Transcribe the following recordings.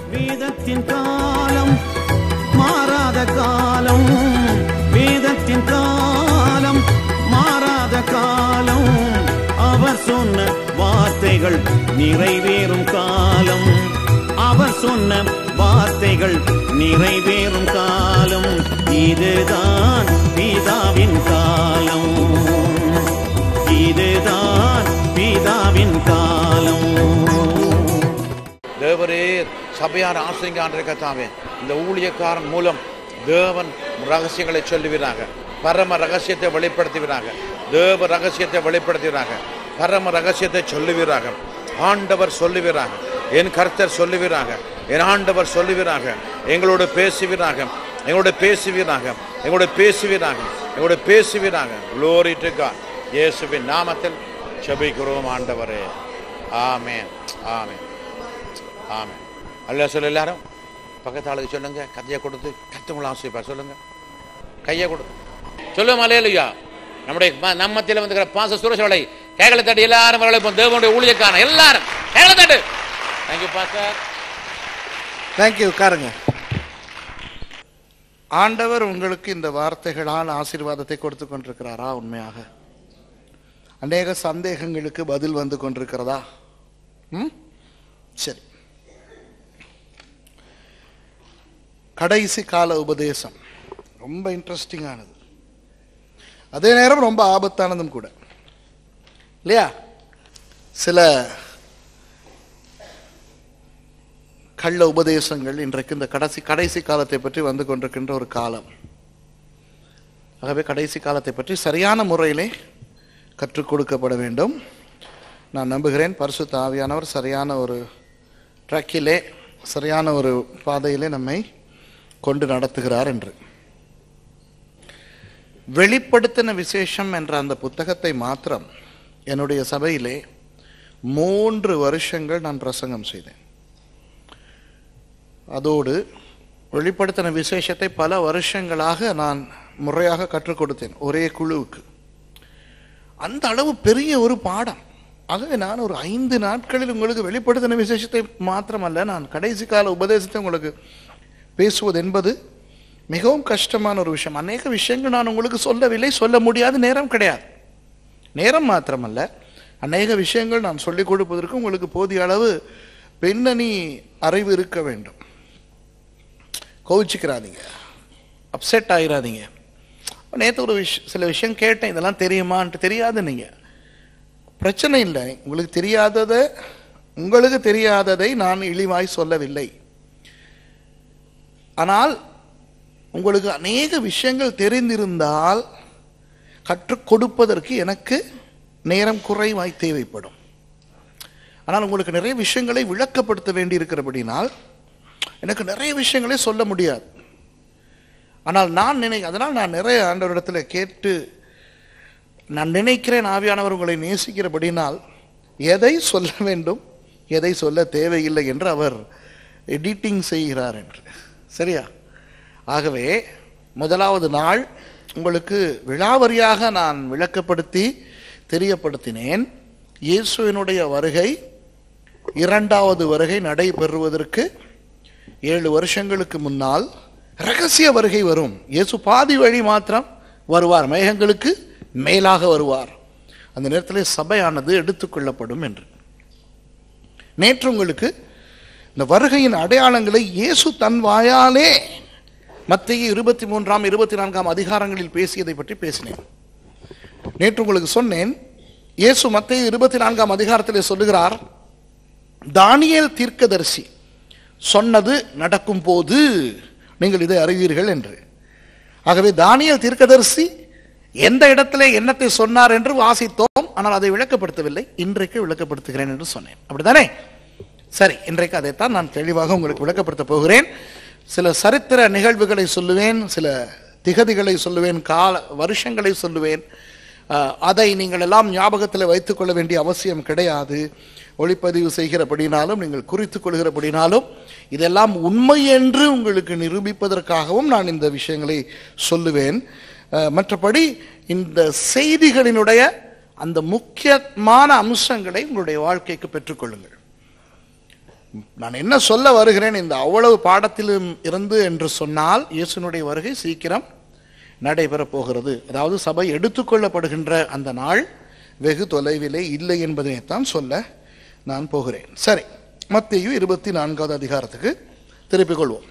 வேதத்தின் காலம் மாறாத காலம் வேதத்தின் காலம் மாறாத காலம் அவர் சொன்ன வார்த்தைகள் நிறைவேறும் காலம் அவர் சொன்ன வார்த்தைகள் நிறைவேறும் காலம் இதுதான் பிதாவின் காலம் இதுதான் பிதாவின் காலம் தேவரே சபையார் ஆசிரியான்ற கத்தாவே இந்த ஊழியக்காரன் மூலம் தேவன் ரகசியங்களை சொல்லுவீராக பரம ரகசியத்தை வெளிப்படுத்துவீராக தேவ ரகசியத்தை வெளிப்படுத்துவீராக பரம ரகசியத்தை சொல்லுவீராக ஆண்டவர் சொல்லுவீராக என் கர்த்தர் சொல்லுவீராக என் ஆண்டவர் சொல்லுவீராக எங்களோடு பேசுவீராக எங்களோட பேசுவீராக எங்களோட பேசுவீராக எங்களோட பேசுவீராக glory to God இயேசுவின் நாமத்தில் செபிக்கிறோம் ஆண்டவரே ஆமென் ஆமென் ஆமென் அல்ல சொல்ல எல்லாரும் பக்கத்து ஆளுக்கு சொல்லுங்க கதையை கொடுத்து கத்துங்களும் ஆசிரியப்பா சொல்லுங்க கையை கொடுத்து சொல்லுங்க மலையலுயா நம்முடைய ம- நம்ம மத்தியில் வந்துக்கிற பாச சுரசோலை கேகலை தட்டு எல்லாரும் வரலைப்போம் தேவனுடைய ஊழியக்காரன் எல்லாரும் கேகலை தட்டு தேங்க்யூ பாஸ்டர் தேங்க்யூ உட்காருங்க ஆண்டவர் உங்களுக்கு இந்த வார்த்தைகளால் ஆசீர்வாதத்தை கொடுத்து கொண்டிருக்கிறாரா உண்மையாக அநேக சந்தேகங்களுக்கு பதில் வந்து கொண்டிருக்கிறதா ம் சரி கடைசி கால உபதேசம் ரொம்ப இன்ட்ரெஸ்டிங்கானது அதே நேரம் ரொம்ப ஆபத்தானதும் கூட இல்லையா சில கள்ள உபதேசங்கள் இன்றைக்கு இந்த கடைசி கடைசி காலத்தை பற்றி வந்து கொண்டிருக்கின்ற ஒரு காலம் ஆகவே கடைசி காலத்தை பற்றி சரியான முறையிலே கற்றுக் கொடுக்கப்பட வேண்டும் நான் நம்புகிறேன் பரிசுத்த ஆவியானவர் சரியான ஒரு ட்ரக்கிலே சரியான ஒரு பாதையிலே நம்மை கொண்டு நடத்துகிறார் என்று வெளிப்படுத்தின விசேஷம் என்ற அந்த புத்தகத்தை மாத்திரம் என்னுடைய சபையிலே மூன்று வருஷங்கள் நான் பிரசங்கம் செய்தேன் அதோடு வெளிப்படுத்தின விசேஷத்தை பல வருஷங்களாக நான் முறையாக கற்றுக் கொடுத்தேன் ஒரே குழுவுக்கு அந்த அளவு பெரிய ஒரு பாடம் ஆகவே நான் ஒரு ஐந்து நாட்களில் உங்களுக்கு வெளிப்படுத்தின விசேஷத்தை மாத்திரமல்ல நான் கடைசி கால உபதேசத்தை உங்களுக்கு பேசுவது என்பது மிகவும் கஷ்டமான ஒரு விஷயம் அநேக விஷயங்கள் நான் உங்களுக்கு சொல்லவில்லை சொல்ல முடியாத நேரம் கிடையாது நேரம் மாத்திரமல்ல அநேக விஷயங்கள் நான் சொல்லிக் கொடுப்பதற்கு உங்களுக்கு போதிய அளவு பின்னணி அறிவு இருக்க வேண்டும் கோவிச்சுக்கிறாதீங்க அப்செட் ஆயிராதீங்க நேற்று ஒரு விஷ் சில விஷயம் கேட்டேன் இதெல்லாம் தெரியுமான்ட்டு தெரியாது நீங்கள் பிரச்சனை இல்லை உங்களுக்கு தெரியாததை உங்களுக்கு தெரியாததை நான் இழிவாய் சொல்லவில்லை ஆனால் உங்களுக்கு அநேக விஷயங்கள் தெரிந்திருந்தால் கற்றுக் கொடுப்பதற்கு எனக்கு நேரம் குறைவாய் தேவைப்படும் ஆனால் உங்களுக்கு நிறைய விஷயங்களை விளக்கப்படுத்த வேண்டி இருக்கிறபடினால் எனக்கு நிறைய விஷயங்களை சொல்ல முடியாது ஆனால் நான் நினை அதனால் நான் நிறைய ஆண்டவரிடத்தில் கேட்டு நான் நினைக்கிறேன் ஆவியானவர் உங்களை நேசிக்கிறபடினால் எதை சொல்ல வேண்டும் எதை சொல்ல தேவையில்லை என்று அவர் எடிட்டிங் செய்கிறார் என்று சரியா ஆகவே முதலாவது நாள் உங்களுக்கு விழாவரியாக நான் விளக்கப்படுத்தி தெரியப்படுத்தினேன் இயேசுவினுடைய வருகை இரண்டாவது வருகை நடைபெறுவதற்கு ஏழு வருஷங்களுக்கு முன்னால் ரகசிய வருகை வரும் இயேசு பாதி வழி மாத்திரம் வருவார் மேகங்களுக்கு மேலாக வருவார் அந்த நேரத்தில் சபையானது எடுத்துக்கொள்ளப்படும் என்று நேற்று உங்களுக்கு இந்த வருகையின் அடையாளங்களை இயேசு தன் வாயாலே மத்திய இருபத்தி மூன்றாம் இருபத்தி நான்காம் அதிகாரங்களில் பேசியதை பற்றி பேசினேன் நேற்று உங்களுக்கு சொன்னேன் இயேசு மத்திய இருபத்தி நான்காம் அதிகாரத்திலே சொல்லுகிறார் தானியேல் தீர்க்கதரிசி சொன்னது நடக்கும் போது நீங்கள் இதை அறிவீர்கள் என்று ஆகவே தானியேல் தீர்க்கதரிசி எந்த இடத்துல என்னத்தை சொன்னார் என்று வாசித்தோம் ஆனால் அதை விளக்கப்படுத்தவில்லை இன்றைக்கு விளக்கப்படுத்துகிறேன் என்று சொன்னேன் அப்படித்தானே சரி இன்றைக்கு அதைத்தான் நான் தெளிவாக உங்களுக்கு விளக்கப்படுத்த போகிறேன் சில சரித்திர நிகழ்வுகளை சொல்லுவேன் சில திகதிகளை சொல்லுவேன் கால வருஷங்களை சொல்லுவேன் அஹ், அதை நீங்கள் எல்லாம் ஞாபகத்தில் வைத்துக் கொள்ள வேண்டிய அவசியம் கிடையாது ஒளிப்பதிவு செய்கிறபடினாலும் நீங்கள் குறித்துக் கொள்கிறபடினாலும் இதெல்லாம் உண்மை என்று உங்களுக்கு நிரூபிப்பதற்காகவும் நான் இந்த விஷயங்களை சொல்லுவேன் அஹ், மற்றபடி இந்த செய்திகளினுடைய அந்த முக்கியமான அம்சங்களை உங்களுடைய வாழ்க்கைக்கு பெற்றுக்கொள்ளுங்கள் நான் என்ன சொல்ல வருகிறேன் இந்த அவ்வளவு பாடத்திலும் இருந்து என்று சொன்னால் இயேசுனுடைய வருகை சீக்கிரம் நடைபெறப் போகிறது அதாவது சபை எடுத்துக்கொள்ளப்படுகின்ற அந்த நாள் வெகு தொலைவிலே இல்லை என்பதனைத்தான் சொல்ல நான் போகிறேன் சரி மத்தேயு இருபத்தி நான்காவது அதிகாரத்துக்கு திருப்பிக் கொள்வோம்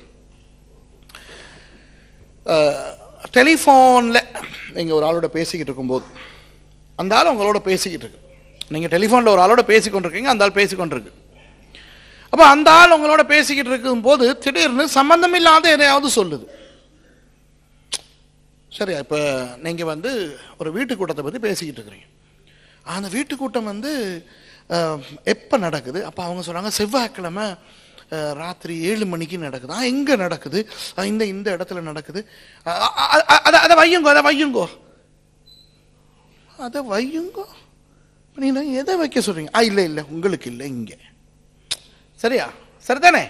டெலிஃபோனில் நீங்கள் ஒரு ஆளோட பேசிக்கிட்டு இருக்கும்போது அந்த ஆள் உங்களோட பேசிக்கிட்டு இருக்கு நீங்கள் டெலிஃபோனில் ஒரு ஆளோட பேசிக்கொண்டிருக்கீங்க அந்த ஆள் பேசிக்கொண்டிருக்கு அப்போ அந்த ஆள் உங்களோட பேசிக்கிட்டு இருக்கும்போது திடீர்னு சம்பந்தமில்லாத எதையாவது சொல்லுது சரி இப்போ நீங்கள் வந்து ஒரு வீட்டு கூட்டத்தை பற்றி பேசிக்கிட்டு இருக்கிறீங்க அந்த வீட்டு கூட்டம் வந்து எப்போ நடக்குது அப்போ அவங்க சொல்கிறாங்க செவ்வாய்க்கிழமை அஹ், ராத்திரி ஏழு மணிக்கு நடக்குது ஆ எங்கே நடக்குது "ஆ, இந்த இந்த இடத்துல நடக்குது அ- அ- அ- அதை அதை வையுங்கோ அதை வையுங்கோ அதை வையுங்கோ நீங்கள் எதை வைக்க சொல்கிறீங்க ஆ இல்லை இல்லை உங்களுக்கு இல்லை இங்கே சரியா சரிதானே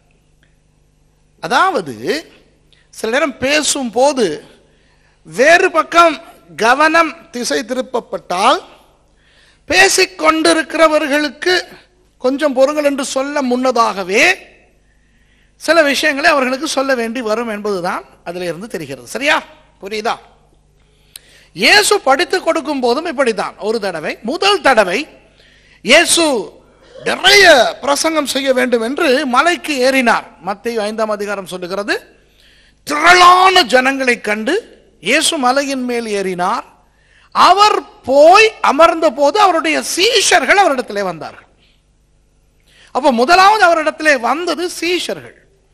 அதாவது சில நேரம் பேசும்போது வேறு பக்கம் கவனம் திசை திருப்பப்பட்டால் பேசிக் கொண்டிருக்கிறவர்களுக்கு கொஞ்சம் பொறுங்கள் என்று சொல்ல முன்னதாகவே சில விஷயங்களை அவர்களுக்கு சொல்ல வேண்டி வரும் என்பதுதான் அதில் இருந்து தெரிகிறது சரியா புரியுதா இயேசு படித்து கொடுக்கும் போதும் இப்படித்தான் ஒரு தடவை முதல் தடவை இயேசு நிறைய பிரசங்கம் செய்ய வேண்டும் என்று மலைக்கு ஏறினார் மத்திய ஐந்தாம் அதிகாரம் சொல்லுகிறது திரளான ஜனங்களை கண்டு இயேசு மலையின் மேல் ஏறினார் அவர் போய் அமர்ந்த போது அவருடைய சீஷர்கள் அவரிடத்திலே வந்தார்கள் அப்ப முதலாவது அவரிடத்திலே வந்தது சீஷர்கள்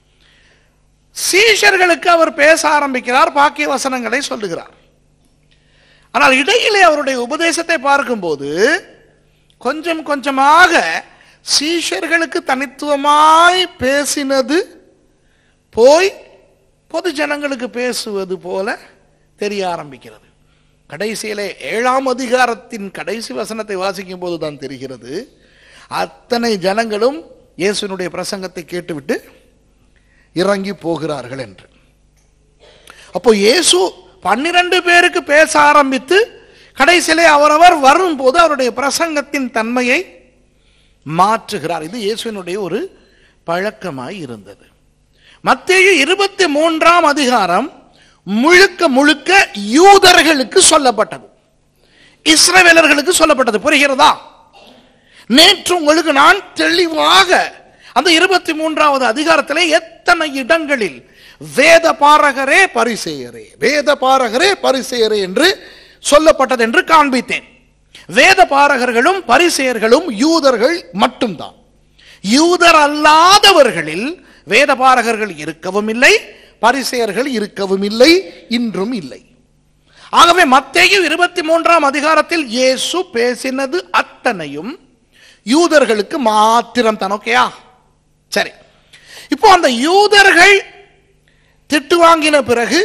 சீஷர்களுக்கு அவர் பேச ஆரம்பிக்கிறார் பாக்கிய வசனங்களை சொல்லுகிறார் ஆனால் இடையிலே அவருடைய உபதேசத்தை பார்க்கும்போது கொஞ்சம் கொஞ்சமாக சீஷர்களுக்கு தனித்துவமாய் பேசினது போய் பொது ஜனங்களுக்கு பேசுவது போல தெரிய ஆரம்பிக்கிறது கடைசியிலே ஏழாம் அதிகாரத்தின் கடைசி வசனத்தை வாசிக்கும் போது தான் தெரிகிறது அத்தனை ஜனங்களும் இயேசுனுடைய பிரசங்கத்தை கேட்டுவிட்டு இறங்கி போகிறார்கள் என்று அப்போ இயேசு பன்னிரண்டு பேருக்கு பேச ஆரம்பித்து கடைசியிலே அவரவர் வரும்போது அவருடைய பிரசங்கத்தின் தன்மையை மாற்றுகிறார் இது இயேசுவினுடைய ஒரு பழக்கமாய் இருந்தது மத்தேயு இருபத்தி மூன்றாம் அதிகாரம் முழுக்க முழுக்க யூதர்களுக்கு சொல்லப்பட்டது இஸ்ரவேலர்களுக்கு சொல்லப்பட்டது புரிகிறதா நேற்று உங்களுக்கு நான் தெளிவாக அந்த இருபத்தி மூன்றாவது அதிகாரத்திலே எத்தனை இடங்களில் வேத பாரகரே பரிசெயரே வேத பாரகரே பரிசெயரே என்று சொல்லப்பட்டது என்று காண்பித்தேன் வேத பாரகர்களும் பரிசெயர்களும் யூதர்கள் மட்டும்தான் யூதர் அல்லாதவர்களில் வேத பாரகர்கள் இருக்கவும் இல்லை பரிசெயர்கள் இருக்கவும் இல்லை இன்றும் இல்லை ஆகவே மத்தேயு இருபத்தி மூன்றாம் அதிகாரத்தில் இயேசு பேசினது அத்தனையும் யூதர்களுக்கு மாத்திரம் தான் ஓகேயா சரி இப்போ அந்த யூதர்கள் திட்டு வாங்கின பிறகு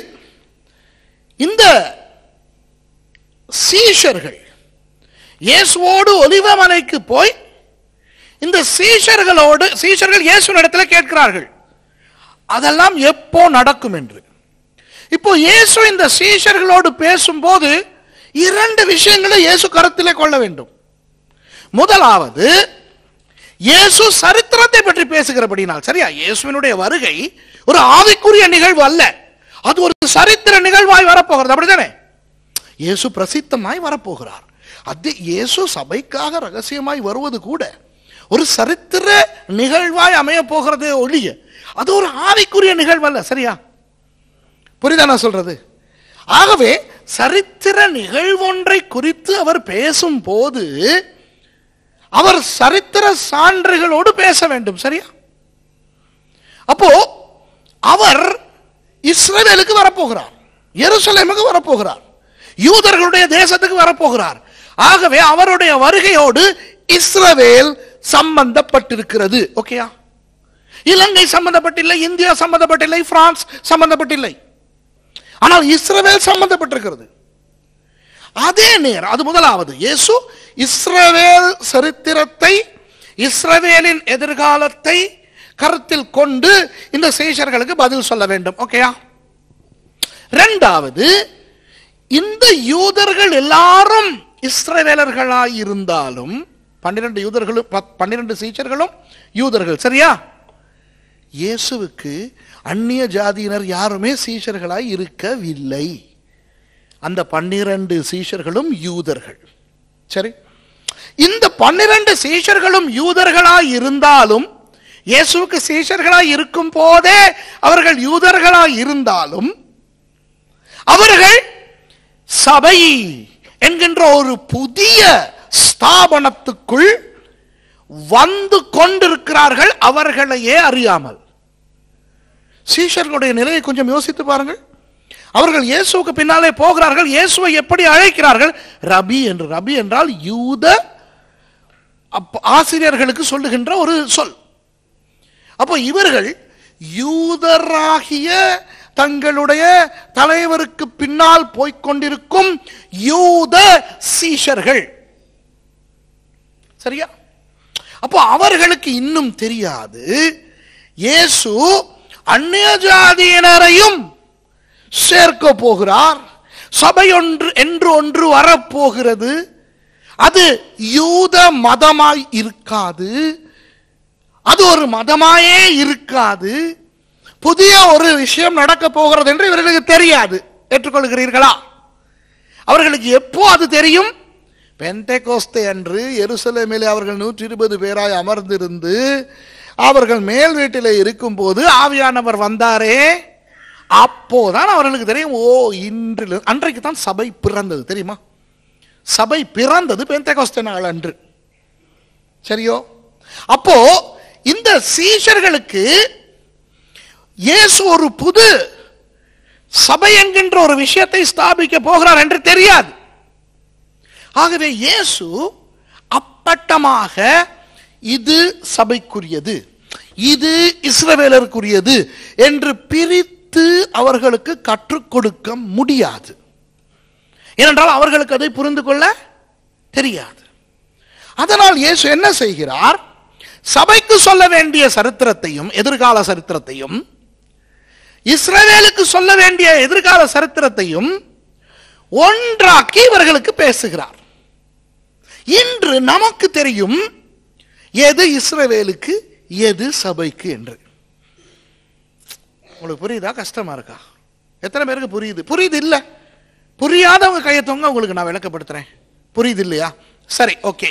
இந்த சீஷர்கள் இயேசுவோடு ஒலிவமலைக்கு போய் இந்த சீஷர்களோடு சீஷர்கள் இயேசுவினிடத்துல கேட்கிறார்கள் அதெல்லாம் எப்போ நடக்கும் என்று இப்போ இயேசு இந்த சீஷர்களோடு பேசும்போது இரண்டு விஷயங்களை இயேசு கருத்திலே கொள்ள வேண்டும் முதலாவது இயேசு சரித்திரத்தை பற்றி பேசுகிறபடினால் சரியா இயேசுவினுடைய வருகை ஒரு ஆவிக்குரிய நிகழ்வு அல்ல அது ஒரு சரித்திர நிகழ்வாய் வரப்போகிறது அப்படிதானே இயேசு பிரசித்தமாய் வரப்போகிறார் அது இயேசு சபைக்காக ரகசியமாய் வருவது கூட ஒரு சரித்திர நிகழ்வாய் அமைய போகிறதே ஒழிய அது ஒரு ஆவிக்குரிய நிகழ்வு அல்ல சரியா புரியுதா நான் சொல்றது ஆகவே சரித்திர நிகழ்வொன்றை குறித்து அவர் பேசும்போது அவர் சரித்திர சான்றுகளோடு பேச வேண்டும் சரியா அப்போ அவர் இஸ்ரவேலுக்கு வரப்போகிறார் எருசலேமுக்கு வரப்போகிறார் யூதர்களுடைய தேசத்துக்கு வரப்போகிறார் ஆகவே அவருடைய வருகையோடு இஸ்ரவேல் சம்பந்தப்பட்டிருக்கிறது ஓகேயா இலங்கை சம்பந்தப்பட்டில்லை இந்தியா சம்பந்தப்பட்டில்லை பிரான்ஸ் சம்பந்தப்பட்டில்லை ஆனால் இஸ்ரவேல் சம்பந்தப்பட்டிருக்கிறது அதே நேரம் அது முதலாவது இயேசு இஸ்ரவேல் சரித்திரத்தை இஸ்ரவேலின் எதிர்காலத்தை கருத்தில் கொண்டு இந்த சீஷர்களுக்கு பதில் சொல்ல வேண்டும் ஓகேயா இரண்டாவது இந்த யூதர்கள் எல்லாரும் இஸ்ரவேலர்களாய் இருந்தாலும் பன்னிரண்டு யூதர்களும் பத்- பன்னிரண்டு சீச்சர்களும் யூதர்கள் சரியா இயேசுவுக்கு அந்நிய ஜாதியினர் யாருமே சீஷர்களாய் இருக்கவில்லை அந்த பன்னிரண்டு சீஷர்களும் யூதர்கள் சரி இந்த பன்னிரண்டு சீஷர்களும் யூதர்களாய் இருந்தாலும் இயேசுவுக்கு சீஷர்களாய் இருக்கும் போதே அவர்கள் யூதர்களாய் இருந்தாலும் அவர்கள் சபை என்கின்ற ஒரு புதிய ஸ்தாபனத்துக்குள் வந்து கொண்டிருக்கிறார்கள் அவர்களையே அறியாமல் சீஷர்களுடைய நிலையை கொஞ்சம் யோசித்து பாருங்கள் அவர்கள் இயேசுவுக்கு பின்னாலே போகிறார்கள் இயேசுவை எப்படி அழைக்கிறார்கள் ரபி என்று ரபி என்றால் யூத அப்ப- ஆசிரியர்களுக்கு சொல்லுகின்ற ஒரு சொல் அப்போ இவர்கள் யூதராகிய தங்களுடைய தலைவருக்கு பின்னால் போய்க் கொண்டிருக்கும் யூத சீஷர்கள் சரியா அப்போ அவர்களுக்கு இன்னும் தெரியாது இயேசு அந்நிய ஜாதியினரையும் சேர்க்க போகிறார் சபை ஒன்று என்று ஒன்று வரப்போகிறது அது யூத மதமாய் இருக்காது அது ஒரு மதமாயே இருக்காது புதிய ஒரு விஷயம் நடக்க போகிறது என்று இவர்களுக்கு தெரியாது ஏற்றுக்கொள்கிறீர்களா அவர்களுக்கு எப்போ அது தெரியும் பெந்தேகோஸ்தே அன்று எருசலேமிலே அவர்கள் நூற்றி இருபது பேராய் அமர்ந்திருந்து அவர்கள் மேல் வீட்டிலே இருக்கும்போது ஆவியானவர் வந்தாரே அப்போதான் அவர்களுக்கு தெரியும் ஓ இன்று அன்றைக்கு தான் சபை பிறந்தது தெரியுமா சபை பிறந்தது பெந்தேகோஸ்தே நாள் அன்று சரியோ அப்போ இந்த சீஷர்களுக்கு இயேசு ஒரு புது சபை என்கின்ற ஒரு விஷயத்தை ஸ்தாபிக்க போகிறார் என்று தெரியாது ஆகவே இயேசு அப்பட்டமாக இது சபைக்குரியது இது இஸ்ரவேலருக்குரியது என்று பிரித்து அவர்களுக்கு கற்றுக் கொடுக்க முடியாது ஏனென்றால் அவர்களுக்கு அதை புரிந்து கொள்ள தெரியாது அதனால் இயேசு என்ன செய்கிறார் சபைக்கு சொல்ல வேண்டிய சரித்திரத்தையும் எதிர்கால சரித்திரத்தையும் இஸ்ரவேலுக்கு சொல்ல வேண்டிய எதிர்கால சரித்திரத்தையும் ஒன்றாக்கி இவர்களுக்கு பேசுகிறார் இன்று நமக்கு தெரியும் எது இஸ்ரவேலுக்கு எது சபைக்கு என்று உங்களுக்கு புரியுதா கஷ்டமா இருக்கா எத்தனை பேருக்கு புரியுது புரியுது இல்ல புரியாதவங்க கையத்தவங்க உங்களுக்கு நான் விளக்கப்படுத்துறேன் புரியுது இல்லையா சரி ஓகே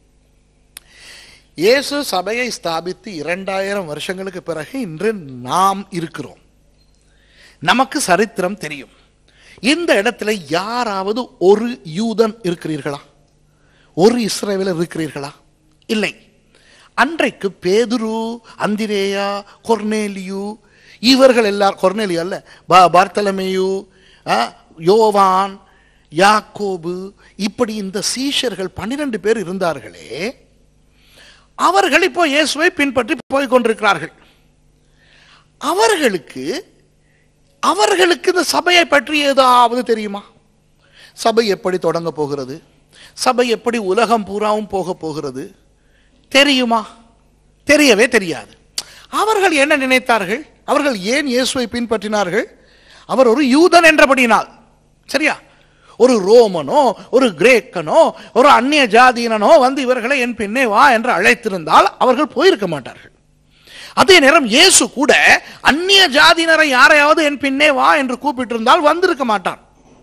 இயேசு சபையை ஸ்தாபித்து இரண்டாயிரம் வருஷங்களுக்கு பிறகு இன்று நாம் இருக்கிறோம் நமக்கு சரித்திரம் தெரியும் இந்த இடத்துல யாராவது ஒரு யூதன் இருக்கிறீர்களா ஒரு இஸ்ரவேலர் இருக்கிறீர்களா இல்லை அன்றைக்கு பேதுரு அந்திரேயா கொர்னேலியு இவர்கள் எல்லாரும் கொர்னேலியு அல்ல பா- பார்த்தலமேயு ஆ, யோவான் யாக்கோபு இப்படி இந்த சீஷர்கள் பன்னிரண்டு பேர் இருந்தார்களே அவர்கள் இப்போ இயேசுவை பின்பற்றி போய் கொண்டிருக்கிறார்கள் அவர்களுக்கு அவர்களுக்கு இந்த சபையை பற்றி ஏதாவது தெரியுமா சபை எப்படி தொடங்க போகிறது சபை எப்படி உலகம் பூராவும் போக போகிறது தெரியுமா தெரியவே தெரியாது அவர்கள் என்ன நினைத்தார்கள் அவர்கள் ஏன் இயேசுவை பின்பற்றினார்கள் அவர் ஒரு யூதன் என்றபடினால் சரியா ஒரு ரோமனோ ஒரு கிரேக்கனோ ஒரு அந்நிய ஜாதியினனோ வந்து இவர்களை என் பின்னே வா என்று அழைத்திருந்தால் அவர்கள் போயிருக்க மாட்டார்கள் அதே நேரம் இயேசு கூட அந்நிய ஜாதியினரை யாரையாவது என் பின்னே வா என்று கூப்பிட்டிருந்தால் வந்திருக்க மாட்டான்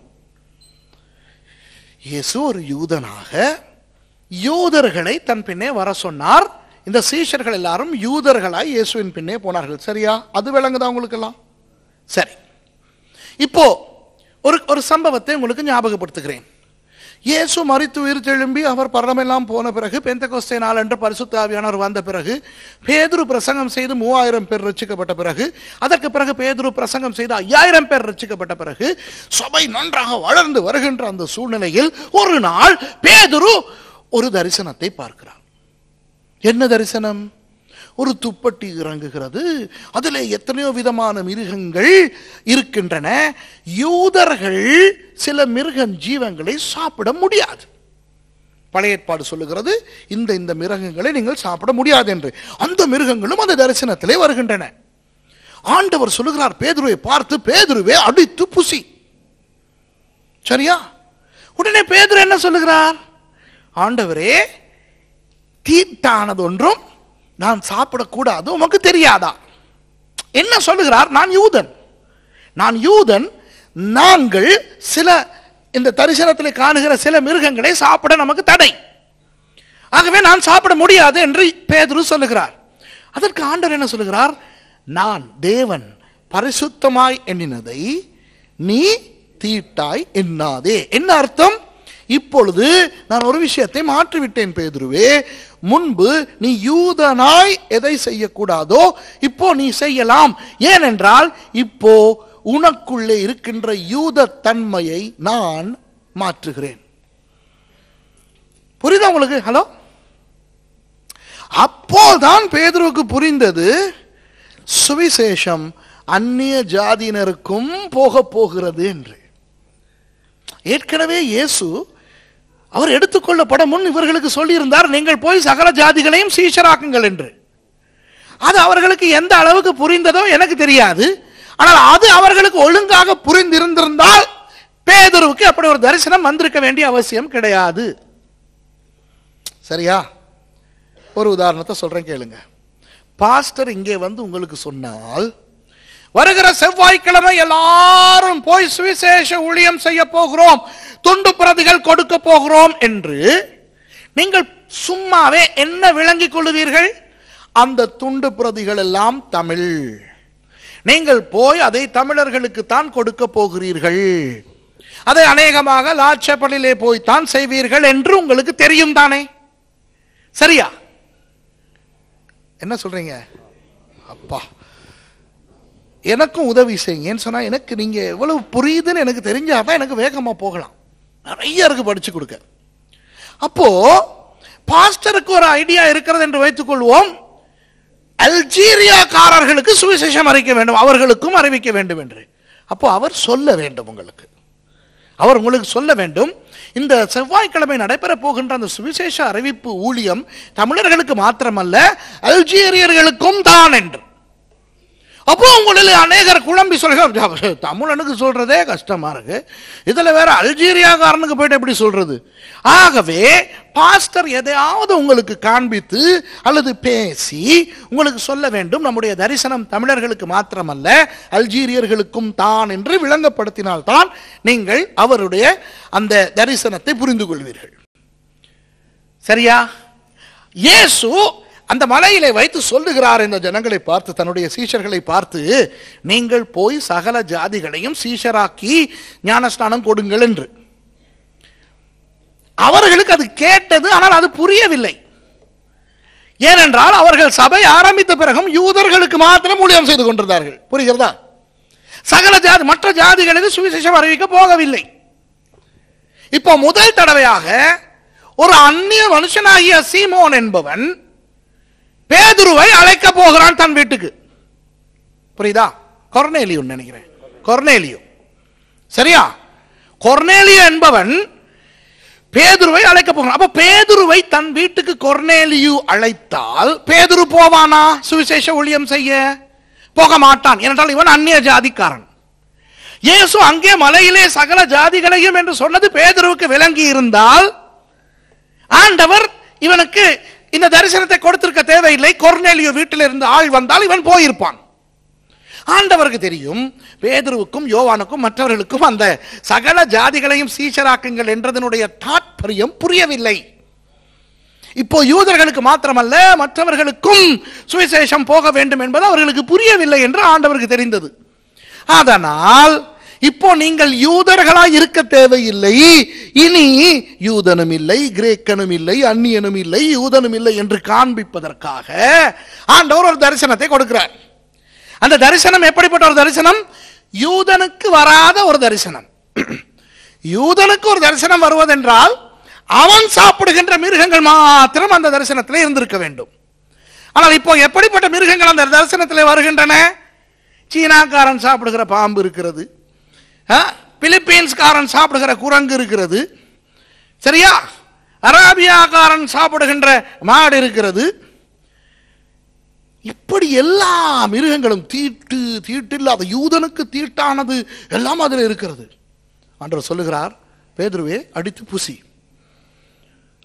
இயேசு ஒரு யூதனாக யூதர்களை தன் பின்னே வர சொன்னார் இந்த சீஷர்கள் எல்லாரும் யூதர்களாய் இயேசுவின் பின்னே போனார்கள் சரியா அது விளங்குதா உங்களுக்கெல்லாம் சரி இப்போ ஒரு ஒரு சம்பவத்தை உங்களுக்கு ஞாபகப்படுத்துகிறேன் இயேசு மரித்து உயிர் தெழும்பி அவர் பரமெல்லாம் போன பிறகு பெந்தகோஸ்தே நாள் என்று பரிசுத்த ஆவியானவர் வந்த பிறகு பேதுரு பிரசங்கம் செய்து மூவாயிரம் பேர் ரட்சிக்கப்பட்ட பிறகு அதற்கு பிறகு பேதுரு பிரசங்கம் செய்து ஐயாயிரம் பேர் ரட்சிக்கப்பட்ட பிறகு சபை நன்றாக வளர்ந்து வருகின்ற அந்த சூழ்நிலையில் ஒரு நாள் பேதுரு ஒரு தரிசனத்தை பார்க்கிறார் என்ன தரிசனம் ஒரு துப்பட்டி இறங்குகிறது அதில் எத்தனையோ விதமான மிருகங்கள் இருக்கின்றன யூதர்கள் சில மிருக ஜீவங்களை சாப்பிட முடியாது பழைய ஏற்பாடு சொல்லுகிறது இந்த இந்த மிருகங்களை நீங்கள் சாப்பிட முடியாது என்று அந்த மிருகங்களும் அந்த தரிசனத்திலே வருகின்றன ஆண்டவர் சொல்லுகிறார் பேதுருவை பார்த்து பேதுருவே அடித்து புசி சரியா உடனே பேதுரு என்ன சொல்லுகிறார் ஆண்டவரே தீட்டானது ஒன்றும் நான் சாப்பிடக்கூடாது உமக்கு தெரியாதா என்ன சொல்லுகிறார் நான் யூதன் நான் யூதன் நாங்கள் சில இந்த தரிசனத்தில் காணுகிற சில மிருகங்களை சாப்பிட நமக்கு தடை ஆகவே நான் சாப்பிட முடியாது என்று பேதுரு சொல்லுகிறார் அதற்கு ஆண்டவர் என்ன சொல்லுகிறார் நான் தேவன் பரிசுத்தமாய் எண்ணினதை நீ தீட்டாய் எண்ணாதே என்ன அர்த்தம் இப்பொழுது நான் ஒரு விஷயத்தை மாற்றிவிட்டேன் பேதுருவே முன்பு நீ யூதனாய் எதை செய்யக்கூடாதோ இப்போ நீ செய்யலாம் ஏனென்றால் இப்போ உனக்குள்ளே இருக்கின்ற யூத தன்மையை நான் மாற்றுகிறேன் புரியுதா உங்களுக்கு ஹலோ அப்போதான் பேதுருவுக்கு புரிந்தது சுவிசேஷம் அந்நிய ஜாதியினருக்கும் போக போகிறது என்று ஏற்கனவே இயேசு அவர் எடுத்துக்கொள்ளப்பட முன் இவர்களுக்கு சொல்லியிருந்தார் நீங்கள் போய் சகல ஜாதிகளையும் சீஷராக்குங்கள் என்று அது அவர்களுக்கு எந்த அளவுக்கு புரிந்ததோ எனக்கு தெரியாது ஆனால் அது அவர்களுக்கு ஒழுங்காக புரிந்திருந்திருந்தால் பேதுருவுக்கு அப்படி ஒரு தரிசனம் வந்திருக்க வேண்டிய அவசியம் கிடையாது சரியா ஒரு உதாரணத்தை சொல்றேன் கேளுங்க பாஸ்டர் இங்கே வந்து உங்களுக்கு சொன்னால் வருகிற செவ்வாய்க்கிழமை எல்லாரும் போய் சுவிசேஷ ஊழியம் செய்ய போகிறோம் துண்டு பிரதிகள் கொடுக்க போகிறோம் என்று நீங்கள் சும்மாவே என்ன விளங்கிக் கொள்ளுவீர்கள் அந்த துண்டு பிரதிகள் எல்லாம் தமிழ் நீங்கள் போய் அதை தமிழர்களுக்கு தான் கொடுக்க போகிறீர்கள் அதை அநேகமாக லாட்சப்பலிலே போய் தான் செய்வீர்கள் என்று உங்களுக்கு தெரியும் தானே சரியா என்ன சொல்றீங்க அப்பா எனக்கும் உதவி செய்யுங்க ஏன்னு சொன்னா எனக்கு நீங்க எவ்வளவு புரியுதுன்னு எனக்கு தெரிஞ்சாதான் எனக்கு வேகமா போகலாம் நிறைய இருக்கு படிச்சு கொடுக்க அப்போ பாஸ்டருக்கு ஒரு ஐடியா இருக்கிறது என்று வைத்துக் கொள்வோம் அல்ஜீரியாக்காரர்களுக்கு சுவிசேஷம் அறிவிக்க வேண்டும் அவர்களுக்கும் அறிவிக்க வேண்டும் என்று அப்போ அவர் சொல்ல வேண்டும் உங்களுக்கு அவர் உங்களுக்கு சொல்ல வேண்டும் இந்த செவ்வாய்க்கிழமை நடைபெற போகின்ற அந்த சுவிசேஷ அறிவிப்பு ஊழியம் தமிழர்களுக்கு மாத்திரமல்ல அல்ஜீரியர்களுக்கும் தான் என்று அப்போ உங்களில் அநேகர் குழம்பி சொல்கிறார் தமிழனுக்கு சொல்றதே கஷ்டமா இருக்கு இதுல வேற அல்ஜீரியாக்காரனுக்கு போயிட்டு எப்படி சொல்றது ஆகவே பாஸ்டர் எதையாவது உங்களுக்கு காண்பித்து அல்லது பேசி உங்களுக்கு சொல்ல வேண்டும் நம்முடைய தரிசனம் தமிழர்களுக்கு மாத்திரமல்ல அல்ஜீரியர்களுக்கும் தான் என்று விளங்கப்படுத்தினால்தான் நீங்கள் அவருடைய அந்த தரிசனத்தை புரிந்து கொள்வீர்கள் சரியா இயேசு அந்த மலையிலே வைத்து சொல்லுகிறார் இந்த ஜனங்களை பார்த்து தன்னுடைய சீஷர்களை பார்த்து நீங்கள் போய் சகல ஜாதிகளையும் சீஷராக்கி ஞானஸ்நானம் கொடுங்கள் என்று அவர்களுக்கு அது கேட்டது ஆனால் அது புரியவில்லை ஏனென்றால் அவர்கள் சபை ஆரம்பித்த பிறகும் யூதர்களுக்கு மாத்திரம் ஊழியம் செய்து கொண்டிருந்தார்கள் புரிகிறதா சகல ஜாதி மற்ற ஜாதிகளுக்கு சுவிசேஷம் அறிவிக்க போகவில்லை இப்போ முதல் தடவையாக ஒரு அந்நிய மனுஷனாகிய சீமோன் என்பவன் பேதுருவை அழைக்க போகிறான் தன் வீட்டுக்கு புரியுதா கொர்னேலியு நினைக்கிறேன் கொர்னேலியு சரியா கொர்னேலியு என்பவன் பேதுருவை அழைக்க போகிறான் அப்ப பேதுருவை தன் வீட்டுக்கு கொர்னேலியு அழைத்தால் பேதுரு போவானா சுவிசேஷ ஊழியம் செய்ய போக மாட்டான் ஏனென்றால் இவன் அந்நிய ஜாதிக்காரன் இயேசு அங்கே மலையிலே சகல ஜாதிகளையும் என்று சொன்னது பேதுருவுக்கு விளங்கி இருந்தால் ஆண்டவர் இவனுக்கு இந்த தரிசனத்தை கொடுத்திருக்க தேவையில்லை கொர்னேலியோ வீட்டில் இருந்து ஆள் வந்தால் இவன் போயிருப்பான் ஆண்டவருக்கு தெரியும் பேதுருவுக்கும் யோவானுக்கும் மற்றவர்களுக்கும் அந்த சகல ஜாதிகளையும் சீஷராக்குங்கள் என்றதனுடைய தாற்பயம் புரியவில்லை இப்போ யூதர்களுக்கு மாத்திரமல்ல மற்றவர்களுக்கும் சுவிசேஷம் போக வேண்டும் என்பது அவர்களுக்கு புரியவில்லை என்று ஆண்டவருக்கு தெரிந்தது அதனால் இப்போ நீங்கள் யூதர்களாய் இருக்க தேவையில்லை இனி யூதனும் இல்லை கிரேக்கனும் இல்லை அந்நியனும் இல்லை யூதனும் இல்லை என்று காண்பிப்பதற்காக ஆண்டவர் ஒரு தரிசனத்தை கொடுக்கிறார் அந்த தரிசனம் எப்படிப்பட்ட ஒரு தரிசனம் யூதனுக்கு வராத ஒரு தரிசனம் யூதனுக்கு ஒரு தரிசனம் வருவதென்றால் அவன் சாப்பிடுகின்ற மிருகங்கள் மாத்திரம் அந்த தரிசனத்தில் இருந்திருக்க வேண்டும் ஆனால் இப்போ எப்படிப்பட்ட மிருகங்கள் அந்த தரிசனத்தில் வருகின்றன சீனாக்காரன் சாப்பிடுகிற பாம்பு இருக்கிறது ஆ, பிலிப்பீன்ஸ்காரன் சாப்பிடுகிற குரங்கு இருக்கிறது சரியா அராபியாக்காரன் சாப்பிடுகின்ற மாடு இருக்கிறது இப்படி எல்லா மிருகங்களும் தீட்டு தீட்டு இல்லாத யூதனுக்கு தீட்டானது எல்லாம் அதில் இருக்கிறது ஆண்டவர் சொல்லுகிறார் பேதுருவே அடித்து புசி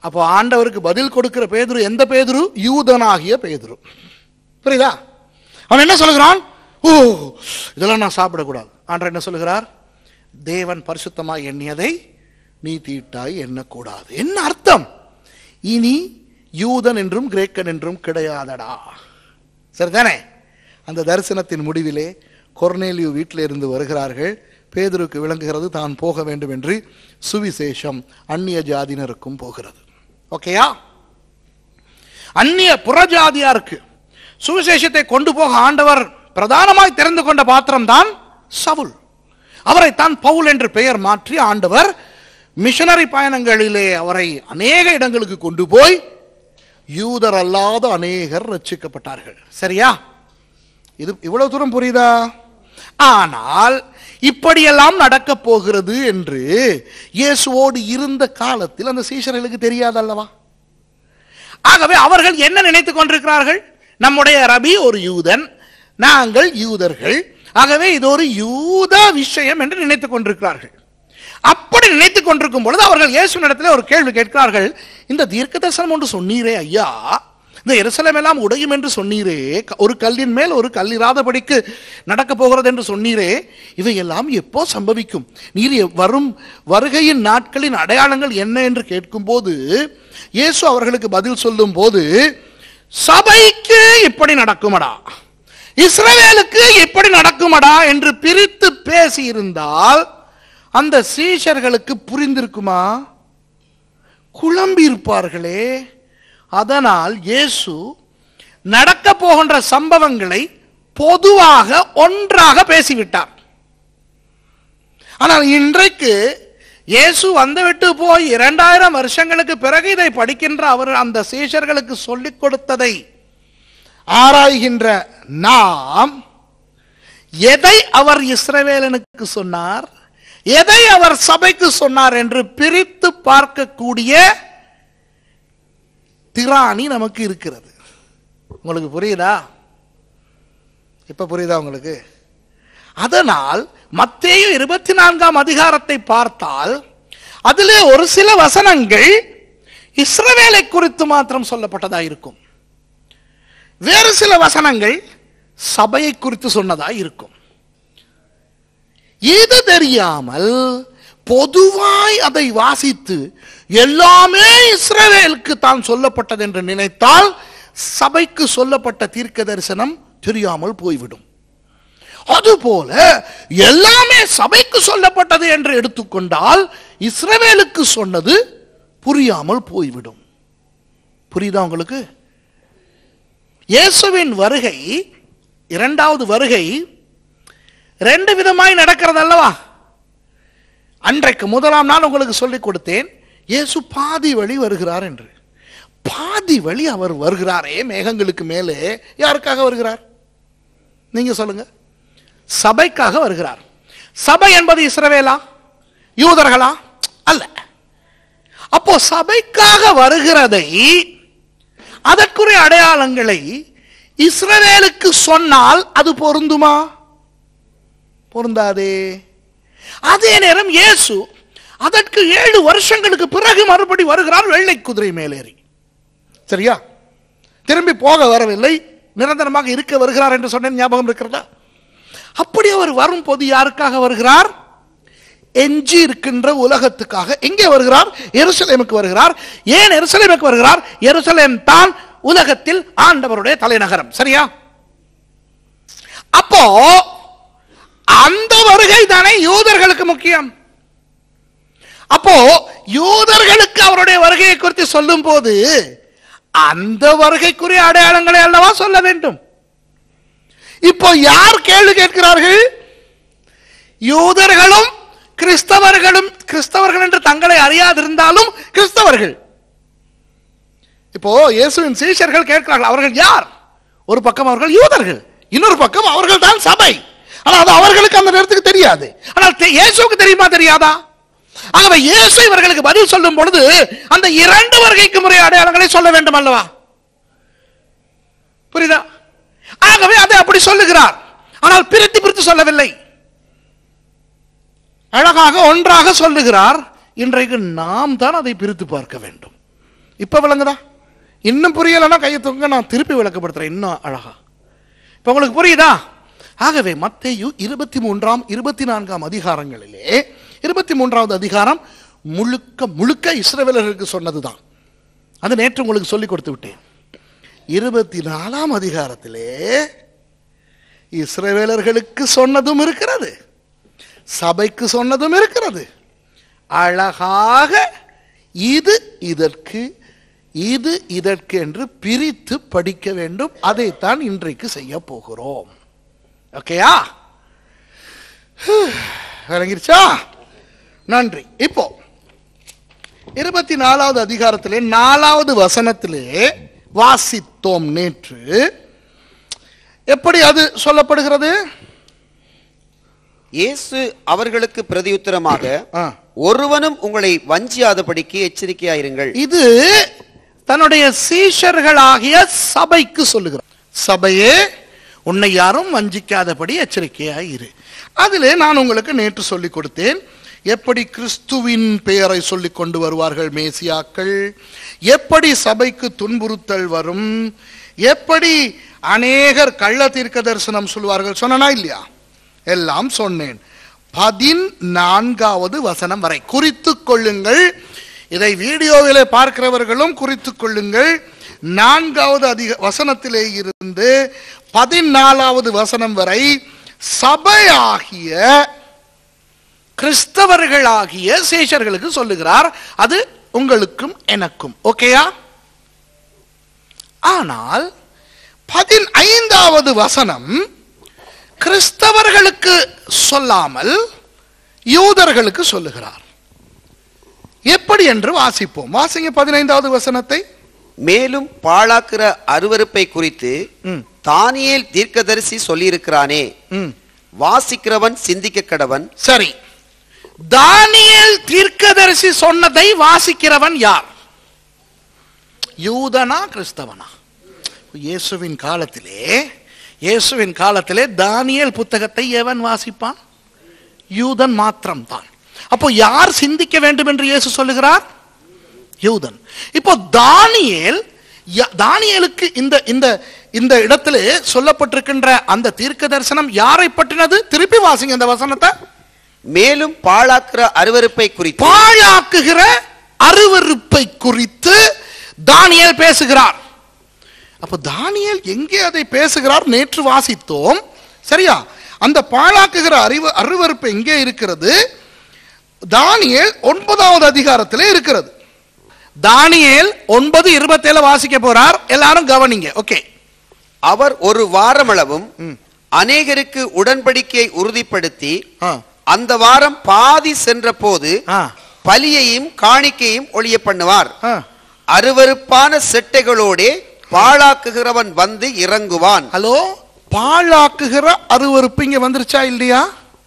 அப்போ ஆண்டவருக்கு பதில் கொடுக்கிற பேதுரு எந்த பேதுரு யூதனாகிய பேதுரு புரியுதா அவன் என்ன சொல்லுகிறான் ஓ இதெல்லாம் நான் சாப்பிடக்கூடாது ஆண்டவர் என்ன சொல்லுகிறார் தேவன் பரிசுத்தமாய் எண்ணியதை நீ தீட்டாய் எண்ணக்கூடாது என்ன அர்த்தம் இனி யூதன் என்றும் கிரேக்கன் என்றும் கிடையாதடா சரிதானே அந்த தரிசனத்தின் முடிவிலே கொர்னேலியு வீட்டில் இருந்து வருகிறார்கள் பேதுருக்கு விளங்குகிறது தான் போக வேண்டும் என்று சுவிசேஷம் அந்நிய ஜாதியினருக்கும் போகிறது ஓகேயா அந்நிய புறஜாதியாருக்கு சுவிசேஷத்தை கொண்டு போக ஆண்டவர் பிரதானமாய் தெரிந்து கொண்ட பாத்திரம் தான் சவுல் அவரைத்தான் பவுல் என்று பெயர் மாற்றி ஆண்டவர் மிஷனரி பயணங்களிலே அவரை அநேக இடங்களுக்கு கொண்டு போய் யூதர் அல்லாத அநேகர் ரட்சிக்கப்பட்டார்கள் சரியா இது இவ்வளவு தூரம் புரியுதா ஆனால் இப்படியெல்லாம் நடக்கப் போகிறது என்று இயேசுவோடு இருந்த காலத்தில் அந்த சீஷர்களுக்கு தெரியாதல்லவா ஆகவே அவர்கள் என்ன நினைத்துக் கொண்டிருக்கிறார்கள் நம்முடைய ரபி ஒரு யூதன் நாங்கள் யூதர்கள் ஆகவே இது ஒரு யூத விஷயம் என்று நினைத்துக் கொண்டிருக்கிறார்கள் அப்படி நினைத்துக் கொண்டிருக்கும் பொழுது அவர்கள் இயேசுவினிடத்தில் ஒரு கேள்வி கேட்கிறார்கள் இந்த தீர்க்க தரிசனம் ஒன்று சொன்னீரே ஐயா இந்த எருசலேம் எல்லாம் உடையும் என்று சொன்னீரே க- ஒரு கல்லின் மேல் ஒரு கல்லிராதபடிக்கு நடக்க போகிறது என்று சொன்னீரே இவையெல்லாம் எப்போ சம்பவிக்கும் நீர் எ- வரும் வருகையின் நாட்களின் அடையாளங்கள் என்ன என்று கேட்கும்போது இயேசு அவர்களுக்கு பதில் சொல்லும் போது சபைக்கு இப்படி நடக்குமடா இஸ்ரவேலுக்கு இப்படி நடக்குமடா என்று பிரித்து பேசியிருந்தால் அந்த சீஷர்களுக்கு புரிந்திருக்குமா குழம்பி இருப்பார்களே அதனால் இயேசு நடக்க போகின்ற சம்பவங்களை பொதுவாக ஒன்றாக பேசிவிட்டார் ஆனால் இன்றைக்கு இயேசு வந்துவிட்டு போய் இரண்டாயிரம் வருஷங்களுக்கு பிறகு இதை படிக்கின்ற அவர் அந்த சீஷர்களுக்கு சொல்லிக் கொடுத்ததை ஆராய்கின்ற நாம் எதை அவர் இஸ்ரவேலனுக்கு சொன்னார் எதை அவர் சபைக்கு சொன்னார் என்று பிரித்து பார்க்கக்கூடிய திராணி நமக்கு இருக்கிறது உங்களுக்கு புரியுதா இப்ப புரியுதா உங்களுக்கு அதனால் மத்தேயு இருபத்தி நான்காம் அதிகாரத்தை பார்த்தால் அதிலே ஒரு சில வசனங்கள் இஸ்ரவேலை குறித்து மாத்திரம் சொல்லப்பட்டதா இருக்கும் வேறு சில வசனங்கள் சபையை குறித்து சொன்னதா இருக்கும் இது தெரியாமல் பொதுவாய் அதை வாசித்து எல்லாமே இஸ்ரவேலுக்கு தான் சொல்லப்பட்டது என்று நினைத்தால் சபைக்கு சொல்லப்பட்ட தீர்க்க தரிசனம் தெரியாமல் போய்விடும் அதுபோல எல்லாமே சபைக்கு சொல்லப்பட்டது என்று எடுத்துக்கொண்டால் இஸ்ரவேலுக்கு சொன்னது புரியாமல் போய்விடும் புரியுதா உங்களுக்கு இயேசுவின் வருகை இரண்டாவது வருகை ரெண்டு விதமாய் நடக்கிறது அல்லவா அன்றைக்கு முதலாம் நாள் உங்களுக்கு சொல்லிக் கொடுத்தேன் இயேசு பாதி வழி வருகிறார் என்று பாதி வழி அவர் வருகிறாரே மேகங்களுக்கு மேலே யாருக்காக வருகிறார் நீங்க சொல்லுங்க சபைக்காக வருகிறார் சபை என்பது இஸ்ரவேலா யூதர்களா அல்ல அப்போ சபைக்காக வருகிறதை அதற்குரிய அடையாளங்களை இஸ்ரவேலுக்கு சொன்னால் அது பொருந்துமா பொருந்தாதே அதே நேரம் இயேசு அதற்கு ஏழு வருஷங்களுக்கு பிறகு மறுபடி வருகிறார் வெள்ளை குதிரை மேலேறி சரியா திரும்பி போக வரவில்லை நிரந்தரமாக இருக்க வருகிறார் என்று சொன்னேன் ஞாபகம் இருக்கிறதா அப்படி அவர் வரும்போது யாருக்காக வருகிறார் எஞ்சி இருக்கின்ற உலகத்துக்காக எங்கே வருகிறார் எருசலேமுக்கு வருகிறார் ஏன் எருசலேமுக்கு வருகிறார் எருசலேம் தான் உலகத்தில் ஆண்டவருடைய தலைநகரம் சரியா அப்போ அந்த வருகை தானே யூதர்களுக்கு முக்கியம் அப்போ யூதர்களுக்கு அவருடைய வருகையை குறித்து சொல்லும் போது அந்த வருகைக்குரிய அடையாளங்களை அல்லவா சொல்ல வேண்டும் இப்போ யார் கேள்வி கேட்கிறார்கள் யூதர்களும் கிறிஸ்தவர்களும் கிறிஸ்தவர்கள் என்று தங்களை அறியாதிருந்தாலும் கிறிஸ்தவர்கள் இப்போ இயேசுவின் சீஷர்கள் கேட்கிறார்கள் அவர்கள் யார் ஒரு பக்கம் அவர்கள் யூதர்கள் இன்னொரு பக்கம் அவர்கள் தான் சபை ஆனால் அது அவர்களுக்கு அந்த நேரத்துக்கு தெரியாது ஆனால் தெ- இயேசுவுக்கு தெரியுமா தெரியாதா ஆகவே இயேசு இவர்களுக்கு பதில் சொல்லும் பொழுது அந்த இரண்டு வருகைக்கு முறை அடையாளங்களை சொல்ல வேண்டும் அல்லவா புரியுதா ஆகவே அதை அப்படி சொல்லுகிறார் ஆனால் பிரித்து பிரித்து சொல்லவில்லை அழகாக ஒன்றாக சொல்லுகிறார் இன்றைக்கு நாம் தான் அதை பிரித்து பார்க்க வேண்டும் இப்ப விளங்குதா இன்னும் புரியலைன்னா கையை தூங்க நான் திருப்பி விளக்கப்படுத்துறேன் இன்னும் அழகா இப்ப உங்களுக்கு புரியுதா ஆகவே மத்தேயு இருபத்தி மூன்றாம் இருபத்தி நான்காம் அதிகாரங்களிலே இருபத்தி மூன்றாவது அதிகாரம் முழுக்க முழுக்க இஸ்ரவேலர்களுக்கு சொன்னதுதான் அது நேற்று உங்களுக்கு சொல்லி கொடுத்து விட்டேன் இருபத்தி நாலாம் அதிகாரத்திலே இஸ்ரவேலர்களுக்கு சொன்னதும் இருக்கிறது சபைக்கு சொன்னதும் இருக்கிறது அழகாக இது இதற்கு இது இதற்கு என்று பிரித்து படிக்க வேண்டும் அதைத்தான் இன்றைக்கு செய்ய போகிறோம் ஓகேயா விளங்கிருச்சா நன்றி இப்போ இருபத்தி நாலாவது அதிகாரத்திலே நாலாவது வசனத்திலே வாசித்தோம் நேற்று எப்படி அது சொல்லப்படுகிறது இயேசு அவர்களுக்கு பிரதியுத்தரமாக ஆ. ஒருவனும் உங்களை வஞ்சியாதபடிக்கு எச்சரிக்கையாயிருங்கள் இது தன்னுடைய சீஷர்களாகிய சபைக்கு சொல்லுகிறார் சபையே உன்னை யாரும் வஞ்சிக்காதபடி எச்சரிக்கையாய் இரு அதிலே நான் உங்களுக்கு நேற்று சொல்லிக் கொடுத்தேன் எப்படி கிறிஸ்துவின் பெயரை சொல்லிக் கொண்டு வருவார்கள் மேசியாக்கள் எப்படி சபைக்கு துன்புறுத்தல் வரும் எப்படி அநேகர் கள்ள தீர்க்க தரிசனம் சொல்வார்கள் சொன்னனா இல்லையா எல்லாம் சொன்னேன் பதினான்காவது வசனம் வரை குறித்துக் கொள்ளுங்கள் இதை வீடியோவிலே பார்க்கிறவர்களும் குறித்துக் கொள்ளுங்கள் நான்காவது அதிக வசனத்திலே இருந்து பதினாலாவது வசனம் வரை சபையாகிய கிறிஸ்தவர்களாகிய சேஷர்களுக்கு சொல்லுகிறார் அது உங்களுக்கும் எனக்கும் ஓகேயா ஆனால் பதினைந்தாவது வசனம் கிறிஸ்தவர்களுக்கு சொல்லாமல் யூதர்களுக்கு சொல்லுகிறார் எப்படி என்று வாசிப்போம் வாசிங்க பதினைந்தாவது வசனத்தை மேலும் பாழாக்குற அருவருப்பை குறித்து ம், தானியேல் தீர்க்கதரிசி சொல்லியிருக்கிறானே ம். வாசிக்கிறவன் சிந்திக்க கடவன் சரி தானியேல் தீர்க்கதரிசி சொன்னதை வாசிக்கிறவன் யார் யூதனா கிறிஸ்தவனா இயேசுவின் காலத்திலே இயேசுவின் காலத்திலே தானியேல் புத்தகத்தை எவன் வாசிப்பான் யூதன் மாத்திரம்தான் அப்போ யார் சிந்திக்க வேண்டும் என்று இயேசு சொல்லுகிறார் யூதன் இப்போ தானியேல் ய- தானியேலுக்கு இந்த இந்த இந்த இடத்திலே சொல்லப்பட்டிருக்கின்ற அந்த தீர்க்க தரிசனம் யாரை பற்றினது திருப்பி வாசிங்க இந்த வசனத்தை மேலும் பாழாக்குற அருவருப்பை குறித்து பாழாக்குகிற அருவருப்பை குறித்து தானியேல் பேசுகிறார் அப்ப தானியேல் எங்கே அதை பேசுகிறார் நேற்று வாசித்தோம் சரியா அந்த பாழாக்குகிற அறிவு அருவருப்பு எங்கே இருக்கிறது தானியேல் ஒன்பதாவது அதிகாரத்திலே இருக்கிறது தானியேல் ஒன்பது இருபத்தேழு வாசிக்க போறார் எல்லாரும் கவனிங்க ஓகே அவர் ஒரு வாரமளவும் அநேகருக்கு உடன்படிக்கையை உறுதிப்படுத்தி ஆ. அந்த வாரம் பாதி சென்ற போது ஆ. பலியையும் காணிக்கையும் ஒழிய பண்ணுவார் ஆ. அருவருப்பான செட்டைகளோடே பாழாக்குகிறவன் வந்து இறங்குவான் ஹலோ பாழாக்குகிற அருவருப்பு இங்க வந்துருச்சா இல்லையா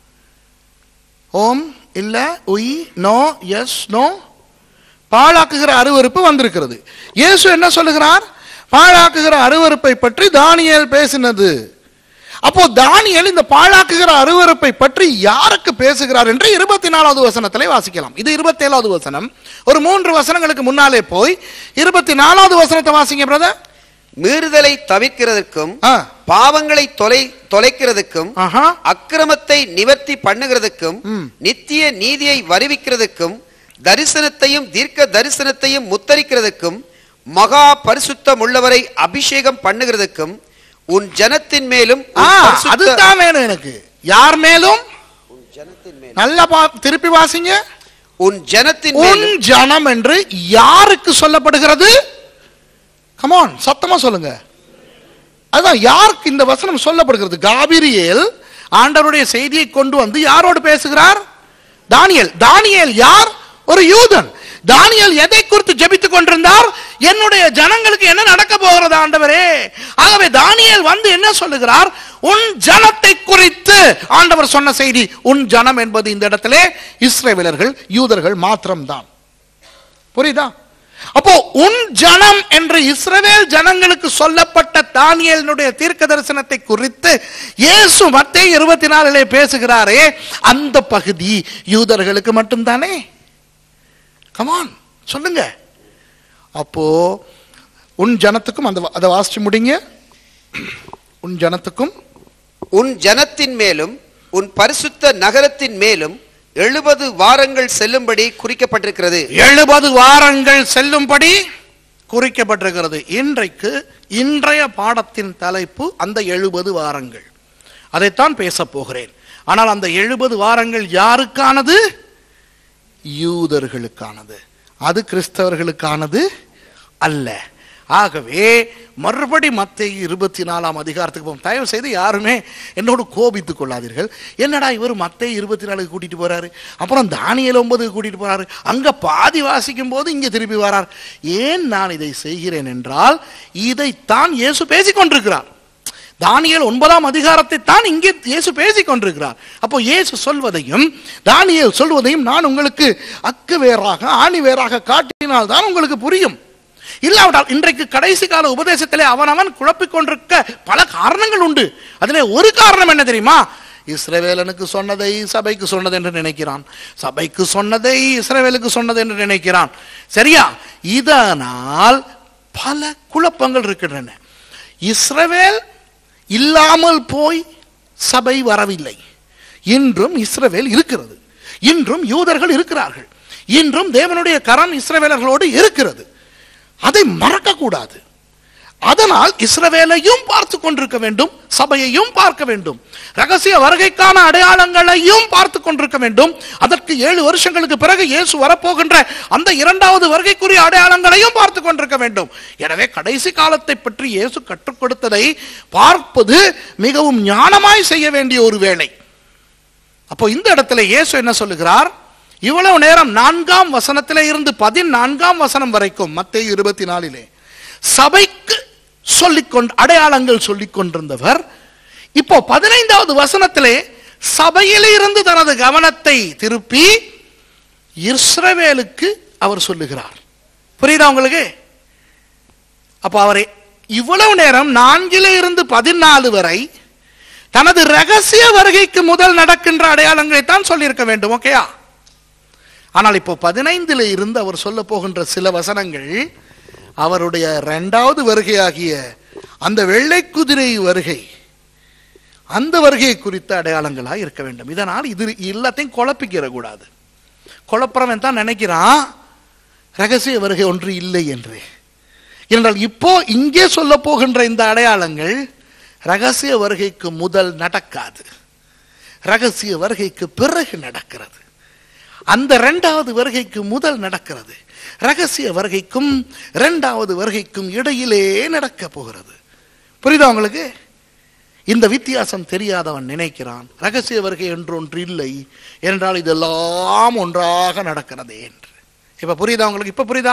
ஓம் இல்ல உய் நோ எஸ் நோ பாழாக்குகிற அருவருப்பு வந்திருக்கிறது இயேசு என்ன சொல்லுகிறார் பாழாக்குகிற அருவருப்பை பற்றி தானியேல் பேசினது அப்போ தானியேல் இந்த பாழாக்குகிற அருவருப்பை பற்றி யாருக்கு பேசுகிறார் என்று இருபத்தி நாலாவது வசனத்திலே வாசிக்கலாம் இது இருபத்தி ஏழாவது வசனம் ஒரு மூன்று வசனங்களுக்கு முன்னாலே போய் இருபத்தி நாலாவது வசனத்தை வாசிங்க பிரதர் மீறுதலை தவிர்க்கிறதுக்கும் ஆ. பாவங்களை தொலை தொலைக்கிறதுக்கும் ஆஹா அக்கிரமத்தை நிவர்த்தி பண்ணுகிறதுக்கும் நித்திய நீதியை வருவிக்கிறதுக்கும் தரிசனத்தையும் தீர்க்க தரிசனத்தையும் முத்தரிக்கிறதுக்கும் மகா பரிசுத்தம் உள்ளவரை அபிஷேகம் பண்ணுகிறதுக்கும் உன் ஜனத்தின் மேலும் ஆ, உன் பரிசுத்த- அதுதான் வேணும் எனக்கு யார் மேலும் உன் ஜனத்தின் மேலும் நல்லா பா- திருப்பி வாசிங்க உன் ஜனத்தின் உன் மேலும் ஜனம் என்று யாருக்கு சொல்லப்படுகிறது கமான் சத்தமா சொல்லுங்க அதான் யாருக்கு இந்த வசனம் சொல்லப்படுகிறது காபிரியேல் ஆண்டவருடைய செய்தியை கொண்டு வந்து யாரோடு பேசுகிறார் தானியேல் தானியேல் யார் ஒரு யூதன் தானியேல் எதை குறித்து ஜெபித்துக் கொண்டிருந்தார் என்னுடைய ஜனங்களுக்கு என்ன நடக்க போகிறது ஆண்டவரே ஆகவே தானியேல் வந்து என்ன சொல்லுகிறார் உன் ஜனத்தை குறித்து ஆண்டவர் சொன்ன செய்தி உன் ஜனம் என்பது இந்த இடத்திலே இஸ்ரேவேலர்கள் யூதர்கள் மாத்திரம்தான் புரியுதா அப்போ உன் ஜனம் என்று இஸ்ரவேல் ஜனங்களுக்கு சொல்லப்பட்ட தானியேலினுடைய தீர்க்க தரிசனத்தை குறித்து இயேசு மத்தேயு இருபத்தி நாலிலே பேசுகிறாரே அந்த பகுதி யூதர்களுக்கு மட்டும்தானே கமான் சொல்லுங்க அப்போ உன் ஜனத்துக்கும் அந்த அதை வாசிச்சு முடிங்க உன் ஜனத்துக்கும் உன் ஜனத்தின் மேலும் உன் பரிசுத்த நகரத்தின் மேலும் எழுபது வாரங்கள் செல்லும்படி குறிக்கப்பட்டிருக்கிறது எழுபது வாரங்கள் செல்லும்படி குறிக்கப்பட்டிருக்கிறது இன்றைக்கு இன்றைய பாடத்தின் தலைப்பு அந்த எழுபது வாரங்கள் அதைத்தான் பேசப் போகிறேன் ஆனால் அந்த எழுபது வாரங்கள் யாருக்கானது யூதர்களுக்கானது அது கிறிஸ்தவர்களுக்கானது அல்ல ஆகவே மறுபடி மத்திய இருபத்தி நாலாம் அதிகாரத்துக்கு போகும் தயவு செய்து யாருமே என்னோடு கோபித்துக் கொள்ளாதீர்கள் என்னடா இவர் மத்திய இருபத்தி நாலுக்கு கூட்டிட்டு போறாரு அப்புறம் தானியல் ஒன்பதுக்கு கூட்டிட்டு போறாரு அங்க பாதி வாசிக்கும் போது இங்க திருப்பி வரார் ஏன் நான் இதை செய்கிறேன் என்றால் இதைத்தான் இயேசு பேசிக் கொண்டிருக்கிறார் தானியேல் ஒன்பதாம் அதிகாரத்தை தான் இங்கே இயேசு பேசிக் கொண்டிருக்கிறார் அப்போ இயேசு சொல்வதையும் தானியேல் சொல்வதையும் நான் உங்களுக்கு அக்கு வேறாக ஆணி வேறாக காட்டினால் தான் உங்களுக்கு புரியும் இல்லாவிட்டால் இன்றைக்கு கடைசி கால உபதேசத்திலே அவனவன் குழப்பிக் கொண்டிருக்க பல காரணங்கள் உண்டு அதிலே ஒரு காரணம் என்ன தெரியுமா இஸ்ரவேலனுக்கு சொன்னதை சபைக்கு சொன்னது என்று நினைக்கிறான் சபைக்கு சொன்னதை இஸ்ரவேலுக்கு சொன்னது என்று நினைக்கிறான் சரியா இதனால் பல குழப்பங்கள் இருக்கின்றன இஸ்ரவேல் இல்லாமல் போய் சபை வரவில்லை இன்றும் இஸ்ரவேல் இருக்கிறது இன்றும் யூதர்கள் இருக்கிறார்கள் இன்றும் தேவனுடைய கரம் இஸ்ரவேலர்களோடு இருக்கிறது அதை மறக்க கூடாது அதனால் இஸ்ரவேலையும் பார்த்து கொண்டிருக்க வேண்டும் சபையையும் பார்க்க வேண்டும் ரகசிய வருகைக்கான அடையாளங்களையும் பார்த்து கொண்டிருக்க வேண்டும் அதற்கு ஏழு வருஷங்களுக்கு பிறகு இயேசு வரப்போகின்ற அந்த இரண்டாவது வருகைக்குரிய அடையாளங்களையும் பார்த்து கொண்டிருக்க வேண்டும் எனவே கடைசி காலத்தை பற்றி இயேசு கற்றுக் கொடுத்ததை பார்ப்பது மிகவும் ஞானமாய் செய்ய வேண்டிய ஒரு வேலை அப்போ இந்த இடத்துல இயேசு என்ன சொல்லுகிறார் இவ்வளவு நேரம் நான்காம் வசனத்திலே இருந்து பதினான்காம் வசனம் வரைக்கும் மத்திய இருபத்தி நாலிலே சபைக்கு சொல்லிக்கொண்டு அடையாளங்கள் சொல்லிக் கொண்டிருந்தவர் இப்போ பதினைந்தாவது வசனத்திலே சபையிலே இருந்து தனது கவனத்தை திருப்பி இஸ்ரவேலுக்கு அவர் சொல்லுகிறார் புரியுதா உங்களுக்கு அப்ப அவரை இவ்வளவு நேரம் நான்கிலே இருந்து பதினாலு வரை தனது ரகசிய வருகைக்கு முதல் நடக்கின்ற அடையாளங்களை தான் சொல்லியிருக்க வேண்டும் ஓகேயா ஆனால் இப்போ பதினைந்தில் இருந்து அவர் சொல்ல போகின்ற சில வசனங்கள் அவருடைய இரண்டாவது வருகையாகிய அந்த வெள்ளை குதிரை வருகை அந்த வருகை குறித்த அடையாளங்களாக இருக்க வேண்டும் இதனால் இது எல்லாத்தையும் குழப்பிக்கிற கூடாது குழப்பறவன் தான் நினைக்கிறான் ரகசிய வருகை ஒன்று இல்லை என்று என்றால் இப்போ இங்கே சொல்ல போகின்ற இந்த அடையாளங்கள் ரகசிய வருகைக்கு முதல் நடக்காது ரகசிய வருகைக்கு பிறகு நடக்கிறது அந்த இரண்டாவது வருகைக்கு முதல் நடக்கிறது ரகசிய வருகைக்கும் இரண்டாவது வருகைக்கும் இடையிலே நடக்க போகிறது புரியுதா உங்களுக்கு இந்த வித்தியாசம் தெரியாதவன் நினைக்கிறான் ரகசிய வருகை என்று ஒன்று இல்லை என்றால் இதெல்லாம் ஒன்றாக நடக்கிறது என்று இப்ப புரியுதா உங்களுக்கு இப்ப புரியுதா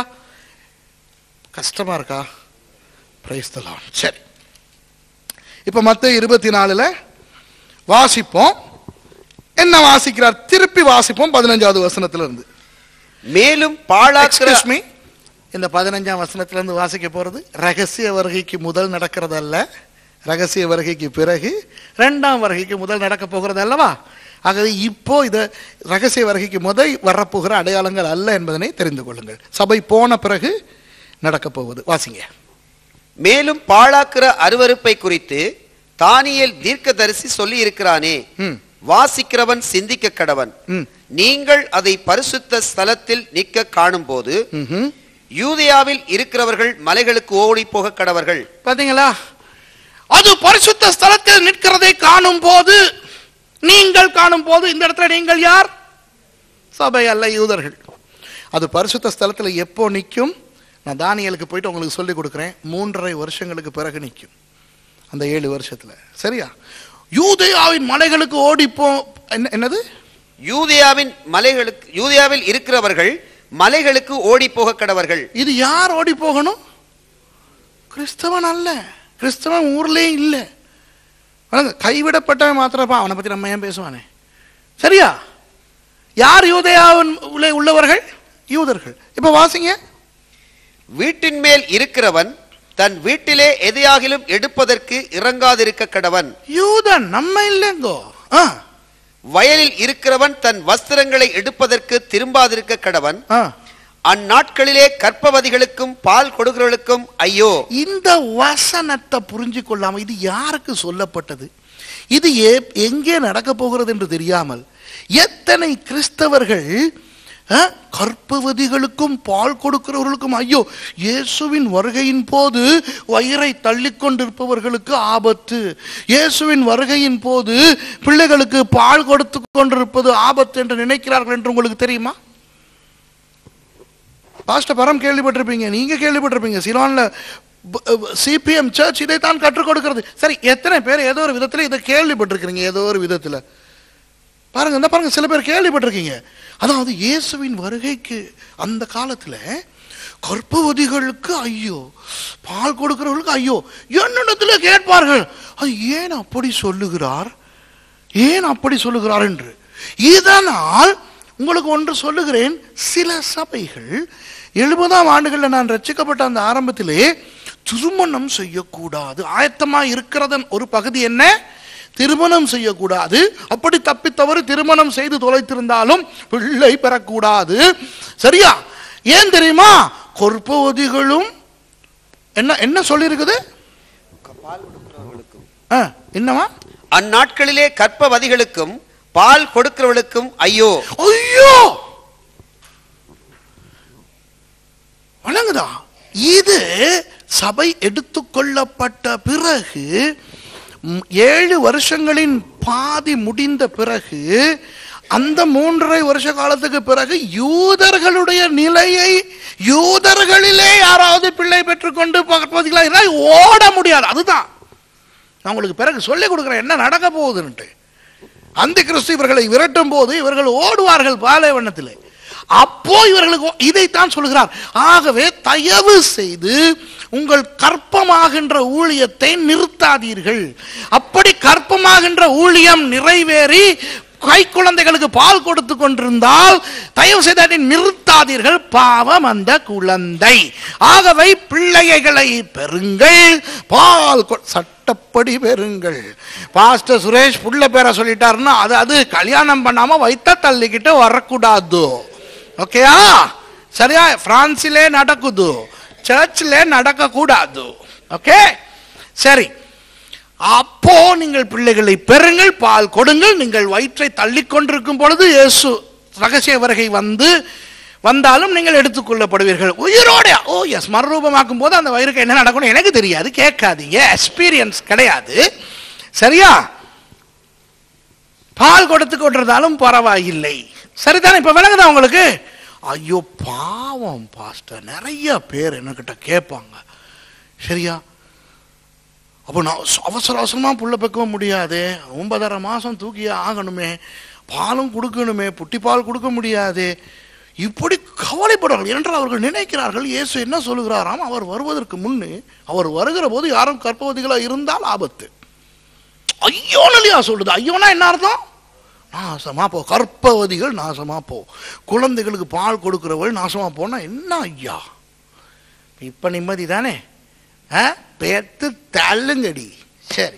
கஷ்டமா இருக்கா பிரைஸ்தலாம் சரி இப்ப மத்த இருபத்தி நாலுல வாசிப்போம் என்ன வாசிக்கிறார் திருப்பி வாசிப்போம் பதினஞ்சாவது வசனத்துல இருந்து மேலும் பாழாக்கிற Excuse me. இந்த பதினஞ்சாம் வசனத்துல இருந்து வாசிக்க போறது ரகசிய வருகைக்கு முதல் நடக்கிறது அல்ல ரகசிய வருகைக்கு பிறகு இரண்டாம் வருகைக்கு முதல் நடக்க போகிறது அல்லவா ஆகவே இப்போ இத ரகசிய வருகைக்கு முதல் வரப்போகிற அடையாளங்கள் அல்ல என்பதனை தெரிந்து கொள்ளுங்கள் சபை போன பிறகு நடக்க போவது வாசிங்க மேலும் பாழாக்கிற அருவருப்பை குறித்து தானியேல் தீர்க்கதரிசி சொல்லி இருக்கிறானே ம். வாசிக்கிறவன் சிந்திக்க கடவன் ம். நீங்கள் அதை பரிசுத்த ஸ்தலத்தில் நிற்க காணும்போது ம்ஹும். யூதேயாவில் இருக்கிறவர்கள் மலைகளுக்கு ஓடி போக கடவர்கள் பாத்தீங்களா அது பரிசுத்த ஸ்தலத்தில் நிற்கிறதை காணும் போது நீங்கள் காணும் போது இந்த இடத்துல நீங்கள் யார் சபை அல்ல யூதர்கள் அது பரிசுத்த ஸ்தலத்துல எப்போ நிற்கும் நான் தானியலுக்கு போயிட்டு உங்களுக்கு சொல்லி கொடுக்குறேன் மூன்றரை வருஷங்களுக்கு பிறகு நிற்கும் அந்த ஏழு வருஷத்துல சரியா யூதேயாவின் மலைகளுக்கு ஓடிப்போ என்ன- என்னது யூதேயாவின் மலைகளுக்கு யூதேயாவில் இருக்கிறவர்கள் மலைகளுக்கு ஓடி போக கடவர்கள் இது யார் ஓடி போகணும் கிறிஸ்தவன் அல்ல கிறிஸ்தவன் ஊர்லயே இல்லை வணங்க, கைவிடப்பட்டவன் மாத்திரப்பா அவனை பத்தி நம்ம ஏன் பேசுவானே சரியா யார் யூதேயாவின் உள்ளே உள்ளவர்கள் யூதர்கள் இப்ப வாசிங்க வீட்டின் மேல் இருக்கிறவன் தன் வீட்டிலே எதையாகிலும் எடுப்பதற்கு இறங்காதிருக்க கடவன் யூதன் நம்ம இல்லைங்கோ ஆ, வயலில் இருக்கிறவன் தன் வஸ்திரங்களை எடுப்பதற்கு திரும்பாதிருக்க கடவன் ஆ. அந்நாட்களிலே கற்பவதிகளுக்கும் பால் கொடுக்கிறவர்களுக்கும் ஐயோ இந்த வசனத்தை புரிஞ்சு கொள்ளாம இது யாருக்கு சொல்லப்பட்டது இது ஏ- எங்கே நடக்க போகிறது என்று தெரியாமல் எத்தனை கிறிஸ்தவர்கள் அஹ், கர்ப்பவதிகளுக்கும் பால் கொடுக்கிறவர்களுக்கும் ஐயோ இயேசுவின் வருகையின் போது வயிறை தள்ளிக் கொண்டிருப்பவர்களுக்கு ஆபத்து இயேசுவின் வருகையின் போது பிள்ளைகளுக்கு பால் கொடுத்து கொண்டிருப்பது ஆபத்து என்று நினைக்கிறார்கள் என்று உங்களுக்கு தெரியுமா பாஸ்டர் பரம் கேள்விப்பட்டிருப்பீங்க நீங்க கேள்விப்பட்டிருப்பீங்க சிலான்ல சிபிஎம் சர்ச் இதைத்தான் கற்றுக் கொடுக்கிறது சரி எத்தனை பேர் ஏதோ ஒரு விதத்துல இதை கேள்விப்பட்டிருக்கிறீங்க ஏதோ ஒரு விதத்துல பாருங்க என்ன பாருங்க சில பேர் கேள்விப்பட்டிருக்கீங்க அதாவது இயேசுவின் வருகைக்கு அந்த காலத்துல கர்ப்பவதிகளுக்கு ஐயோ பால் கொடுக்கிறவர்களுக்கு ஐயோ என்னிடத்துல கேட்பார்கள் அது ஏன் அப்படி சொல்லுகிறார் ஏன் அப்படி சொல்லுகிறார் என்று இதனால் உங்களுக்கு ஒன்று சொல்லுகிறேன் சில சபைகள் எழுபதாம் ஆண்டுகளில் நான் ரட்சிக்கப்பட்ட அந்த ஆரம்பத்திலே திருமணம் செய்யக்கூடாது ஆயத்தமா இருக்கிறதன் ஒரு பகுதி என்ன திருமணம் செய்யக்கூடாது அப்படி தப்பி தவறு திருமணம் செய்து தொலைத்திருந்தாலும் பிள்ளை பெறக்கூடாது சரியா ஏன் தெரியுமா கொற்பவதிகளும் என்ன என்ன சொல்லியிருக்குது ஆ, என்னவா அந்நாட்களிலே கற்பவதிகளுக்கும் பால் கொடுக்கிறவர்களுக்கும் ஐயோ ஐயோ வணங்குதா இது சபை எடுத்துக்கொள்ளப்பட்ட பிறகு ம், ஏழு வருஷங்களின் பாதி முடிந்த பிறகு அந்த மூன்றரை வருஷ காலத்துக்கு பிறகு யூதர்களுடைய நிலையை யூதர்களிலே யாராவது பிள்ளை பெற்றுக்கொண்டு பகுதிகளா இருந்தால் ஓட முடியாது அதுதான் நான் உங்களுக்கு பிறகு சொல்லிக் கொடுக்குறேன் என்ன நடக்க போகுதுன்ட்டு அந்த கிறிஸ்து இவர்களை விரட்டும் போது இவர்கள் ஓடுவார்கள் பாலைவனத்திலே அப்போ இவர்களுக்கு ஓ- இதைத்தான் சொல்கிறார் ஆகவே தயவு செய்து உங்கள் கற்பமாகின்ற ஊழியத்தை நிறுத்தாதீர்கள் அப்படி கற்பமாகின்ற ஊழியம் நிறைவேறி கை குழந்தைகளுக்கு பால் கொடுத்து கொண்டிருந்தால் தயவு செய்து அதை நிறுத்தாதீர்கள் பாவம் அந்த குழந்தை ஆகவே பிள்ளைகளை பெறுங்கள் பால் கொ- சட்டப்படி பெறுங்கள் பாஸ்டர் சுரேஷ் புள்ள பேரை சொல்லிட்டாருன்னா அது அது கல்யாணம் பண்ணாம வைத்த தள்ளிக்கிட்டு வரக்கூடாது ஓகேயா சரியா பிரான்சிலே நடக்குது சர்ச்சில் நடக்கக்கூடாது ஓகே சரி அப்போ நீங்கள் பிள்ளைகளை பெறுங்கள் பால் கொடுங்கள் நீங்கள் வயிற்றை தள்ளிக் கொண்டிருக்கும் பொழுது இயேசு ரகசிய வருகை வந்து வந்தாலும் நீங்கள் எடுத்துக்கொள்ளப்படுவீர்கள் உயிரோட ஓ எஸ் மறுரூபமாக்கும் போது அந்த வயிறுக்கு என்ன நடக்கும்னு எனக்கு தெரியாது கேட்காதீங்க எக்ஸ்பீரியன்ஸ் கிடையாது சரியா பால் கொடுத்து கொண்டிருந்தாலும் பரவாயில்லை சரிதானே இப்ப விளங்குதா உங்களுக்கு ஐயோ பாவம் பாஸ்டர் நிறைய பேர் என்கிட்ட கேட்பாங்க சரியா அப்போ நான் ச- அவசர அவசரமாக புள்ள பெக்க முடியாது ஒன்பதரை மாதம் தூக்கியே ஆகணுமே பாலும் கொடுக்கணுமே புட்டி பால் கொடுக்க முடியாது இப்படி கவலைப்படுவார்கள் என்றால் அவர்கள் நினைக்கிறார்கள் இயேசு என்ன சொல்லுகிறாராம் அவர் வருவதற்கு முன்னே அவர் வருகிற போது யாரும் கற்பவதிகளாக இருந்தால் ஆபத்து ஐயோ இல்லையா சொல்லுது ஐயோனா என்ன அர்த்தம் நாசமா போ கற்பவதிகள் நாசமா போ குழந்தைகளுக்கு பால் கொடுக்கிறவள் நாசமா போனா என்ன ஐயா இப்ப நிம்மதி தானே ஆ? பேத்து தள்ளுங்கடி சரி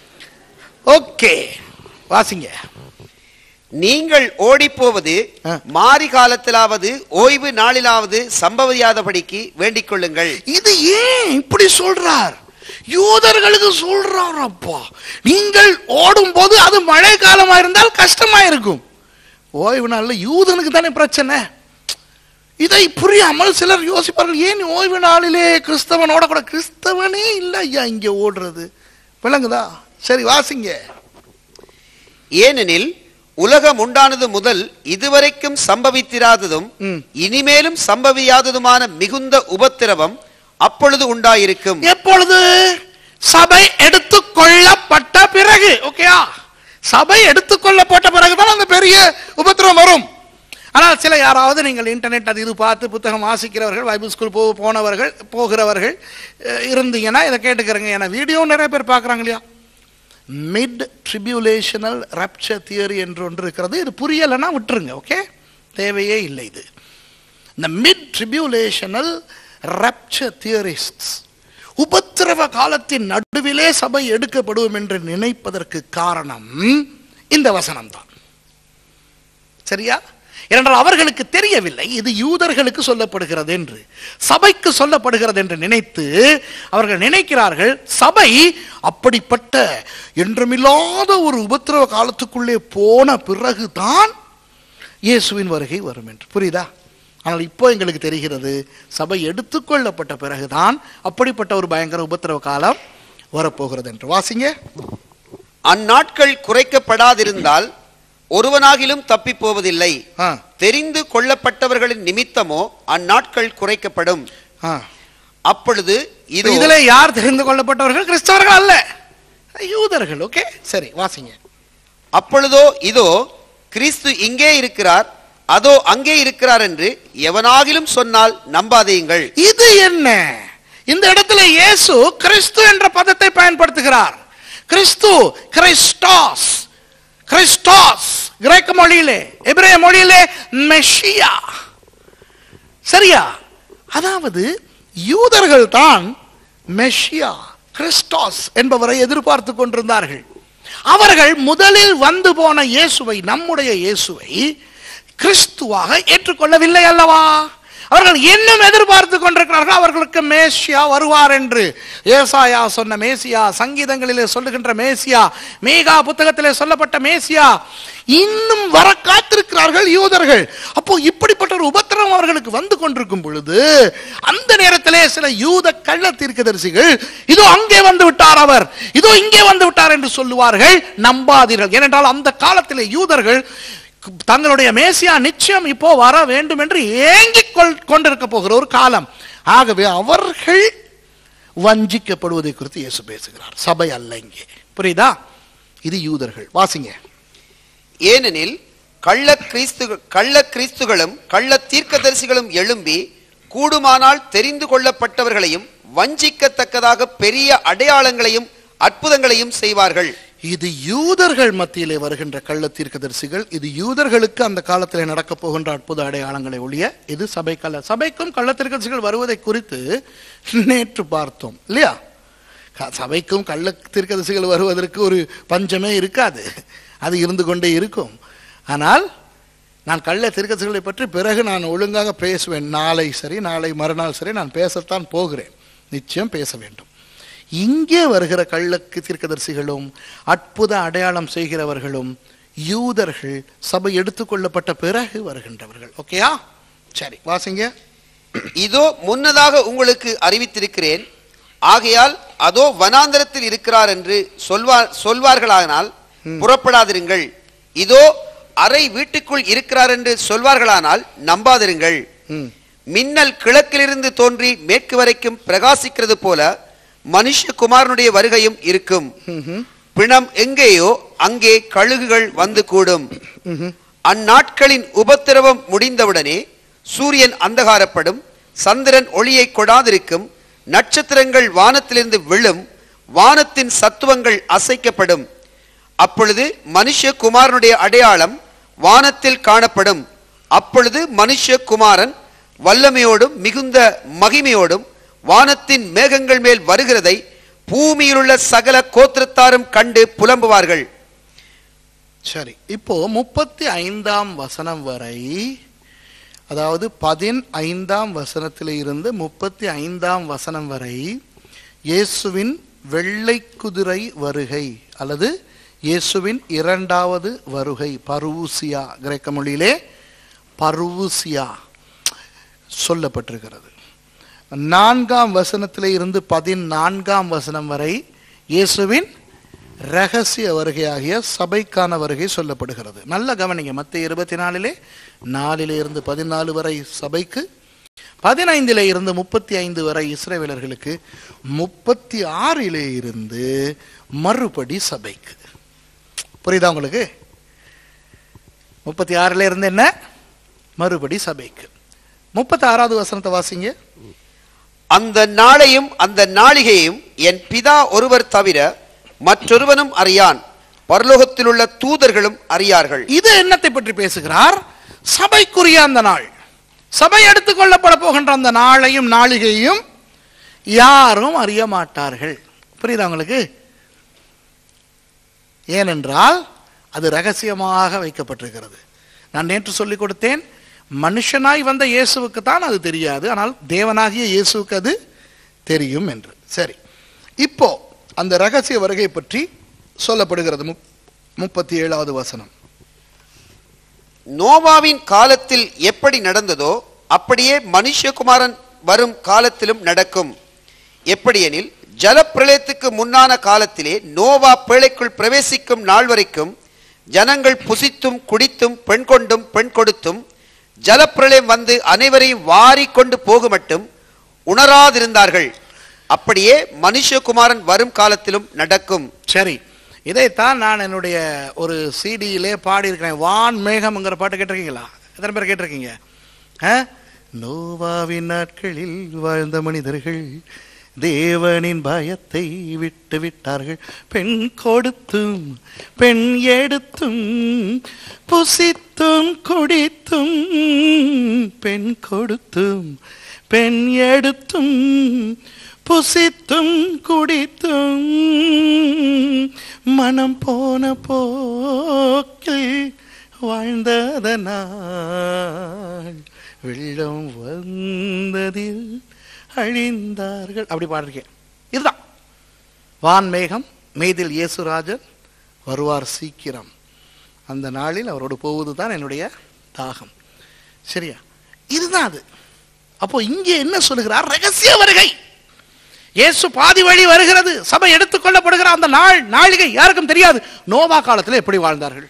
ஓகே வாசிங்க நீங்கள் ஓடிப்போவது ஆ. மாரி காலத்திலாவது ஓய்வு நாளிலாவது சம்பவியாதபடிக்கு வேண்டிக் கொள்ளுங்கள் இது ஏன் இப்படி சொல்றார் யூதர்களுக்கு சொல்றார் அப்பா நீங்கள் ஓடும் போது அது மழை காலமா இருந்தால் கஷ்டமா இருக்கும் ஓய்வு நாள்ல யூதனுக்கு தானே பிரச்சனை இதை புரியாமல் சிலர் யோசிப்பார்கள் ஏன் ஓய்வு நாளிலே கிறிஸ்தவன் ஓடக்கூட கிறிஸ்தவனே இல்லை ஐயா இங்க ஓடுறது விளங்குதா சரி வாசிங்க ஏனெனில் உலகம் உண்டானது முதல் இதுவரைக்கும் சம்பவித்திராததும் ம். இனிமேலும் சம்பவியாததுமான மிகுந்த உபத்திரவம் அப்பொழுது உண்டாயிருக்கும் எப்பொழுது சபை எடுத்துக்கொள்ளப்பட்ட பிறகு ஓகேயா சபை எடுத்துக்கொள்ளப்பட்ட பிறகுதான் அந்த பெரிய உபத்திரம் வரும் ஆனால் சில யாராவது நீங்கள் இன்டர்நெட் அது இது பார்த்து புத்தகம் வாசிக்கிறவர்கள் பைபிள் ஸ்கூல் போ போனவர்கள் போகிறவர்கள் அஹ், இருந்தீங்கன்னா இதை கேட்டுக்கிறங்க ஏன்னா வீடியோ நிறைய பேர் பார்க்குறாங்க இல்லையா மிட் ட்ரிபியூலேஷனல் ரப்சர் தியரி என்று ஒன்று இருக்கிறது இது புரியலைன்னா விட்டுருங்க ஓகே தேவையே இல்லை இது இந்த மிட் ட்ரிபியூலேஷனல் ரப்சர் தியரிஸ்ட்ஸ் உபத்திரவ காலத்தின் நடுவிலே சபை எடுக்கப்படும் என்று நினைப்பதற்கு காரணம் இந்த வசனம்தான் சரியா ஏனென்றால் அவர்களுக்கு தெரியவில்லை இது யூதர்களுக்கு சொல்லப்படுகிறது என்று சபைக்கு சொல்லப்படுகிறது என்று நினைத்து அவர்கள் நினைக்கிறார்கள் சபை அப்படிப்பட்ட என்றுமில்லாத ஒரு உபத்திரவ காலத்துக்குள்ளே போன பிறகுதான் இயேசுவின் வருகை வரும் என்று புரியுதா ஆனால் இப்போ எங்களுக்கு தெரிகிறது சபை எடுத்துக்கொள்ளப்பட்ட பிறகுதான் அப்படிப்பட்ட ஒரு பயங்கர உபத்திரவ காலம் வரப்போகிறது என்று வாசிங்க அந்நாட்கள் குறைக்கப்படாதிருந்தால் ஒருவனாகிலும் தப்பி போவதில்லை ஆ தெரிந்து கொள்ளப்பட்டவர்களின் நிமித்தமோ அந்நாட்கள் குறைக்கப்படும் ஆ அப்பொழுது இது இதுல யார் தெரிந்து கொள்ளப்பட்டவர்கள் கிறிஸ்தவர்கள் அல்ல யூதர்கள் ஓகே சரி வாசிங்க அப்பொழுதோ இதோ கிறிஸ்து இங்கே இருக்கிறார் அதோ அங்கே இருக்கிறார் என்று எவனாகிலும் சொன்னால் நம்பாதேயுங்கள் இது என்ன இந்த இடத்துல இயேசு கிறிஸ்து என்ற பதத்தை பயன்படுத்துகிறார் கிறிஸ்து கிறிஸ்டாஸ் கிறிஸ்டாஸ் கிரேக்க மொழியிலே எபிரேய மொழியிலே மெஷியா சரியா அதாவது யூதர்கள் தான் மெஷியா கிறிஸ்டாஸ் என்பவரை எதிர்பார்த்து கொண்டிருந்தார்கள் அவர்கள் முதலில் வந்து போன இயேசுவை நம்முடைய இயேசுவை கிறிஸ்துவாக ஏற்றுக்கொள்ளவில்லை அல்லவா அவர்கள் இன்னும் எதிர்பார்த்து கொண்டிருக்கிறார்கள் அவர்களுக்கு மேசியா வருவார் என்று ஏசாயா சொன்ன மேசியா சங்கீதங்களிலே சொல்லுகின்ற மேசியா மேகா புத்தகத்திலே சொல்லப்பட்ட மேசியா இன்னும் வர காத்திருக்கிறார்கள் யூதர்கள் அப்போ இப்படிப்பட்ட ஒரு உபத்திரம் அவர்களுக்கு வந்து கொண்டிருக்கும் பொழுது அந்த நேரத்திலே சில யூத கள்ள தீர்க்கதரிசிகள் இதோ அங்கே வந்து விட்டார் அவர் இதோ இங்கே வந்து விட்டார் என்று சொல்லுவார்கள் நம்பாதீர்கள் ஏனென்றால் அந்த காலத்திலே யூதர்கள் தங்களுடைய மேசியா நிச்சயம் இப்போ வர வேண்டும் என்று ஏங்கிக் கொள்- கொண்டிருக்க போகிற ஒரு காலம் ஆகவே அவர்கள் வஞ்சிக்கப்படுவதை குறித்து இயேசு பேசுகிறார் சபை அல்ல இங்கே புரியுதா இது யூதர்கள் வாசிங்க ஏனெனில் கள்ள கிறிஸ்து கள்ள கிறிஸ்துகளும் கள்ள தீர்க்கதரிசிகளும் எழும்பி கூடுமானால் தெரிந்து கொள்ளப்பட்டவர்களையும் வஞ்சிக்கத்தக்கதாக பெரிய அடையாளங்களையும் அற்புதங்களையும் செய்வார்கள் இது யூதர்கள் மத்தியிலே வருகின்ற கள்ள தீர்க்கதரிசிகள் இது யூதர்களுக்கு அந்த காலத்திலே நடக்க போகின்ற அற்புத அடையாளங்களை ஒழிய இது சபை கள்ள சபைக்கும் கள்ள தீர்க்கதரிசிகள் வருவதை குறித்து நேற்று பார்த்தோம் இல்லையா க- சபைக்கும் கள்ள தீர்க்கதரிசிகள் வருவதற்கு ஒரு பஞ்சமே இருக்காது அது இருந்து கொண்டே இருக்கும் ஆனால் நான் கள்ள தீர்க்கதரிசிகளை பற்றி பிறகு நான் ஒழுங்காக பேசுவேன் நாளை சரி நாளை மறுநாள் சரி நான் பேசத்தான் போகிறேன் நிச்சயம் பேச வேண்டும் இங்கே வருகிற கள்ளக்கு தீர்க்கதரிசிகளும் அற்புத அடையாளம் செய்கிறவர்களும் யூதர்கள் சபை எடுத்துக்கொள்ளப்பட்ட பிறகு வருகின்றவர்கள் ஓகேயா சரி வாசிங்க இதோ முன்னதாக உங்களுக்கு அறிவித்திருக்கிறேன் ஆகையால் அதோ வனாந்தரத்தில் இருக்கிறார் என்று சொல்வார் சொல்வார்களானால் புறப்படாதிருங்கள் இதோ அறை வீட்டுக்குள் இருக்கிறார் என்று சொல்வார்களானால் நம்பாதிருங்கள் ம் மின்னல் கிழக்கிலிருந்து தோன்றி மேற்கு வரைக்கும் பிரகாசிக்கிறது போல மனுஷகுமாரனுடைய வருகையும் இருக்கும் பிணம் எங்கேயோ அங்கே கழுகுகள் வந்து கூடும் அந்நாட்களின் உபத்திரவம் முடிந்தவுடனே சூரியன் அந்தகாரப்படும் சந்திரன் ஒளியை கொடாதிருக்கும் நட்சத்திரங்கள் வானத்திலிருந்து விழும் வானத்தின் சத்துவங்கள் அசைக்கப்படும் அப்பொழுது மனுஷகுமாரனுடைய அடையாளம் வானத்தில் காணப்படும் அப்பொழுது மனுஷகுமாரன் வல்லமையோடும் மிகுந்த மகிமையோடும் வானத்தின் மேகங்கள் மேல் வருகிறதை பூமியிலுள்ள சகல கோத்திரத்தாரும் கண்டு புலம்புவார்கள் சரி இப்போ முப்பத்தி ஐந்தாம் வசனம் வரை அதாவது பதினைந்தாம் வசனத்திலே இருந்து முப்பத்தி ஐந்தாம் வசனம் வரை இயேசுவின் வெள்ளை குதிரை வருகை அல்லது இயேசுவின் இரண்டாவது வருகை பருவூசியா கிரேக்க மொழியிலே பருவூசியா சொல்லப்பட்டிருக்கிறது நான்காம் வசனத்திலே இருந்து பதினான்காம் வசனம் வரை இயேசுவின் ரகசிய வருகையாகிய சபைக்கான வருகை சொல்லப்படுகிறது நல்ல கவனிங்க மத்திய இருபத்தி நாலிலே நாலிலே இருந்து பதினாலு வரை சபைக்கு பதினைந்திலே இருந்து முப்பத்தி ஐந்து வரை இஸ்ரேவேலர்களுக்கு முப்பத்தி ஆறிலே இருந்து மறுபடி சபைக்கு புரியுதா உங்களுக்கு முப்பத்தி ஆறுல இருந்து என்ன மறுபடி சபைக்கு முப்பத்தி ஆறாவது வசனத்தை வாசிங்க அந்த நாளையும் அந்த நாளிகையும் என் பிதா ஒருவர் தவிர மற்றொருவனும் அறியான் பரலோகத்தில் உள்ள தூதர்களும் அறியார்கள் இது என்னத்தை பற்றி பேசுகிறார் சபைக்குரிய அந்த நாள் சபை எடுத்துக்கொள்ளப்பட போகின்ற அந்த நாளையும் நாளிகையும் யாரும் அறிய மாட்டார்கள் புரியுதா உங்களுக்கு ஏனென்றால் அது ரகசியமாக வைக்கப்பட்டிருக்கிறது நான் நேற்று சொல்லிக் கொடுத்தேன் மனுஷனாய் வந்த இயேசுவுக்கு தான் அது தெரியாது ஆனால் தேவனாகிய இயேசுவுக்கு அது தெரியும் என்று சரி இப்போ அந்த ரகசிய வருகை பற்றி சொல்லப்படுகிறது முப்- முப்பத்தி ஏழாவது வசனம் நோவாவின் காலத்தில் எப்படி நடந்ததோ அப்படியே மனுஷகுமாரன் வரும் காலத்திலும் நடக்கும் எப்படியெனில் ஜலப்பிரளயத்துக்கு முன்னான காலத்திலே நோவா பேழைக்குள் பிரவேசிக்கும் நாள் வரைக்கும் ஜனங்கள் புசித்தும் குடித்தும் பெண் கொண்டும் பெண் கொடுத்தும் ஜலப்பிரளயம் வந்து அனைவரையும் வாரிக் கொண்டு போகுமட்டும் உணராதிருந்தார்கள் அப்படியே மனுஷகுமாரன் வரும் காலத்திலும் நடக்கும் சரி இதைத்தான் நான் என்னுடைய ஒரு சிடியிலே பாடியிருக்கிறேன் வான் மேகம்ங்கிற பாட்டு கேட்டிருக்கீங்களா எத்தனை பேர் கேட்டிருக்கீங்க ஆ? நோவாவின் நாட்களில் வாழ்ந்த மனிதர்கள் தேவனின் பயத்தை விட்டு விட்டார்கள் பெண் கொடுத்தும் பெண் எடுத்தும் புசித்தும் குடித்தும் பெண் கொடுத்தும் பெண் எடுத்தும் புசித்தும் குடித்தும் மனம் போன போக்கில் வாழ்ந்ததனால் வெள்ளம் வந்ததில் அழிந்தார்கள் அப்படி பாடிருக்கேன் இதுதான் வான்மேகம் மேதில் இயேசுராஜன் வருவார் சீக்கிரம் அந்த நாளில் அவரோடு போவது தான் என்னுடைய தாகம் சரியா இதுதான் அது அப்போ இங்கே என்ன சொல்லுகிறார் ரகசிய வருகை இயேசு பாதி வழி வருகிறது சபை எடுத்துக்கொள்ளப்படுகிற அந்த நாள் நாளிகை யாருக்கும் தெரியாது நோவா காலத்தில் எப்படி வாழ்ந்தார்கள்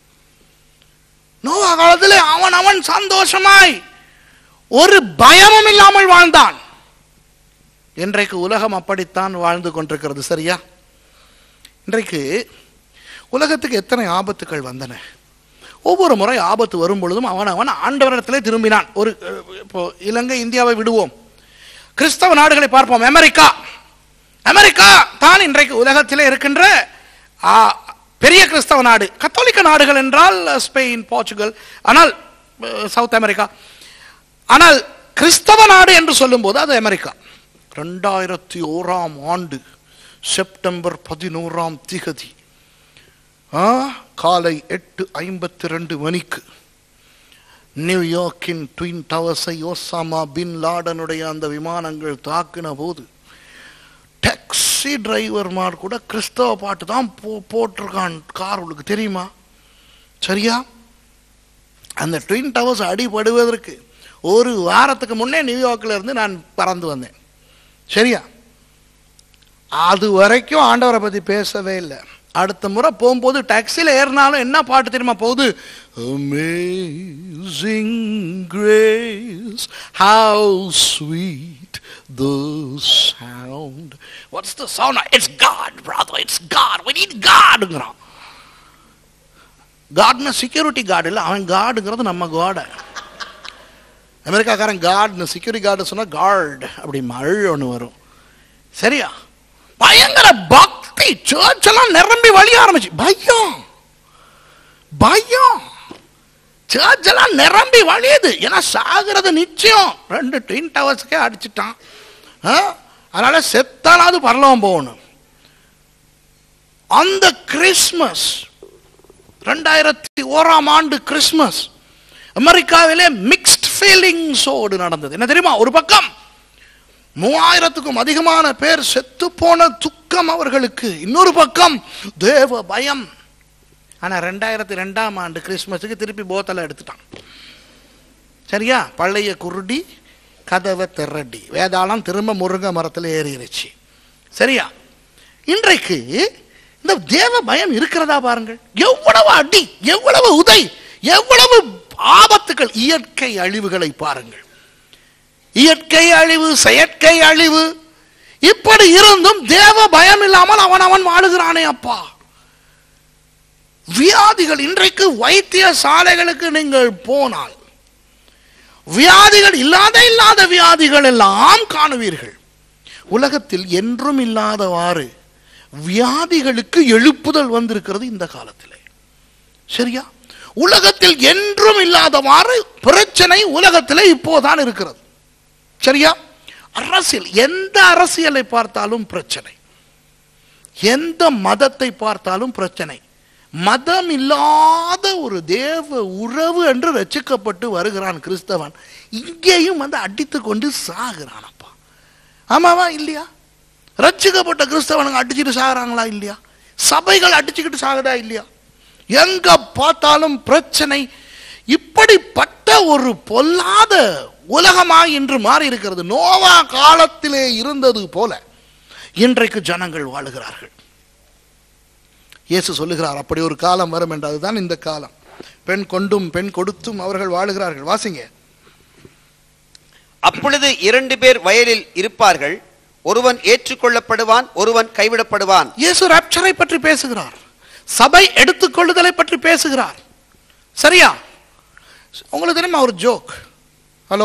நோவா காலத்தில் அவன் அவன் சந்தோஷமாய் ஒரு பயமும் இல்லாமல் வாழ்ந்தான் இன்றைக்கு உலகம் அப்படித்தான் வாழ்ந்து கொண்டிருக்கிறது சரியா இன்றைக்கு உலகத்துக்கு எத்தனை ஆபத்துக்கள் வந்தன ஒவ்வொரு முறை ஆபத்து வரும் பொழுதும் அவன் அவன் ஆண்டவரிடத்திலே திரும்பினான் ஒரு அஹ், இப்போ இலங்கை இந்தியாவை விடுவோம் கிறிஸ்தவ நாடுகளை பார்ப்போம் அமெரிக்கா அமெரிக்கா தான் இன்றைக்கு உலகத்திலே இருக்கின்ற ஆ, பெரிய கிறிஸ்தவ நாடு கத்தோலிக்க நாடுகள் என்றால் ஸ்பெயின் போர்ச்சுகல் ஆனால் அஹ், சவுத் அமெரிக்கா ஆனால் கிறிஸ்தவ நாடு என்று சொல்லும்போது அது அமெரிக்கா ரெண்டாயிரத்தி ஓராம் ஆண்டு செப்டம்பர் பதினோராம் திகதி ஆ, காலை எட்டு ஐம்பத்தி ரெண்டு மணிக்கு நியூயார்க்கின் ட்வின் டவர்ஸை ஓசாமா பின் லாடனுடைய அந்த விமானங்கள் தாக்கின போது டாக்ஸி டிரைவர்மார் கூட கிறிஸ்தவ பாட்டு தான் போ போட்டிருக்கான் கார் உங்களுக்கு தெரியுமா சரியா அந்த ட்வின் டவர்ஸ் அடிபடுவதற்கு ஒரு வாரத்துக்கு முன்னே நியூயார்க்கில் இருந்து நான் பறந்து வந்தேன் சரியா அது வரைக்கும் ஆண்டவரை பற்றி பேசவே இல்லை அடுத்த முறை போகும்போது டாக்ஸியில் ஏறினாலும் என்ன பாட்டு தெரியுமா போகுது Amazing grace, how sweet the sound. What's the sound? It's God, brother. It's God. We need God. காட்னா செக்யூரிட்டி கார்டு இல்லை அவன் காடுங்கிறது நம்ம காடை அமெரிக்காக்காரன் கார்டுன்னு செக்யூரிட்டி கார்டு சொன்னால் கார்டு அப்படி மழை ஒன்று வரும் சரியா பயங்கர பக்தி சர்ச் எல்லாம் நிரம்பி வழிய ஆரம்பிச்சு பயம் பயம் சர்ச் எல்லாம் நிரம்பி வழியுது ஏன்னா சாகிறது நிச்சயம் ரெண்டு ட்வின் டவர்ஸ்க்கே அடிச்சிட்டான் ஆ? அதனால செத்தாலாவது பரலவம் போகணும் அந்த கிறிஸ்மஸ் ரெண்டாயிரத்தி ஓராம் ஆண்டு கிறிஸ்மஸ் அமெரிக்காவிலே மிக்ஸ்ட் ஃபீலிங்ஸோடு நடந்தது என்ன தெரியுமா ஒரு பக்கம் மூவாயிரத்துக்கும் அதிகமான பேர் செத்து போன துக்கம் அவர்களுக்கு இன்னொரு பக்கம் தேவ பயம் ஆனா ரெண்டாயிரத்தி ரெண்டாம் ஆண்டு கிறிஸ்மஸுக்கு திருப்பி போத்தலை எடுத்துட்டான் சரியா பழைய குருடி கதவை திரடி வேதாளம் திரும்ப முருங்கை மரத்தில் ஏறிடுச்சு சரியா இன்றைக்கு இந்த தேவ பயம் இருக்கிறதா பாருங்கள் எவ்வளவு அடி எவ்வளவு உதை எவ்வளவு ஆபத்துகள் இயற்கை அழிவுகளை பாருங்கள் இயற்கை அழிவு செயற்கை அழிவு இப்படி இருந்தும் தேவ பயம் இல்லாமல் அவன் அவன் வாழுகிறானே அப்பா வியாதிகள் இன்றைக்கு வைத்தியசாலைகளுக்கு நீங்கள் போனால் வியாதிகள் இல்லாத இல்லாத வியாதிகள் எல்லாம் காணுவீர்கள் உலகத்தில் என்றும் இல்லாதவாறு வியாதிகளுக்கு எழுப்புதல் வந்திருக்கிறது இந்த காலத்திலே சரியா உலகத்தில் என்றும் இல்லாதவாறு பிரச்சனை உலகத்திலே இப்போதான் இருக்கிறது சரியா அரசியல் எந்த அரசியலை பார்த்தாலும் பிரச்சனை எந்த மதத்தை பார்த்தாலும் பிரச்சனை மதம் இல்லாத ஒரு தேவ உறவு என்று ரட்சிக்கப்பட்டு வருகிறான் கிறிஸ்தவன் இங்கேயும் வந்து அடித்து கொண்டு சாகுறானப்பா ஆமாவா இல்லையா ரட்சிக்கப்பட்ட கிறிஸ்தவனுங்க அடிச்சுட்டு சாகுறாங்களா இல்லையா சபைகள் அடிச்சுக்கிட்டு சாகுதா இல்லையா எங்க பார்த்தாலும் பிரச்சனை இப்படிப்பட்ட ஒரு பொல்லாத உலகமாய் இன்று மாறி இருக்கிறது நோவா காலத்திலே இருந்தது போல இன்றைக்கு ஜனங்கள் வாழுகிறார்கள் இயேசு சொல்லுகிறார் அப்படி ஒரு காலம் வரும் என்று அதுதான் இந்த காலம் பெண் கொண்டும் பெண் கொடுத்தும் அவர்கள் வாழுகிறார்கள் வாசிங்க அப்பொழுது இரண்டு பேர் வயலில் இருப்பார்கள் ஒருவன் ஏற்றுக்கொள்ளப்படுவான் ஒருவன் கைவிடப்படுவான் இயேசு ராப்சரை பற்றி பேசுகிறார் சபை எடுத்துக்கொள்ளுதலை பற்றி பேசுகிறார் சரியா உங்களுக்கு தெரியுமா ஒரு ஜோக் ஹலோ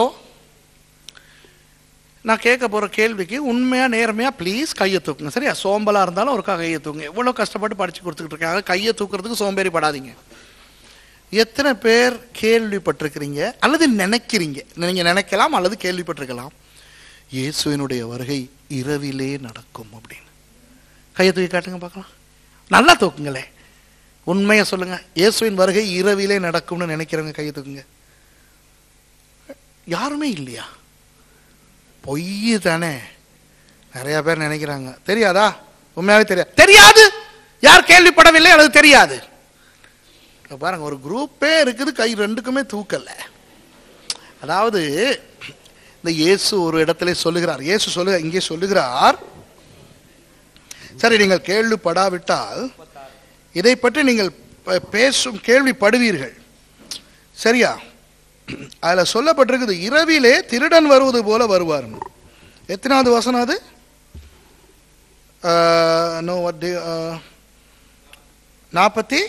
நான் கேட்க போற கேள்விக்கு உண்மையா நேர்மையா ப்ளீஸ் கையை தூக்குங்க சரியா சோம்பலா இருந்தாலும் ஒருக்கா கையை தூக்குங்க எவ்வளவு கஷ்டப்பட்டு படிச்சு கொடுத்துக்கிட்டு இருக்காங்க கையை தூக்குறதுக்கு சோம்பேறி படாதீங்க எத்தனை பேர் கேள்விப்பட்டிருக்கிறீங்க அல்லது நினைக்கிறீங்க நீங்க நினைக்கலாம் அல்லது கேள்விப்பட்டிருக்கலாம் இயேசுவினுடைய வருகை இரவிலே நடக்கும் அப்படின்னு கையை தூக்கி காட்டுங்க பார்க்கலாம் நல்லா தூக்குங்களே உண்மையை சொல்லுங்க இயேசுவின் வருகை இரவிலே நடக்கும்னு நினைக்கிறவங்க கையை தூக்குங்க யாருமே இல்லையா பொய் தானே நிறைய பேர் நினைக்கிறாங்க தெரியாதா உண்மையாவே தெரியாது தெரியாது யார் கேள்விப்படவில்லை அல்லது தெரியாது இப்ப பாருங்க ஒரு குரூப்பே இருக்குது கை ரெண்டுக்குமே தூக்கல அதாவது இந்த இயேசு ஒரு இடத்துல சொல்லுகிறார் இயேசு சொல்லு இங்கே சொல்லுகிறார் சரி நீங்கள் கேள்விப்படாவிட்டால் இதை பற்றி நீங்கள் ப- பேசும் கேள்விப்படுவீர்கள் சரியா அதுல சொல்லப்பட்டிருக்குது இரவிலே திருடன் வருவது போல வருவார் எத்தனாவது வசனம் அது நோ நாற்பத்தி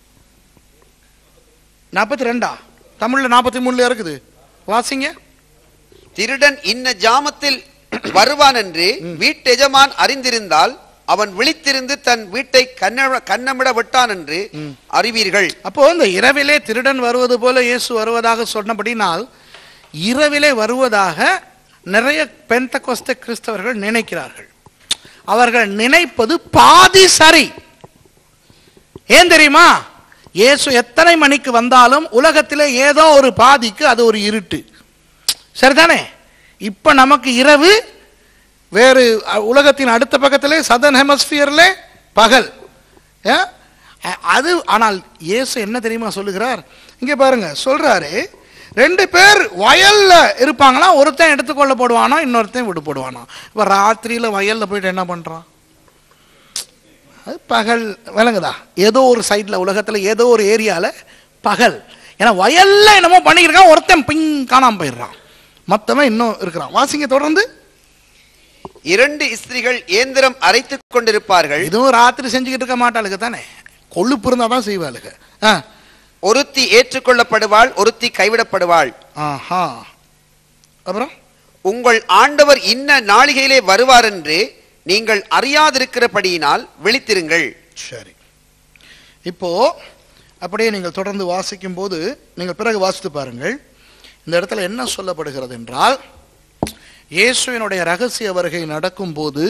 நாற்பத்தி ரெண்டா தமிழ்ல நாற்பத்தி மூணுல இருக்குது வாசிங்க திருடன் இன்ன ஜாமத்தில் வருவான் என்று வீட்டெஜமான் அறிந்திருந்தால் அவன் விழித்திருந்து தன் வீட்டை கண்ண கண்ணமிட விட்டான் என்று அறிவீர்கள் அப்போ இந்த இரவிலே திருடன் வருவது போல இயேசு வருவதாக சொன்னபடினால் இரவிலே வருவதாக நிறைய பெந்தகோஸ்த கிறிஸ்தவர்கள் நினைக்கிறார்கள் அவர்கள் நினைப்பது பாதி சரி ஏன் தெரியுமா இயேசு எத்தனை மணிக்கு வந்தாலும் உலகத்திலே ஏதோ ஒரு பாதிக்கு அது ஒரு இருட்டு சரிதானே இப்ப நமக்கு இரவு வேறு அ, உலகத்தின் அடுத்த பக்கத்திலே சதன் ஹெமஸ்பியர்ல பகல் ஏ? அ- அது ஆனால் இயேசு என்ன தெரியுமா சொல்லுகிறார் இங்க பாருங்க சொல்றாரு ரெண்டு பேர் வயல்ல இருப்பாங்களா ஒருத்தன் எடுத்துக்கொள்ள போடுவானா இன்னொருத்தன் விட்டு போடுவானா இப்ப ராத்திரியில வயல்ல போயிட்டு என்ன பண்றான் அது பகல் விளங்குதா ஏதோ ஒரு சைட்ல உலகத்துல ஏதோ ஒரு ஏரியால பகல் ஏன்னா வயல்ல என்னமோ பண்ணியிருக்கான் ஒருத்தன் பிங் காணாம போயிடுறான் மொத்தமா இன்னும் இருக்கிறான் வாசிங்க தொடர்ந்து இரண்டு ஸ்திரீகள் இயந்திரம் அரைத்துக் கொண்டிருப்பார்கள் இதுவும் ராத்திரி செஞ்சுக்கிட்டு இருக்க மாட்டாளுங்க தானே கொழுப்பு இருந்தா தான் செய்வாளுங்க ஆ. ஒருத்தி ஏற்றுக்கொள்ளப்படுவாள் ஒருத்தி கைவிடப்படுவாள் ஆஹா அப்புறம் உங்கள் ஆண்டவர் இன்ன நாளிகையிலே வருவார் என்று நீங்கள் அறியாதிருக்கிறபடியினால் விழித்திருங்கள் சரி இப்போ அப்படியே நீங்கள் தொடர்ந்து வாசிக்கும் போது நீங்கள் பிறகு வாசித்து பாருங்கள் இந்த இடத்துல என்ன சொல்லப்படுகிறது என்றால் இயேசுவினுடைய ரகசிய வருகை நடக்கும்போது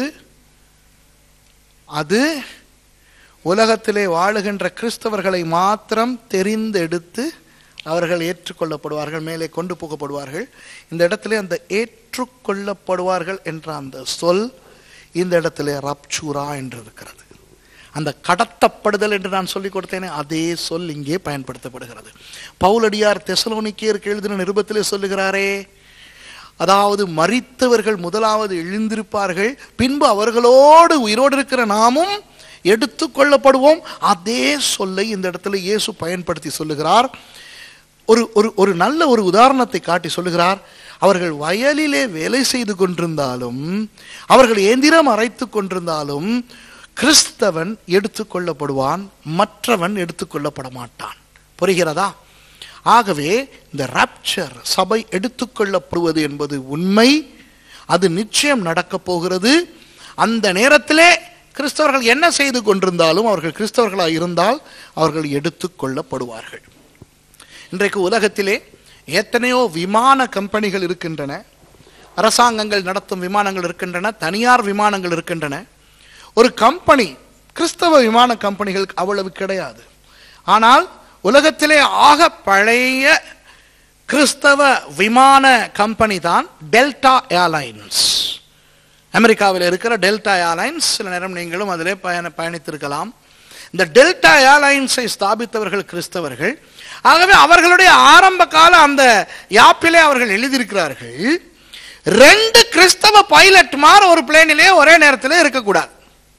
அது உலகத்திலே வாழுகின்ற கிறிஸ்தவர்களை மாத்திரம் தெரிந்தெடுத்து அவர்கள் ஏற்றுக்கொள்ளப்படுவார்கள் மேலே கொண்டு போகப்படுவார்கள் இந்த இடத்திலே அந்த ஏற்றுக்கொள்ளப்படுவார்கள் என்ற அந்த சொல் இந்த இடத்திலே ரப்சூரா என்று இருக்கிறது அந்த கடத்தப்படுதல் என்று நான் சொல்லிக் கொடுத்தேனே அதே சொல் இங்கே பயன்படுத்தப்படுகிறது பவுலடியார் தெசலோனிக்கேயருக்கு எழுதின நிருபத்திலே சொல்லுகிறாரே அதாவது மரித்தவர்கள் முதலாவது எழுந்திருப்பார்கள் பின்பு அவர்களோடு உயிரோடு இருக்கிற நாமும் எடுத்துக்கொள்ளப்படுவோம் அதே சொல்லை இந்த இடத்துல இயேசு பயன்படுத்தி சொல்லுகிறார் ஒரு ஒரு ஒரு நல்ல ஒரு உதாரணத்தை காட்டி சொல்லுகிறார் அவர்கள் வயலிலே வேலை செய்து கொண்டிருந்தாலும் அவர்கள் எந்திரம் அரைத்து கொண்டிருந்தாலும் கிறிஸ்தவன் எடுத்துக்கொள்ளப்படுவான் மற்றவன் எடுத்துக்கொள்ளப்பட மாட்டான் புரிகிறதா ஆகவே இந்த ராப்சர் சபை எடுத்துக்கொள்ளப்படுவது என்பது உண்மை அது நிச்சயம் நடக்கப் போகிறது அந்த நேரத்திலே கிறிஸ்தவர்கள் என்ன செய்து கொண்டிருந்தாலும் அவர்கள் கிறிஸ்தவர்களாக இருந்தால் அவர்கள் எடுத்துக்கொள்ளப்படுவார்கள் இன்றைக்கு உலகத்திலே எத்தனையோ விமான கம்பெனிகள் இருக்கின்றன அரசாங்கங்கள் நடத்தும் விமானங்கள் இருக்கின்றன தனியார் விமானங்கள் இருக்கின்றன ஒரு கம்பெனி கிறிஸ்தவ விமான கம்பெனிகள் அவ்வளவு கிடையாது ஆனால் உலகத்திலே ஆக பழைய கிறிஸ்தவ விமான கம்பெனி தான் டெல்டா ஏர்லைன்ஸ் அமெரிக்காவில் இருக்கிற டெல்டா ஏர்லைன்ஸ் சில நேரம் நீங்களும் அதிலே பயண பயணித்திருக்கலாம் இந்த டெல்டா ஏர்லைன்ஸை ஸ்தாபித்தவர்கள் கிறிஸ்தவர்கள் ஆகவே அவர்களுடைய ஆரம்ப கால அந்த யாப்பிலே அவர்கள் எழுதியிருக்கிறார்கள் ரெண்டு கிறிஸ்தவ பைலட் மார் ஒரு பிளேனிலே ஒரே நேரத்தில் இருக்கக்கூடாது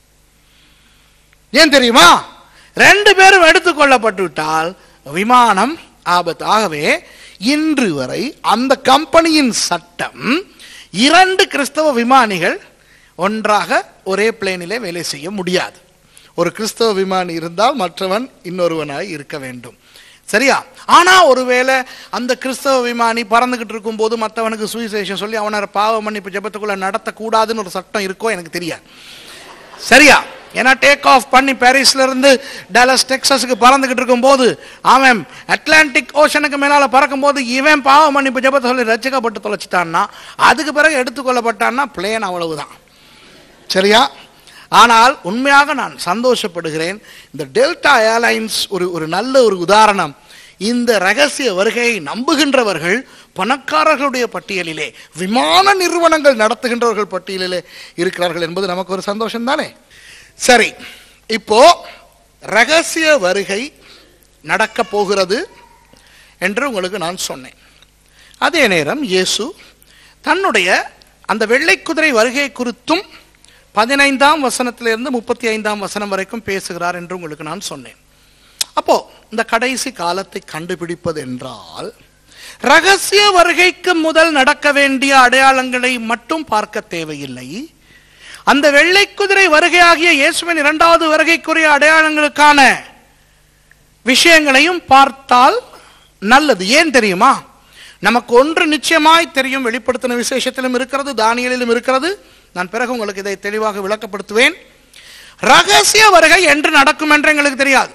ஏன் தெரியுமா ரெண்டு பேரும் எடுத்துக்கொள்ளப்பட்டு விட்டால் விமானம் ஆபத்து ஆகவே இன்று வரை அந்த கம்பெனியின் சட்டம் இரண்டு கிறிஸ்தவ விமானிகள் ஒன்றாக ஒரே பிளேனிலே வேலை செய்ய முடியாது ஒரு கிறிஸ்தவ விமானி இருந்தால் மற்றவன் இன்னொருவனாய் இருக்க வேண்டும் சரியா ஆனா ஒருவேளை அந்த கிறிஸ்தவ விமானி பறந்துகிட்டு இருக்கும்போது மற்றவனுக்கு சுவிசேஷம் சொல்லி அவனை பாவ மன்னிப்பு ஜெபத்துக்குள்ள நடத்தக்கூடாதுன்னு ஒரு சட்டம் இருக்கோ எனக்கு தெரியாது சரியா ஏன்னா டேக் ஆஃப் பண்ணி பாரிஸ்ல இருந்து டலஸ் டெக்ஸஸுக்கு பறந்துகிட்டு இருக்கும்போது அவன் அட்லாண்டிக் ஓஷனுக்கு மேலால பறக்கும்போது இவன் பாவ மன்னிப்பு ஜெபத்தை சொல்லி ரசிக்கப்பட்டு தொலைச்சிட்டான்னா அதுக்கு பிறகு எடுத்துக்கொள்ளப்பட்டான்னா பிளேன் அவ்வளவுதான் சரியா ஆனால் உண்மையாக நான் சந்தோஷப்படுகிறேன் இந்த டெல்டா ஏர்லைன்ஸ் ஒரு ஒரு நல்ல ஒரு உதாரணம் இந்த ரகசிய வருகையை நம்புகின்றவர்கள் பணக்காரர்களுடைய பட்டியலிலே விமான நிறுவனங்கள் நடத்துகின்றவர்கள் பட்டியலிலே இருக்கிறார்கள் என்பது நமக்கு ஒரு சந்தோஷம் தானே சரி இப்போ ரகசிய வருகை நடக்க போகிறது என்று உங்களுக்கு நான் சொன்னேன் அதே நேரம் இயேசு தன்னுடைய அந்த வெள்ளை குதிரை வருகை குறித்தும் பதினைந்தாம் வசனத்திலிருந்து முப்பத்தி ஐந்தாம் வசனம் வரைக்கும் பேசுகிறார் என்று உங்களுக்கு நான் சொன்னேன் அப்போ இந்த கடைசி காலத்தை கண்டுபிடிப்பது என்றால் ரகசிய வருகைக்கு முதல் நடக்க வேண்டிய அடையாளங்களை மட்டும் பார்க்க தேவையில்லை அந்த வெள்ளை குதிரை வருகையாகிய இயேசுவின் இரண்டாவது வருகைக்குரிய அடையாளங்களுக்கான விஷயங்களையும் பார்த்தால் நல்லது ஏன் தெரியுமா நமக்கு ஒன்று நிச்சயமாய் தெரியும் வெளிப்படுத்தின விசேஷத்திலும் இருக்கிறது தானியலிலும் இருக்கிறது நான் பிறகு உங்களுக்கு இதை தெளிவாக விளக்கப்படுத்துவேன் ரகசிய வருகை என்று நடக்கும் என்று எங்களுக்கு தெரியாது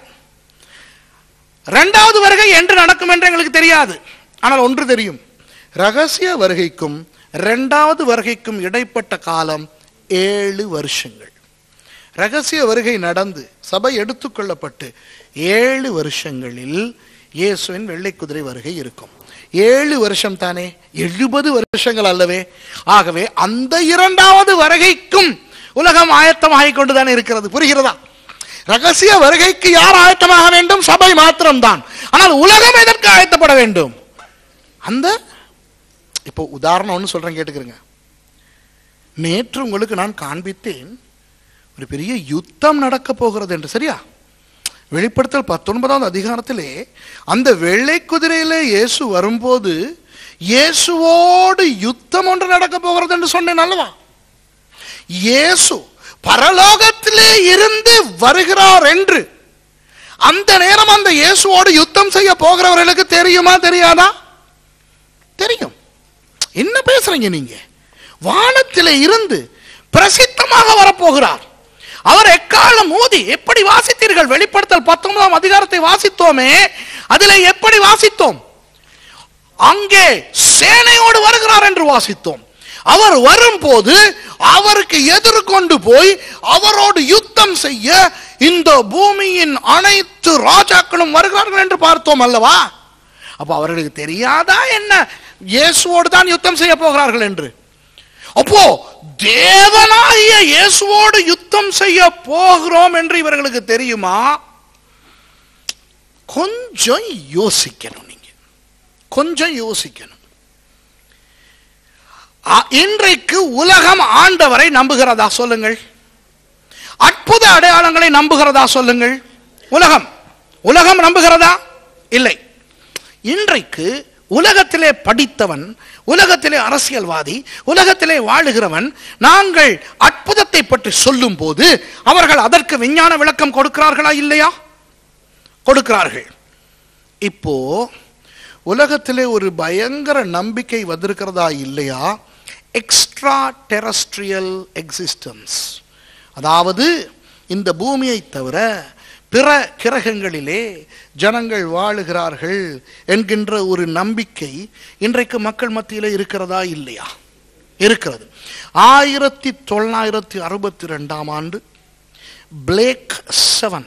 இரண்டாவது வருகை என்று நடக்கும் என்று எங்களுக்கு தெரியாது ஆனால் ஒன்று தெரியும் ரகசிய வருகைக்கும் இரண்டாவது வருகைக்கும் இடைப்பட்ட காலம் ஏழு வருஷங்கள் ரகசிய வருகை நடந்து சபை எடுத்துக்கொள்ளப்பட்டு ஏழு வருஷங்களில் இயேசுவின் வெள்ளை குதிரை வருகை இருக்கும் ஏழு வருஷம் தானே எழுபது வருஷங்கள் அல்லவே ஆகவே அந்த இரண்டாவது வருகைக்கும் உலகம் ஆயத்தமாகிக் கொண்டுதானே இருக்கிறது புரிகிறதா ரகசிய வருகைக்கு யார் ஆயத்தமாக வேண்டும் சபை மாத்திரம்தான் ஆனால் உலகம் எதற்கு ஆயத்தப்பட வேண்டும் அந்த இப்போ உதாரணம் ஒன்று சொல்றேன் கேட்டுக்கிறேங்க நேற்று உங்களுக்கு நான் காண்பித்தேன் ஒரு பெரிய யுத்தம் நடக்க போகிறது என்று சரியா வெளிப்படுத்தல் பத்தொன்பதாவது அதிகாரத்திலே அந்த வெள்ளை குதிரையிலே இயேசு வரும்போது இயேசுவோடு யுத்தம் ஒன்று நடக்க போகிறது என்று சொன்னேன் அல்லவா இயேசு பரலோகத்திலே இருந்து வருகிறார் என்று அந்த நேரம் அந்த இயேசுவோடு யுத்தம் செய்ய போகிறவர்களுக்கு தெரியுமா தெரியாதா தெரியும் என்ன பேசுறீங்க நீங்க வானத்திலே இருந்து பிரசித்தமாக வரப்போகிறார் அவர் எக்காலம் மோதி எப்படி வாசித்தீர்கள் வெளிப்படுத்தல் பத்தொன்பதாம் அதிகாரத்தை வாசித்தோமே அதிலே எப்படி வாசித்தோம் அங்கே சேனையோடு வருகிறார் என்று வாசித்தோம் அவர் வரும்போது அவருக்கு எதிர்கொண்டு போய் அவரோடு யுத்தம் செய்ய இந்த பூமியின் அனைத்து ராஜாக்களும் வருகிறார்கள் என்று பார்த்தோம் அல்லவா அப்ப அவர்களுக்கு தெரியாதா என்ன இயேசுவோடு தான் யுத்தம் செய்ய போகிறார்கள் என்று அப்போ தேவனாகிய இயேசுவோடு யுத்தம் செய்ய போகிறோம் என்று இவர்களுக்கு தெரியுமா கொஞ்சம் யோசிக்கணும் நீங்க கொஞ்சம் யோசிக்கணும் அ- இன்றைக்கு உலகம் ஆண்டவரை நம்புகிறதா சொல்லுங்கள் அற்புத அடையாளங்களை நம்புகிறதா சொல்லுங்கள் உலகம் உலகம் நம்புகிறதா இல்லை இன்றைக்கு உலகத்திலே படித்தவன் உலகத்திலே அரசியல்வாதி உலகத்திலே வாழுகிறவன் நாங்கள் அற்புதத்தை பற்றி சொல்லும் போது அவர்கள் அதற்கு விஞ்ஞான விளக்கம் கொடுக்கிறார்களா இல்லையா கொடுக்கிறார்கள் இப்போ உலகத்திலே ஒரு பயங்கர நம்பிக்கை வந்திருக்கிறதா இல்லையா எக்ஸ்ட்ரா டெரஸ்ட்ரியல் எக்ஸிஸ்டன்ஸ் அதாவது இந்த பூமியை தவிர பிற கிரகங்களிலே ஜனங்கள் வாழுகிறார்கள் என்கின்ற ஒரு நம்பிக்கை இன்றைக்கு மக்கள் மத்தியிலே இருக்கிறதா இல்லையா இருக்கிறது ஆயிரத்தி தொள்ளாயிரத்தி அறுபத்தி ரெண்டாம் ஆண்டு பிளேக் செவன்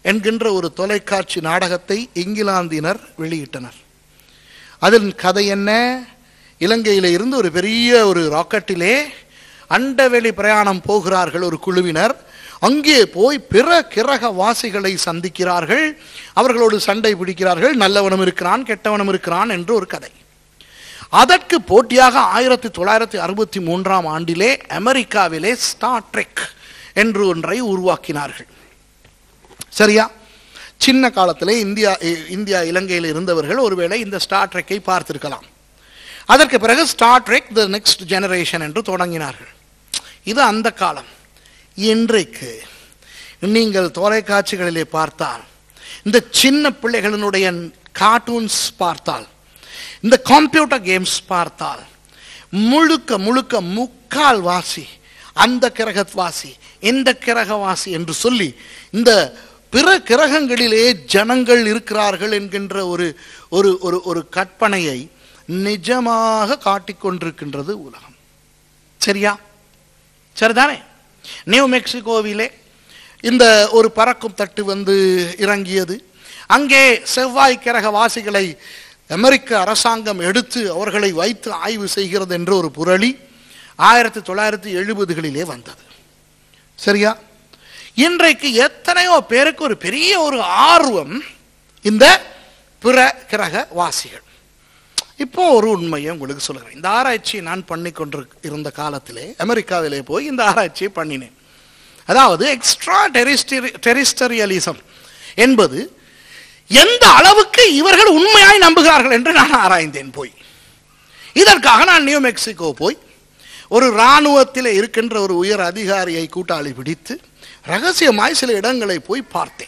என்கின்ற ஒரு தொலைக்காட்சி நாடகத்தை இங்கிலாந்தினர் வெளியிட்டனர் அதன் கதை என்ன இலங்கையில இருந்து ஒரு பெரிய ஒரு ராக்கெட்டிலே அண்டவெளி பிரயாணம் போகிறார்கள் ஒரு குழுவினர் அங்கே போய் பிற கிரக வாசிகளை சந்திக்கிறார்கள் அவர்களோடு சண்டை பிடிக்கிறார்கள் நல்லவனும் இருக்கிறான் கெட்டவனும் இருக்கிறான் என்று ஒரு கதை அதற்கு போட்டியாக ஆயிரத்தி தொள்ளாயிரத்தி அறுபத்தி மூன்றாம் ஆண்டிலே அமெரிக்காவிலே ஸ்டார் ட்ரெக் என்று ஒன்றை உருவாக்கினார்கள் சரியா சின்ன காலத்திலே இந்தியா இ- இந்தியா இலங்கையில் இருந்தவர்கள் ஒருவேளை இந்த ஸ்டார் ட்ரெக்கை பார்த்திருக்கலாம் அதற்கு பிறகு Star Trek the next generation என்று தொடங்கினார்கள் இது அந்த காலம் இன்றைக்கு நீங்கள் தொலைக்காட்சிகளிலே பார்த்தால் இந்த சின்ன பிள்ளைகளினுடைய கார்ட்டூன்ஸ் பார்த்தால் இந்த கம்ப்யூட்டர் கேம்ஸ் பார்த்தால் முழுக்க முழுக்க முக்கால் வாசி அந்த கிரகவாசி இந்த கிரகவாசி என்று சொல்லி இந்த பிற கிரகங்களிலே ஜனங்கள் இருக்கிறார்கள் என்கின்ற ஒரு ஒரு ஒரு ஒரு கற்பனையை நிஜமாக காட்டிக் கொண்டிருக்கின்றது உலகம் சரியா சரிதானே நியூ மெக்சிகோவிலே இந்த ஒரு பறக்கும் தட்டு வந்து இறங்கியது அங்கே செவ்வாய் கிரக வாசிகளை அமெரிக்க அரசாங்கம் எடுத்து அவர்களை வைத்து ஆய்வு செய்கிறது என்ற ஒரு புரளி ஆயிரத்தி தொள்ளாயிரத்தி எழுபதுகளிலே வந்தது சரியா இன்றைக்கு எத்தனையோ பேருக்கு ஒரு பெரிய ஒரு ஆர்வம் இந்த பிற கிரக வாசிகள் இப்போ ஒரு உண்மையை உங்களுக்கு சொல்லுகிறேன் இந்த ஆராய்ச்சியை நான் பண்ணி கொண்டு இருந்த காலத்திலே அமெரிக்காவிலே போய் இந்த ஆராய்ச்சியை பண்ணினேன் அதாவது எக்ஸ்ட்ரா டெரிஸ்டரியலிசம் என்பது எந்த அளவுக்கு இவர்கள் உண்மையாய் நம்புகிறார்கள் என்று நான் ஆராய்ந்தேன் போய் இதற்காக நான் நியூ மெக்சிகோ போய் ஒரு இராணுவத்தில் இருக்கின்ற ஒரு உயர் அதிகாரியை கூட்டாளி பிடித்து ரகசியமாய் சில இடங்களை போய் பார்த்தேன்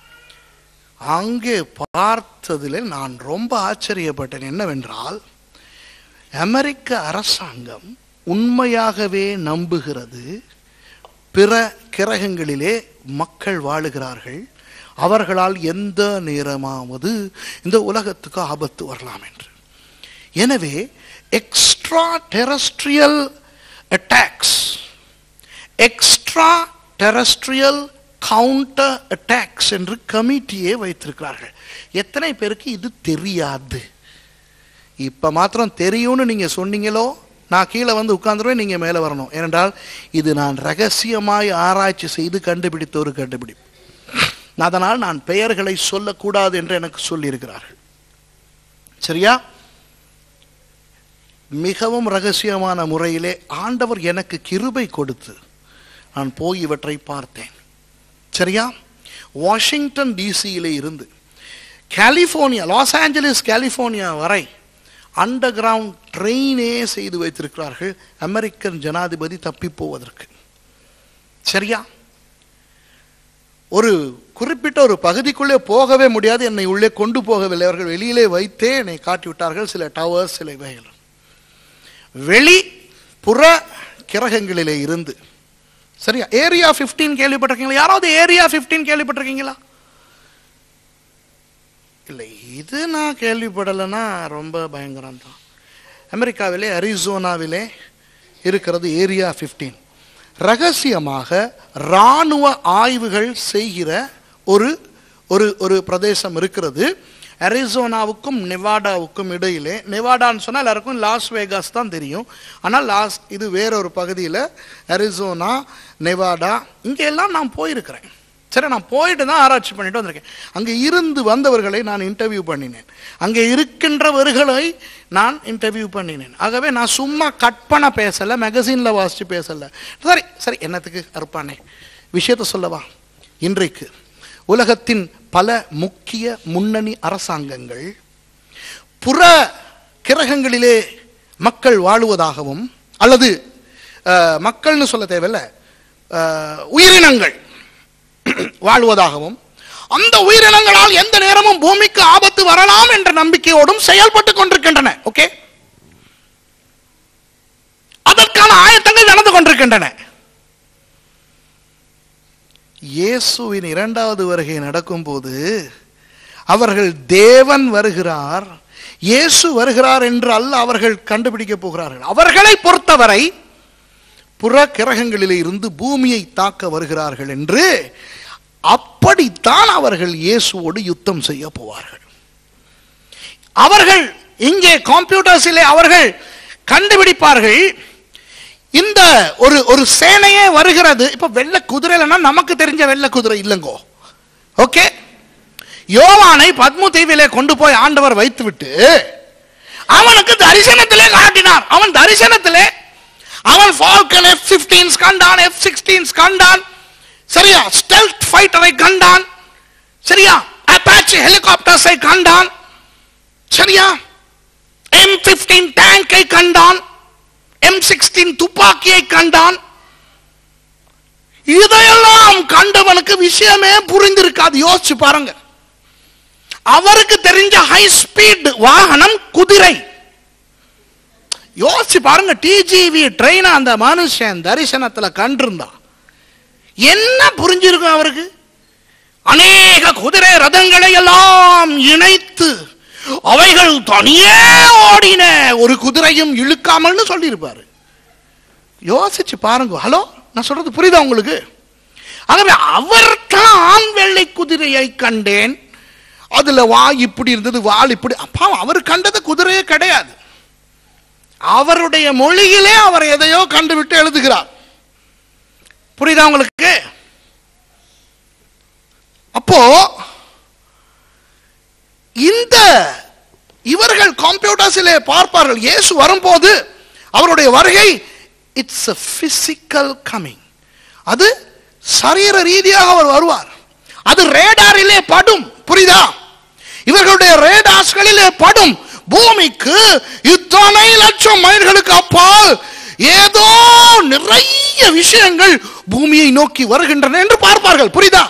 அங்கே பார்த்ததில் நான் ரொம்ப ஆச்சரியப்பட்டேன் என்னவென்றால் அமெரிக்க அரசாங்கம் உண்மையாகவே நம்புகிறது பிற கிரகங்களிலே மக்கள் வாழுகிறார்கள் அவர்களால் எந்த நேரமாவது இந்த உலகத்துக்கு ஆபத்து வரலாம் என்று எனவே extra terrestrial attacks extra terrestrial counter attacks என்று கமிட்டியே வைத்திருக்கிறார்கள் எத்தனை பேருக்கு இது தெரியாது இப்ப மாத்திரம் தெரியும்னு நீங்க சொன்னீங்களோ நான் கீழே வந்து உட்கார்ந்துருவேன் நீங்க மேலே வரணும் ஏனென்றால் இது நான் ரகசியமாய் ஆராய்ச்சி செய்து கண்டுபிடித்த ஒரு கண்டுபிடிப்பு அதனால் நான் பெயர்களை சொல்லக்கூடாது என்று எனக்கு சொல்லியிருக்கிறார்கள் சரியா மிகவும் ரகசியமான முறையிலே ஆண்டவர் எனக்கு கிருபை கொடுத்து நான் போய் இவற்றை பார்த்தேன் சரியா வாஷிங்டன் டிசியிலே இருந்து கலிஃபோர்னியா லாஸ் ஏஞ்சலிஸ் கலிஃபோர்னியா வரை அண்டர் கிரவுண்ட் ட்ரெயினே செய்து வைத்திருக்கிறார்கள் அமெரிக்கன் ஜனாதிபதி தப்பி போவதற்கு சரியா ஒரு குறிப்பிட்ட ஒரு பகுதிக்குள்ளே போகவே முடியாது என்னை உள்ளே கொண்டு போகவில்லை அவர்கள் வெளியிலே வைத்தே என்னை காட்டி விட்டார்கள் சில டவர்ஸ் சில இவைகள் வெளி புற கிரகங்களிலே இருந்து சரியா ஏரியா 15 கேள்விப்பட்டிருக்கீங்களா யாராவது ஏரியா 15 கேள்விப்பட்டிருக்கீங்களா இல்லை இது நான் கேள்விப்படலைன்னா ரொம்ப பயங்கரம் தான் அமெரிக்காவிலே அரிசோனாவிலே இருக்கிறது ஏரியா 15 ரகசியமாக இராணுவ ஆய்வுகள் செய்கிற ஒரு ஒரு ஒரு பிரதேசம் இருக்கிறது அரிசோனாவுக்கும் நெவாடாவுக்கும் இடையிலே நெவாடான்னு சொன்னால் எல்லாருக்கும் லாஸ் வேகாஸ் தான் தெரியும் ஆனால் லாஸ் இது வேற ஒரு பகுதியில் அரிசோனா நெவாடா இங்கே எல்லாம் நான் போயிருக்கிறேன் சரி நான் போயிட்டு தான் ஆராய்ச்சி பண்ணிட்டு வந்திருக்கேன் அங்கே இருந்து வந்தவர்களை நான் இன்டர்வியூ பண்ணினேன் அங்கே இருக்கின்றவர்களை நான் இன்டர்வியூ பண்ணினேன் ஆகவே நான் சும்மா கற்பனை பேசலை மேகசினில் வாசித்து பேசலை சரி சரி என்னத்துக்கு அறுப்பானே விஷயத்த சொல்லவா இன்றைக்கு உலகத்தின் பல முக்கிய முன்னணி அரசாங்கங்கள் புற கிரகங்களிலே மக்கள் வாழுவதாகவும் அல்லது அஹ், மக்கள்னு சொல்ல தேவையில்ல அஹ், உயிரினங்கள் வாழ்வதாகவும் அந்த உயிரினங்களால் எந்த நேரமும் பூமிக்கு ஆபத்து வரலாம் என்ற நம்பிக்கையோடும் செயல்பட்டு கொண்டிருக்கின்றன ஓகே அதற்கான ஆயத்தங்கள் நடந்து கொண்டிருக்கின்றன இயேசுவின் இரண்டாவது வருகை நடக்கும்போது அவர்கள் தேவன் வருகிறார் இயேசு வருகிறார் என்று அல்ல அவர்கள் கண்டுபிடிக்க போகிறார்கள் அவர்களை பொறுத்தவரை புற கிரகங்களிலே இருந்து பூமியை தாக்க வருகிறார்கள் என்று அப்படித்தான் அவர்கள் இயேசுவோடு யுத்தம் செய்ய போவார்கள் அவர்கள் இங்கே கம்ப்யூட்டர்ஸிலே அவர்கள் கண்டுபிடிப்பார்கள் இந்த ஒரு ஒரு சேனையே வருகிறது இப்ப வெள்ளை குதிரைலன்னா நமக்கு தெரிஞ்ச வெள்ளை குதிரை இல்லைங்கோ ஓகே யோவானை பத்மு தீவிலே கொண்டு போய் ஆண்டவர் வைத்துவிட்டு அவனுக்கு தரிசனத்திலே காட்டினார் அவன் தரிசனத்திலே அவன் ஃபால்கன் எஃப் பிப்டீன்ஸ் கண்டான் எஃப் சிக்ஸ்டீன்ஸ் கண்டான் சரியா ஸ்டெல்த் ஃபைட்டரை கண்டான் சரியா அப்பாச்சி ஹெலிகாப்டர்ஸை கண்டான் சரியா எம் பிப்டீன் டேங்கை கண்டான் எம் சிக்ஸ்டீன் துப்பாக்கியை கண்டான் இதையெல்லாம் கண்டவனுக்கு விஷயமே புரிந்திருக்காது யோசிச்சு பாருங்க அவருக்கு தெரிஞ்ச ஹை ஸ்பீட் வாகனம் குதிரை யோசிச்சு பாருங்க டிஜிவி ட்ரெயினை அந்த மனுஷன் தரிசனத்துல கண்டிருந்தான் என்ன புரிஞ்சிருக்கும் அவருக்கு அநேக குதிரை ரதங்களை எல்லாம் இணைத்து அவைகள் தனியே ஓடின ஒரு குதிரையும் இழுக்காமல்னு சொல்லியிருப்பாரு யோசிச்சு பாருங்க ஹலோ நான் சொல்றது புரியுதா உங்களுக்கு ஆகவே அவர் தான் வெள்ளை குதிரையை கண்டேன் அதுல வா இப்படி இருந்தது வால் இப்படி அப்பா அவர் கண்டது குதிரையே கிடையாது அவருடைய மொழியிலே அவர் எதையோ கண்டுவிட்டு எழுதுகிறார் புரியுதா உங்களுக்கு அப்போ இந்த இவர்கள் கம்ப்யூட்டர்ஸிலே பார்ப்பார்கள் இயேசு வரும்போது அவருடைய வருகை இட்ஸ் a physical கமிங் அது சரீர ரீதியாக அவர் வருவார் அது ரேடாரிலே படும் புரியுதா இவர்களுடைய ரேடாஸ்களிலே படும் பூமிக்கு இத்தனை லட்சம் மைல்களுக்கு அப்பால் ஏதோ நிறைய விஷயங்கள் பூமியை நோக்கி வருகின்றன என்று பார்ப்பார்கள் புரியுதா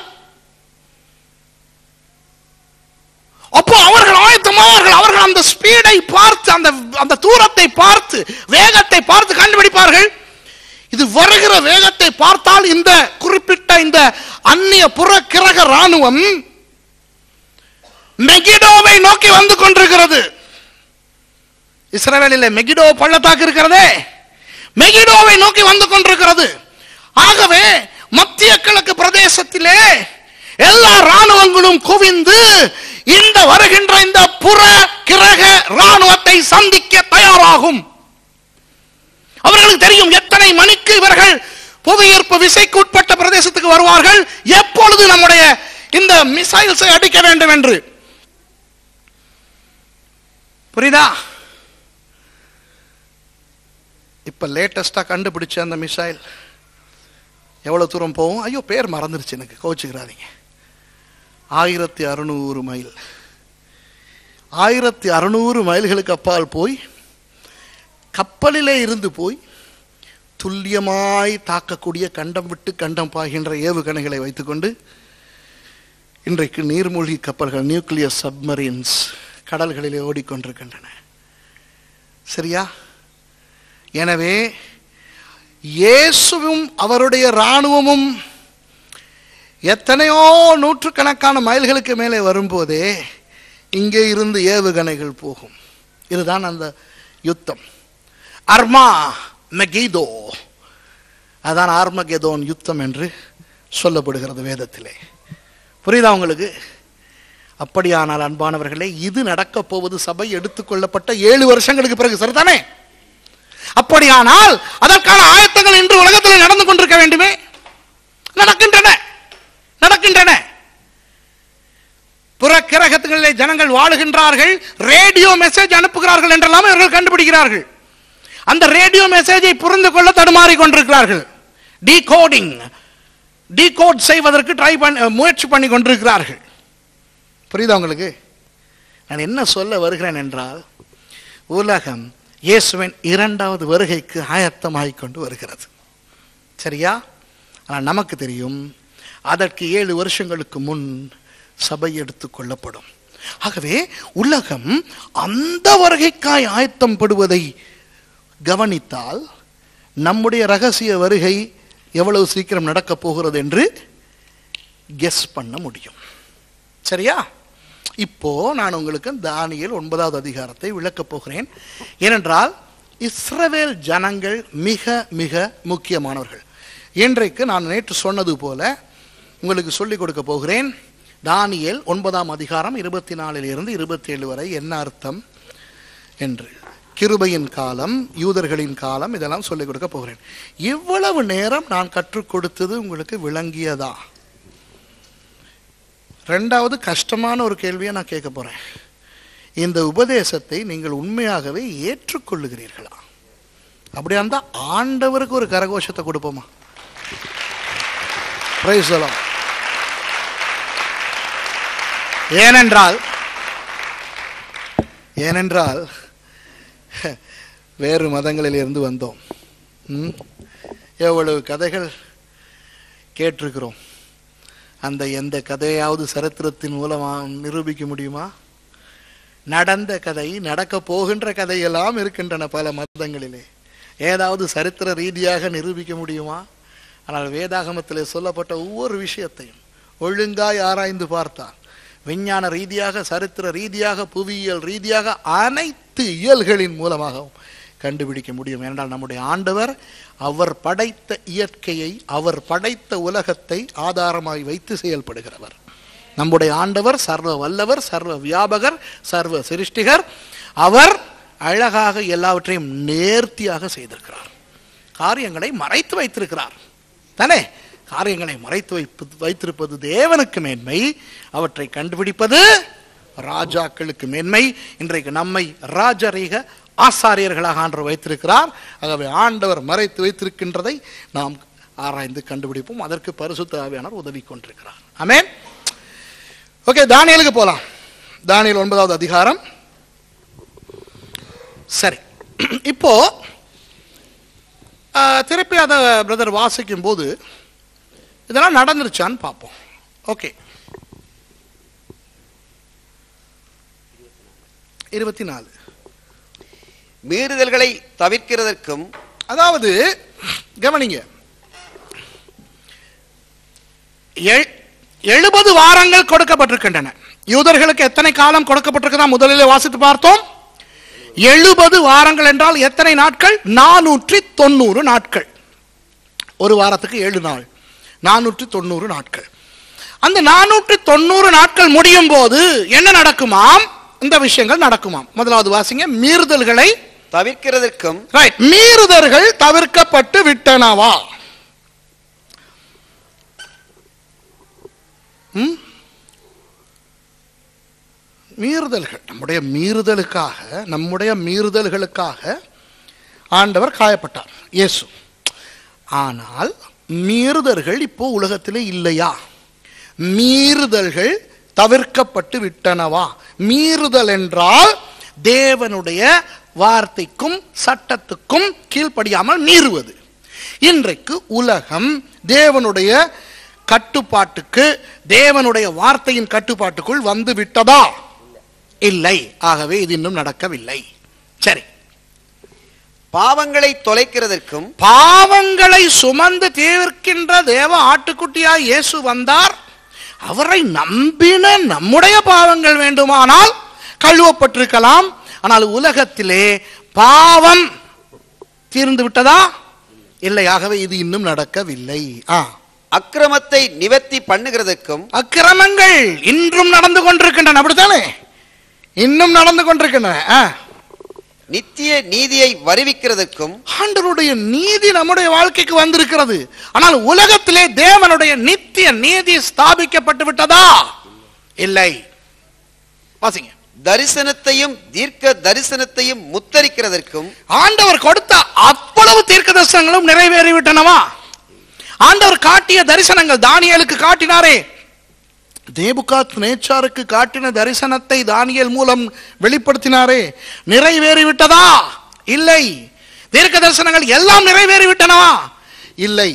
அப்போ அவர்கள் ஆயத்தமாவார்கள் அவர்கள் அந்த ஸ்பீடை பார்த்து அந்த அந்த தூரத்தை பார்த்து வேகத்தை பார்த்து கண்டுபிடிப்பார்கள் இது வருகிற வேகத்தை பார்த்தால் இந்த குறிப்பிட்ட இந்த அந்நிய புற கிரக ராணுவம் மெகிடோவை நோக்கி வந்து கொண்டிருக்கிறது இஸ்ரவேலில் மெகிடோ பள்ளத்தாக்கு இருக்கிறதே மெகிடோவை நோக்கி வந்து கொண்டிருக்கிறது ஆகவே மத்திய கிழக்கு பிரதேசத்திலே எல்லா ராணுவங்களும் குவிந்து இந்த வருகின்ற இந்த புற கிரக ராணுவத்தை சந்திக்க தயாராகும் அவர்களுக்கு தெரியும் எத்தனை மணிக்கு இவர்கள் புவியீர்ப்பு விசைக்கு உட்பட்ட பிரதேசத்துக்கு வருவார்கள் எப்பொழுது நம்முடைய இந்த மிசைல்ஸை அடிக்க வேண்டும் என்று புரியுதா இப்ப லேட்டஸ்டா கண்டுபிடிச்ச அந்த மிசைல் எவ்வளவு தூரம் போகும் ஐயோ பேர் மறந்துருச்சு எனக்கு கோச்சுக்கிறாதீங்க ஆயிரத்தி அறுநூறு மைல் ஆயிரத்தி அறுநூறு மைல்களுக்கு அப்பால் போய் கப்பலிலே இருந்து போய் துல்லியமாய் தாக்கக்கூடிய கண்டம் விட்டு கண்டம் பாய்கின்ற ஏவுகணைகளை வைத்துக்கொண்டு இன்றைக்கு நீர்மூழ்கி கப்பல்கள் நியூக்ளியர் சப்மரீன்ஸ் கடல்களிலே ஓடிக்கொண்டிருக்கின்றன சரியா எனவே இயேசுவும் அவருடைய இராணுவமும் எத்தனையோ நூற்றுக்கணக்கான மைல்களுக்கு மேலே வரும்போதே இங்கே இருந்து ஏவுகணைகள் போகும் இதுதான் அந்த யுத்தம் அர்மா மெகீதோ அதான் ஆர்மகேதோன் யுத்தம் என்று சொல்லப்படுகிறது வேதத்திலே புரியுதா உங்களுக்கு அப்படியானால் அன்பானவர்களே இது நடக்கப் போவது சபை எடுத்துக்கொள்ளப்பட்ட ஏழு வருஷங்களுக்கு பிறகு சரிதானே அப்படியானால் அதற்கான ஆயத்தங்கள் இன்று உலகத்தில் நடந்து கொண்டிருக்க வேண்டுமே நடக்கின்றன நடக்கின்றன புற கிரகத்துகளிலே ஜனங்கள் வாழுகின்றார்கள் ரேடியோ மெசேஜ் அனுப்புகிறார்கள் என்றெல்லாம் இவர்கள் கண்டுபிடிக்கிறார்கள் அந்த ரேடியோ மெசேஜை புரிந்து கொள்ள தடுமாறி கொண்டிருக்கிறார்கள் டீகோடிங் டீகோட் செய்வதற்கு ட்ரை பண்ண முயற்சி பண்ணி கொண்டிருக்கிறார்கள் புரியுதா உங்களுக்கு நான் என்ன சொல்ல வருகிறேன் என்றால் உலகம் இயேசுவின் இரண்டாவது வருகைக்கு ஆயத்தமாகிக் கொண்டு வருகிறது சரியா ஆனால் நமக்கு தெரியும் அதற்கு ஏழு வருஷங்களுக்கு முன் சபை எடுத்துக் கொள்ளப்படும் ஆகவே உலகம் அந்த வருகைக்காய் ஆயத்தம் படுவதை கவனித்தால் நம்முடைய ரகசிய வருகை எவ்வளவு சீக்கிரம் நடக்கப் போகிறது என்று கெஸ் பண்ண முடியும் சரியா இப்போ நான் உங்களுக்கு தானியல் ஒன்பதாவது அதிகாரத்தை விளக்கப் போகிறேன் ஏனென்றால் இஸ்ரவேல் ஜனங்கள் மிக மிக முக்கியமானவர்கள் இன்றைக்கு நான் நேற்று சொன்னது போல உங்களுக்கு சொல்லிக் கொடுக்க போகிறேன் தானியேல் ஒன்பதாம் அதிகாரம் இருபத்தி நாலில் இருந்து இருபத்தி ஏழு வரை என்ன அர்த்தம் என்று கிருபையின் காலம் யூதர்களின் காலம் இதெல்லாம் சொல்லிக் கொடுக்க போகிறேன் இவ்வளவு நேரம் நான் கற்றுக் கொடுத்தது உங்களுக்கு விளங்கியதா ரெண்டாவது கஷ்டமான ஒரு கேள்வியை நான் கேட்க போறேன் இந்த உபதேசத்தை நீங்கள் உண்மையாகவே ஏற்றுக்கொள்ளுகிறீர்களா அப்படியா இருந்தா ஆண்டவருக்கு ஒரு கரகோஷத்தை கொடுப்போமா Praise the Lord. ஏனென்றால் ஏனென்றால் வேறு மதங்களில் இருந்து வந்தோம் ம்? எவ்வளவு கதைகள் கேட்டிருக்கிறோம் அந்த எந்த கதையாவது சரித்திரத்தின் மூலமா நிரூபிக்க முடியுமா நடந்த கதை நடக்க போகின்ற கதையெல்லாம் இருக்கின்றன பல மதங்களிலே ஏதாவது சரித்திர ரீதியாக நிரூபிக்க முடியுமா ஆனால் வேதாகமத்திலே சொல்லப்பட்ட ஒவ்வொரு விஷயத்தையும் ஒழுங்காய் ஆராய்ந்து பார்த்தால் விஞ்ஞான ரீதியாக சரித்திர ரீதியாக புவியியல் ரீதியாக அனைத்து இயல்களின் மூலமாகவும் கண்டுபிடிக்க முடியும் என்றால் நம்முடைய ஆண்டவர் அவர் படைத்த இயற்கையை அவர் படைத்த உலகத்தை ஆதாரமாய் வைத்து செயல்படுகிறவர் நம்முடைய ஆண்டவர் சர்வ வல்லவர் சர்வ வியாபகர் சர்வ சிருஷ்டிகர் அவர் அழகாக எல்லாவற்றையும் நேர்த்தியாக செய்திருக்கிறார் காரியங்களை மறைத்து வைத்திருக்கிறார் தானே காரியங்களை மறைத்து வைப்பது வைத்திருப்பது தேவனுக்கு மேன்மை அவற்றை கண்டுபிடிப்பது ராஜாக்களுக்கு மேன்மை இன்றைக்கு நம்மை ராஜரீக ஆசாரியர்களாக ஆண்டவர் வைத்திருக்கிறார் ஆகவே ஆண்டவர் மறைத்து வைத்திருக்கின்றதை நாம் ஆராய்ந்து கண்டுபிடிப்போம் அதற்கு பரிசுத்த ஆவியானவர் உதவி கொண்டிருக்கிறார் ஆமென் ஓகே தானியலுக்கு போலாம் தானியல் ஒன்பதாவது அதிகாரம் சரி இப்போ ஆ, திருப்பி அதை பிரதர் வாசிக்கும் போது இதெல்லாம் நடந்துருச்சான்னு பார்ப்போம் ஓகே இருபத்தி நாலு மீறுதல்களை தவிர்க்கிறதற்கும் அதாவது கவனிங்க எ- எழுபது வாரங்கள் கொடுக்கப்பட்டிருக்கின்றன யூதர்களுக்கு எத்தனை காலம் கொடுக்கப்பட்டிருக்குதா முதலில் வாசித்து பார்த்தோம் எழுபது வாரங்கள் என்றால் எத்தனை நாட்கள் நானூற்றி தொண்ணூறு நாட்கள் ஒரு வாரத்துக்கு ஏழு நாள் நானூற்றி தொண்ணூறு நாட்கள் அந்த நானூற்றி தொண்ணூறு நாட்கள் முடியும் போது என்ன நடக்குமாம் இந்த விஷயங்கள் நடக்குமாம் முதலாவது வாசிங்க மீறுதல்களை தவிர்க்கிறதற்கும் ரைட் மீறுதல்கள் தவிர்க்கப்பட்டு விட்டனவா ம்? மீறுதல்கள் நம்முடைய மீறுதலுக்காக நம்முடைய மீறுதல்களுக்காக ஆண்டவர் காயப்பட்டார் இயேசு ஆனால் மீறுதல்கள் இப்போ உலகத்திலே இல்லையா மீறுதல்கள் தவிர்க்கப்பட்டு விட்டனவா மீறுதல் என்றால் தேவனுடைய வார்த்தைக்கும் சட்டத்துக்கும் கீழ்ப்படியாமல் மீறுவது இன்றைக்கு உலகம் தேவனுடைய கட்டுப்பாட்டுக்கு தேவனுடைய வார்த்தையின் கட்டுப்பாட்டுக்குள் வந்து விட்டதா இல்லை ஆகவே இது இன்னும் நடக்கவில்லை சரி பாவங்களை தொலைக்கிறதற்கும் பாவங்களை சுமந்து தீர்க்கின்ற தேவ ஆட்டுக்குட்டியாய் இயேசு வந்தார் அவரை நம்பின நம்முடைய பாவங்கள் வேண்டுமானால் கழுவப்பட்டிருக்கலாம் ஆனால் உலகத்திலே பாவம் தீர்ந்து விட்டதா இல்லை ஆகவே இது இன்னும் நடக்கவில்லை ஆ அக்கிரமத்தை நிவர்த்தி பண்ணுகிறதற்கும் அக்கிரமங்கள் இன்றும் நடந்து கொண்டிருக்கின்றன அப்படித்தானே இன்னும் நடந்து கொண்டிருக்கின்றன ஆ. நித்திய நீதியை வருவிக்கிறதற்கும் ஆண்டவருடைய நீதி நம்முடைய வாழ்க்கைக்கு வந்திருக்கிறது ஆனால் உலகத்திலே தேவனுடைய நித்திய நீதி ஸ்தாபிக்கப்பட்டு விட்டதா இல்லை வாசிங்க தரிசனத்தையும் தீர்க்க தரிசனத்தையும் முத்தரிக்கிறதற்கும் ஆண்டவர் கொடுத்த அவ்வளவு தீர்க்க தரிசனங்களும் நிறைவேறிவிட்டனவா ஆண்டவர் காட்டிய தரிசனங்கள் தானியேலுக்கு காட்டினாரே தேபுகாத் நேச்சாருக்கு காட்டின தரிசனத்தை தானியேல் மூலம் வெளிப்படுத்தினாரே நிறைவேறிவிட்டதா இல்லை தீர்க்க தரிசனங்கள் எல்லாம் நிறைவேறிவிட்டனவா இல்லை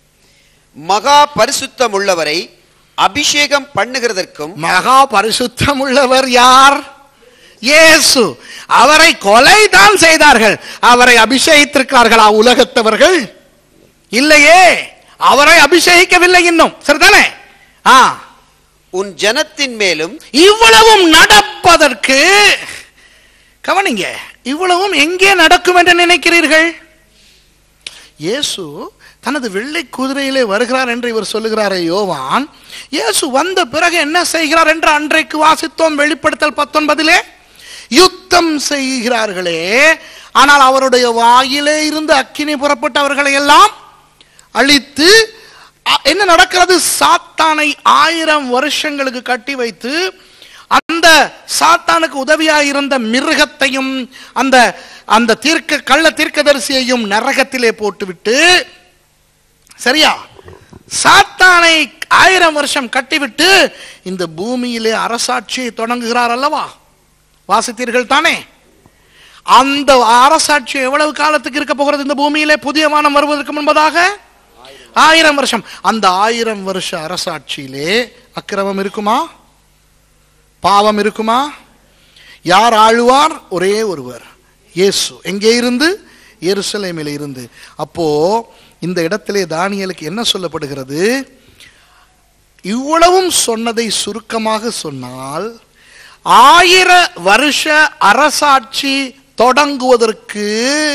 மகா பரிசுத்தம் உள்ளவரை அபிஷேகம் பண்ணுகிறதற்கும் மகா பரிசுத்தம் உள்ளவர் யார் இயேசு அவரை கொலை தான் செய்தார்கள் அவரை அபிஷேகித்திருக்கிறார்களா உலகத்தவர்கள் இல்லையே அவரை அபிஷேகிக்கவில்லை இன்னும் சரிதானே ஆ உன் ஜனத்தின் மேலும் இவ்வளவும் நடப்பதற்கு கவனிங்க இவ்வளவும் எங்கே நடக்கும் என்று நினைக்கிறீர்கள் இயேசு தனது வெள்ளை குதிரையிலே வருகிறார் என்று இவர் சொல்லுகிறாரே யோவான் இயேசு வந்த பிறகு என்ன செய்கிறார் என்று அன்றைக்கு வாசித்தோம் வெளிப்படுத்தல் பத்தொன்பதிலே யுத்தம் செய்கிறார்களே ஆனால் அவருடைய வாயிலே இருந்து அக்கினி புறப்பட்டு அவர்களை எல்லாம் அழித்து அ- என்ன நடக்கிறது சாத்தானை ஆயிரம் வருஷங்களுக்கு கட்டி வைத்து அந்த சாத்தானுக்கு உதவியாக இருந்த மிருகத்தையும் அந்த அந்த தீர்க்க கள்ள தீர்க்கதரிசியையும் நரகத்திலே போட்டுவிட்டு சரியா சாத்தானை ஆயிரம் வருஷம் கட்டிவிட்டு இந்த பூமியிலே அரசாட்சியை தொடங்குகிறார் அல்லவா வாசித்தீர்கள் தானே அந்த அரசாட்சி எவ்வளவு காலத்துக்கு இருக்க போகிறது இந்த பூமியிலே புதிய வானம் வருவதற்கு முன்பதாக ஆயிரம் வருஷம் அந்த ஆயிரம் வருஷ அரசாட்சியிலே அக்கிரமம் இருக்குமா பாவம் இருக்குமா யார் ஆளுவார் ஒரே ஒருவர் இயேசு எங்கே இருந்து எருசலேமில் இருந்து அப்போ இந்த இடத்திலே தானியலுக்கு என்ன சொல்லப்படுகிறது இவ்வளவும் சொன்னதை சுருக்கமாக சொன்னால் ஆயிர வருஷ அரசாட்சி தொடங்குவதற்கு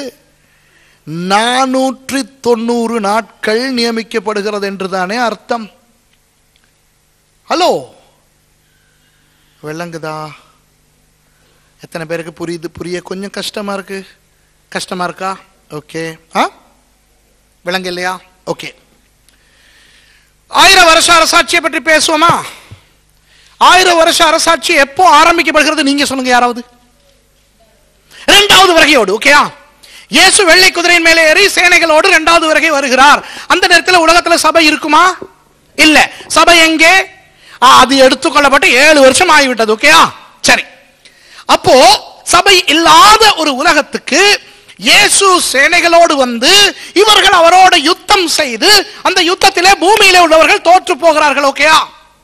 நானூற்றி தொண்ணூறு நாட்கள் நியமிக்கப்படுகிறது என்றுதானே அர்த்தம் ஹலோ விளங்குதா எத்தனை பேருக்கு புரியுது புரிய கொஞ்சம் கஷ்டமா இருக்கு கஷ்டமா இருக்கா ஓகே ஆ விளங்க இல்லையா ஓகே ஆயிரம் வருஷ அரசாட்சியை பற்றி பேசுவோமா ஆயிரம் வருஷ அரசாட்சி எப்போ ஆரம்பிக்கப்படுகிறது நீங்க சொல்லுங்க யாராவது இரண்டாவது வருகையோடு ஓகேயா இயேசு வெள்ளை குதிரையின் மேலே ஏறி சேனைகளோடு இரண்டாவது வருகை வருகிறார் அந்த நேரத்தில் உலகத்துல சபை இருக்குமா இல்ல சபை எங்கே ஆ, அது எடுத்துக்கொள்ளப்பட்டு ஏழு வருஷம் ஆகிவிட்டது ஓகேயா சரி அப்போ சபை இல்லாத ஒரு உலகத்துக்கு இயேசு சேனைகளோடு வந்து இவர்கள் அவரோட யுத்தம் செய்து அந்த யுத்தத்திலே பூமியிலே உள்ளவர்கள் தோற்று போகிறார்கள் ஓகேயா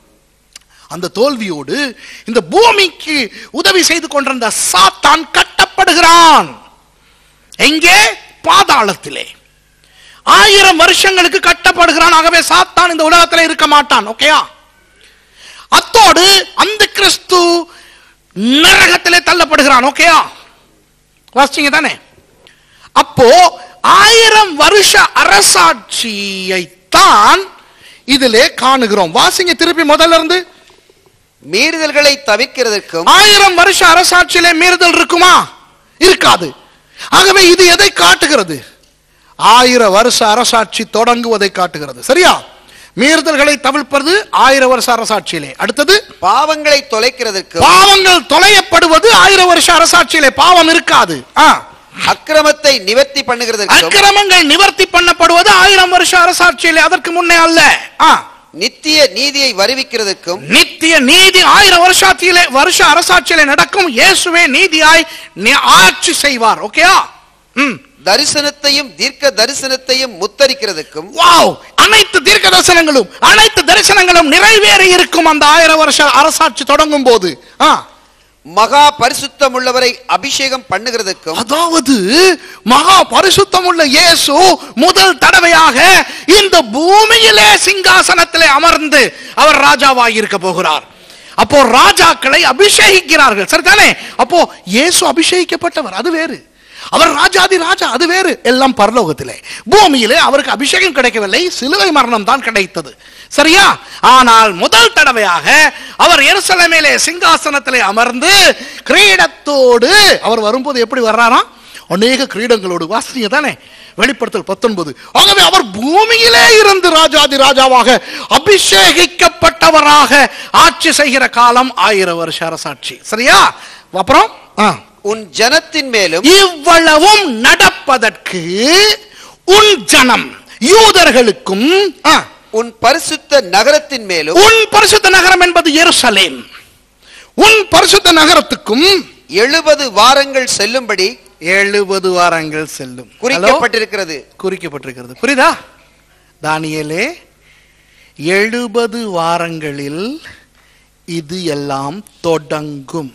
அந்த தோல்வியோடு இந்த பூமிக்கு உதவி செய்து கொண்டிருந்த சாத்தான் கட்டப்படுகிறான் எங்கே பாதாளத்திலே ஆயிரம் வருஷங்களுக்கு கட்டப்படுகிறான் ஆகவே சாத்தான் இந்த உலகத்தில் இருக்க மாட்டான் ஓகேயா அத்தோடு அந்த கிறிஸ்து நரகத்திலே தள்ளப்படுகிறான் ஓகேயா வாசிச்சீங்க தானே அப்போ ஆயிரம் வருஷ அரசாட்சியை தான் இதிலே காணுகிறோம் வாசிங்க திருப்பி முதல்ல இருந்து மீறுதல்களை தவிர்க்கிறதற்கும் ஆயிரம் வருஷ அரசாட்சியிலே மீறுதல் இருக்குமா இருக்காது ஆகவே இது எதை காட்டுகிறது ஆயிரம் வருஷ அரசாட்சி தொடங்குவதை காட்டுகிறது சரியா மீறுதல்களை தவிர்ப்பது ஆயிரம் வருஷ அரசாட்சியிலே அடுத்தது பாவங்களை தொலைக்கிறதற்கும் பாவங்கள் தொலையப்படுவது ஆயிரம் வருஷ அரசாட்சியிலே பாவம் இருக்காது ஆ. அக்கிரமத்தை நிவர்த்தி பண்ணுகிறதற்கும் அக்கிரமங்கள் நிவர்த்தி பண்ணப்படுவது ஆயிரம் வருஷ அரசாட்சியிலே அதற்கு முன்னே அல்ல ஆ. நித்திய நீதியை வருவிக்கிறதற்கும் நித்திய நீதி ஆயிரம் வருஷாட்சியிலே வருஷ அரசாட்சியிலே நடக்கும் இயேசுவே நீதியாய் நி- ஆட்சி செய்வார் ஓகேயா ம் தரிசனத்தையும் தீர்க்க தரிசனத்தையும் முத்தரிக்கிறதற்கும் வாவ் அனைத்து தீர்க்க தரிசனங்களும் அனைத்து தரிசனங்களும் நிறைவேறி இருக்கும் அந்த ஆயிரம் வருஷ அரசாட்சி தொடங்கும் போது ஆ. மகா பரிசுத்தம் உள்ளவரை அபிஷேகம் பண்ணுகிறதற்கும் அதாவது மகா பரிசுத்தம் உள்ள இயேசு முதல் தடவையாக இந்த பூமியிலே சிங்காசனத்திலே அமர்ந்து அவர் ராஜாவாக இருக்க போகிறார் அப்போ ராஜாக்களை அபிஷேகிக்கிறார்கள் சரிதானே அப்போ இயேசு அபிஷேகிக்கப்பட்டவர் அது வேறு அவர் ராஜாதி ராஜா அது வேறு எல்லாம் பரலோகத்திலே பூமியிலே அவருக்கு அபிஷேகம் கிடைக்கவில்லை சிலுவை மரணம் தான் கிடைத்தது சரியா ஆனால் முதல் தடவையாக அவர் எருசலேமிலே சிங்காசனத்திலே அமர்ந்து கிரீடத்தோடு அவர் வரும்போது எப்படி வர்றாராம் அநேக கிரீடங்களோடு வாசிங்க தானே வெளிப்படுத்தல் பத்தொன்பது ஆகவே அவர் பூமியிலே இருந்து ராஜாதி ராஜாவாக அபிஷேகிக்கப்பட்டவராக ஆட்சி செய்கிற காலம் ஆயிரம் வருஷ அரசாட்சி சரியா அப்புறம் ஆ. உன் ஜனத்தின் மேலும் இவ்வளவும் நடப்பதற்கு உன் ஜனம் யூதர்களுக்கும் ஆ, உன் பரிசுத்த நகரத்தின் மேலும் உன் பரிசுத்த நகரம் என்பது எருசலேம் உன் பரிசுத்த நகரத்துக்கும் எழுபது வாரங்கள் செல்லும்படி எழுபது வாரங்கள் செல்லும் Hello? குறிக்கப்பட்டிருக்கிறது குறிக்கப்பட்டிருக்கிறது புரியுதா தானியேலே எழுபது வாரங்களில் இது எல்லாம் தொடங்கும்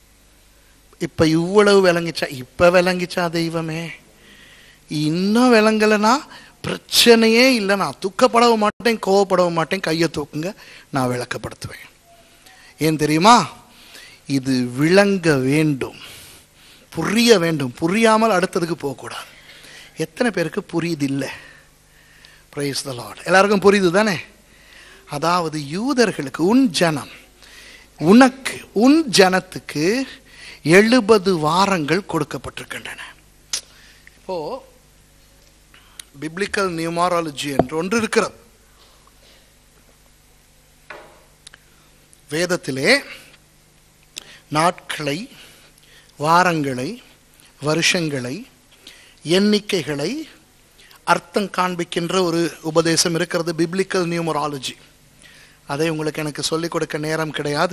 இப்ப இவ்வளவு விளங்கிச்சா இப்ப விளங்கிச்சா தெய்வமே இன்னும் விளங்கலைன்னா பிரச்சனையே இல்லை நான் துக்கப்படவும் மாட்டேன் கோவப்படவும் மாட்டேன் கையை தூக்குங்க நான் விளக்கப்படுத்துவேன் ஏன் தெரியுமா இது விளங்க வேண்டும் புரிய வேண்டும் புரியாமல் அடுத்ததுக்கு போகக்கூடாது எத்தனை பேருக்கு புரியுது இல்லை பிரைஸ் த லார்ட் எல்லாருக்கும் புரியுது தானே அதாவது யூதர்களுக்கு உன் ஜனம் உனக்கு உன் ஜனத்துக்கு எழுபது வாரங்கள் கொடுக்கப்பட்டிருக்கின்றன இப்போ பிப்ளிக்கல் நியூமாராலஜி என்று ஒன்று இருக்கிறது வேதத்திலே நாட்களை வாரங்களை வருஷங்களை எண்ணிக்கைகளை அர்த்தம் காண்பிக்கின்ற ஒரு உபதேசம் இருக்கிறது பிப்ளிக்கல் நியூமராலஜி அதை உங்களுக்கு எனக்கு சொல்லிக் கொடுக்க நேரம் கிடையாது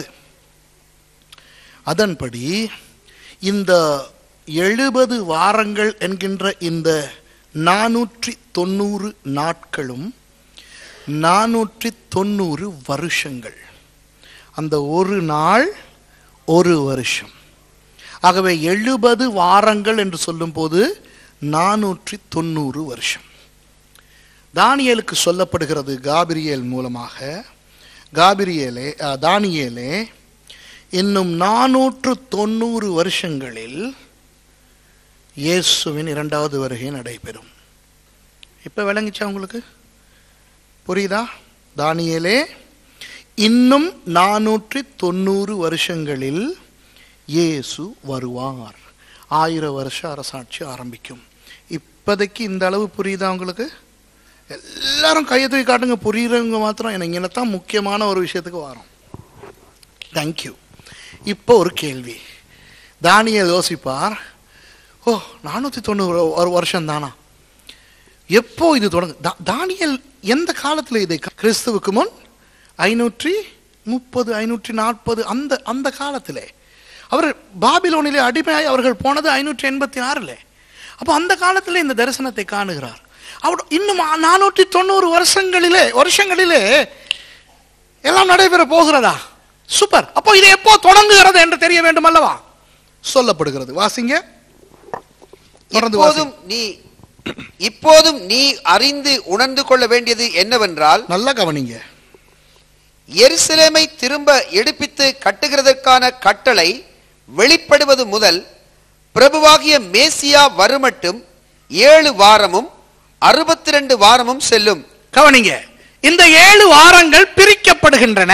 அதன்படி இந்த எழுபது வாரங்கள் என்கின்ற இந்த நானூற்றி தொண்ணூறு நாட்களும் நானூற்றி தொண்ணூறு வருஷங்கள் அந்த ஒரு நாள் ஒரு வருஷம் ஆகவே எழுபது வாரங்கள் என்று சொல்லும்போது நானூற்றி தொண்ணூறு வருஷம் தானியேலுக்கு சொல்லப்படுகிறது காபிரியேல் மூலமாக காபிரியேலே அ, தானியேலே இன்னும் நானூற்று தொண்ணூறு வருஷங்களில் இயேசுவின் இரண்டாவது வருகை நடைபெறும் இப்ப விளங்குச்சா உங்களுக்கு புரியுதா தானியேலே இன்னும் நானூற்றி தொண்ணூறு வருஷங்களில் இயேசு வருவார் ஆயிரம் வருஷ அரசாட்சி ஆரம்பிக்கும் இப்போதைக்கு இந்த அளவு புரியுதா உங்களுக்கு எல்லாரும் கையை தூக்கி காட்டுங்க புரியுறவங்க மாத்திரம் எனக்கு என்னத்தான் முக்கியமான ஒரு விஷயத்துக்கு வரோம் தேங்க்யூ இப்போ ஒரு கேள்வி தானியேல் யோசிப்பார் ஓ நானூற்றி தொண்ணூறு ஒரு வருஷம் தானா எப்போ இது தொடங்கு தா- தானியேல் எந்த காலத்தில் இதை க- கிறிஸ்துவுக்கு முன் ஐநூற்றி முப்பது ஐநூற்றி நாற்பது அந்த அந்த காலத்திலே அவர் பாபிலோனிலே அடிமையாய் அவர்கள் போனது ஐநூற்றி எண்பத்தி ஆறில் அப்போ அந்த காலத்தில் இந்த தரிசனத்தை காணுகிறார் அவர் இன்னும் நானூற்றி தொண்ணூறு வருஷங்களிலே வருஷங்களிலே எல்லாம் நடைபெற போகிறதா சூப்பர் அப்போ இது எப்போ தொடங்குகிறது என்று தெரிய வேண்டும் அல்லவா சொல்லப்படுகிறது வாசிங்க தொடர்ந்து வாசிங்க. இப்போதும் நீ இப்போதும் நீ அறிந்து உணர்ந்து கொள்ள வேண்டியது என்னவென்றால் நல்லா கவனிங்க எருசலேமை திரும்ப எடுப்பித்து கட்டுகிறதற்கான கட்டளை வெளிப்படுவது முதல் பிரபுவாகிய மேசியா வருமட்டும் ஏழு வாரமும் அறுபத்தி ரெண்டு வாரமும் செல்லும் கவனிங்க இந்த ஏழு வாரங்கள் பிரிக்கப்படுகின்றன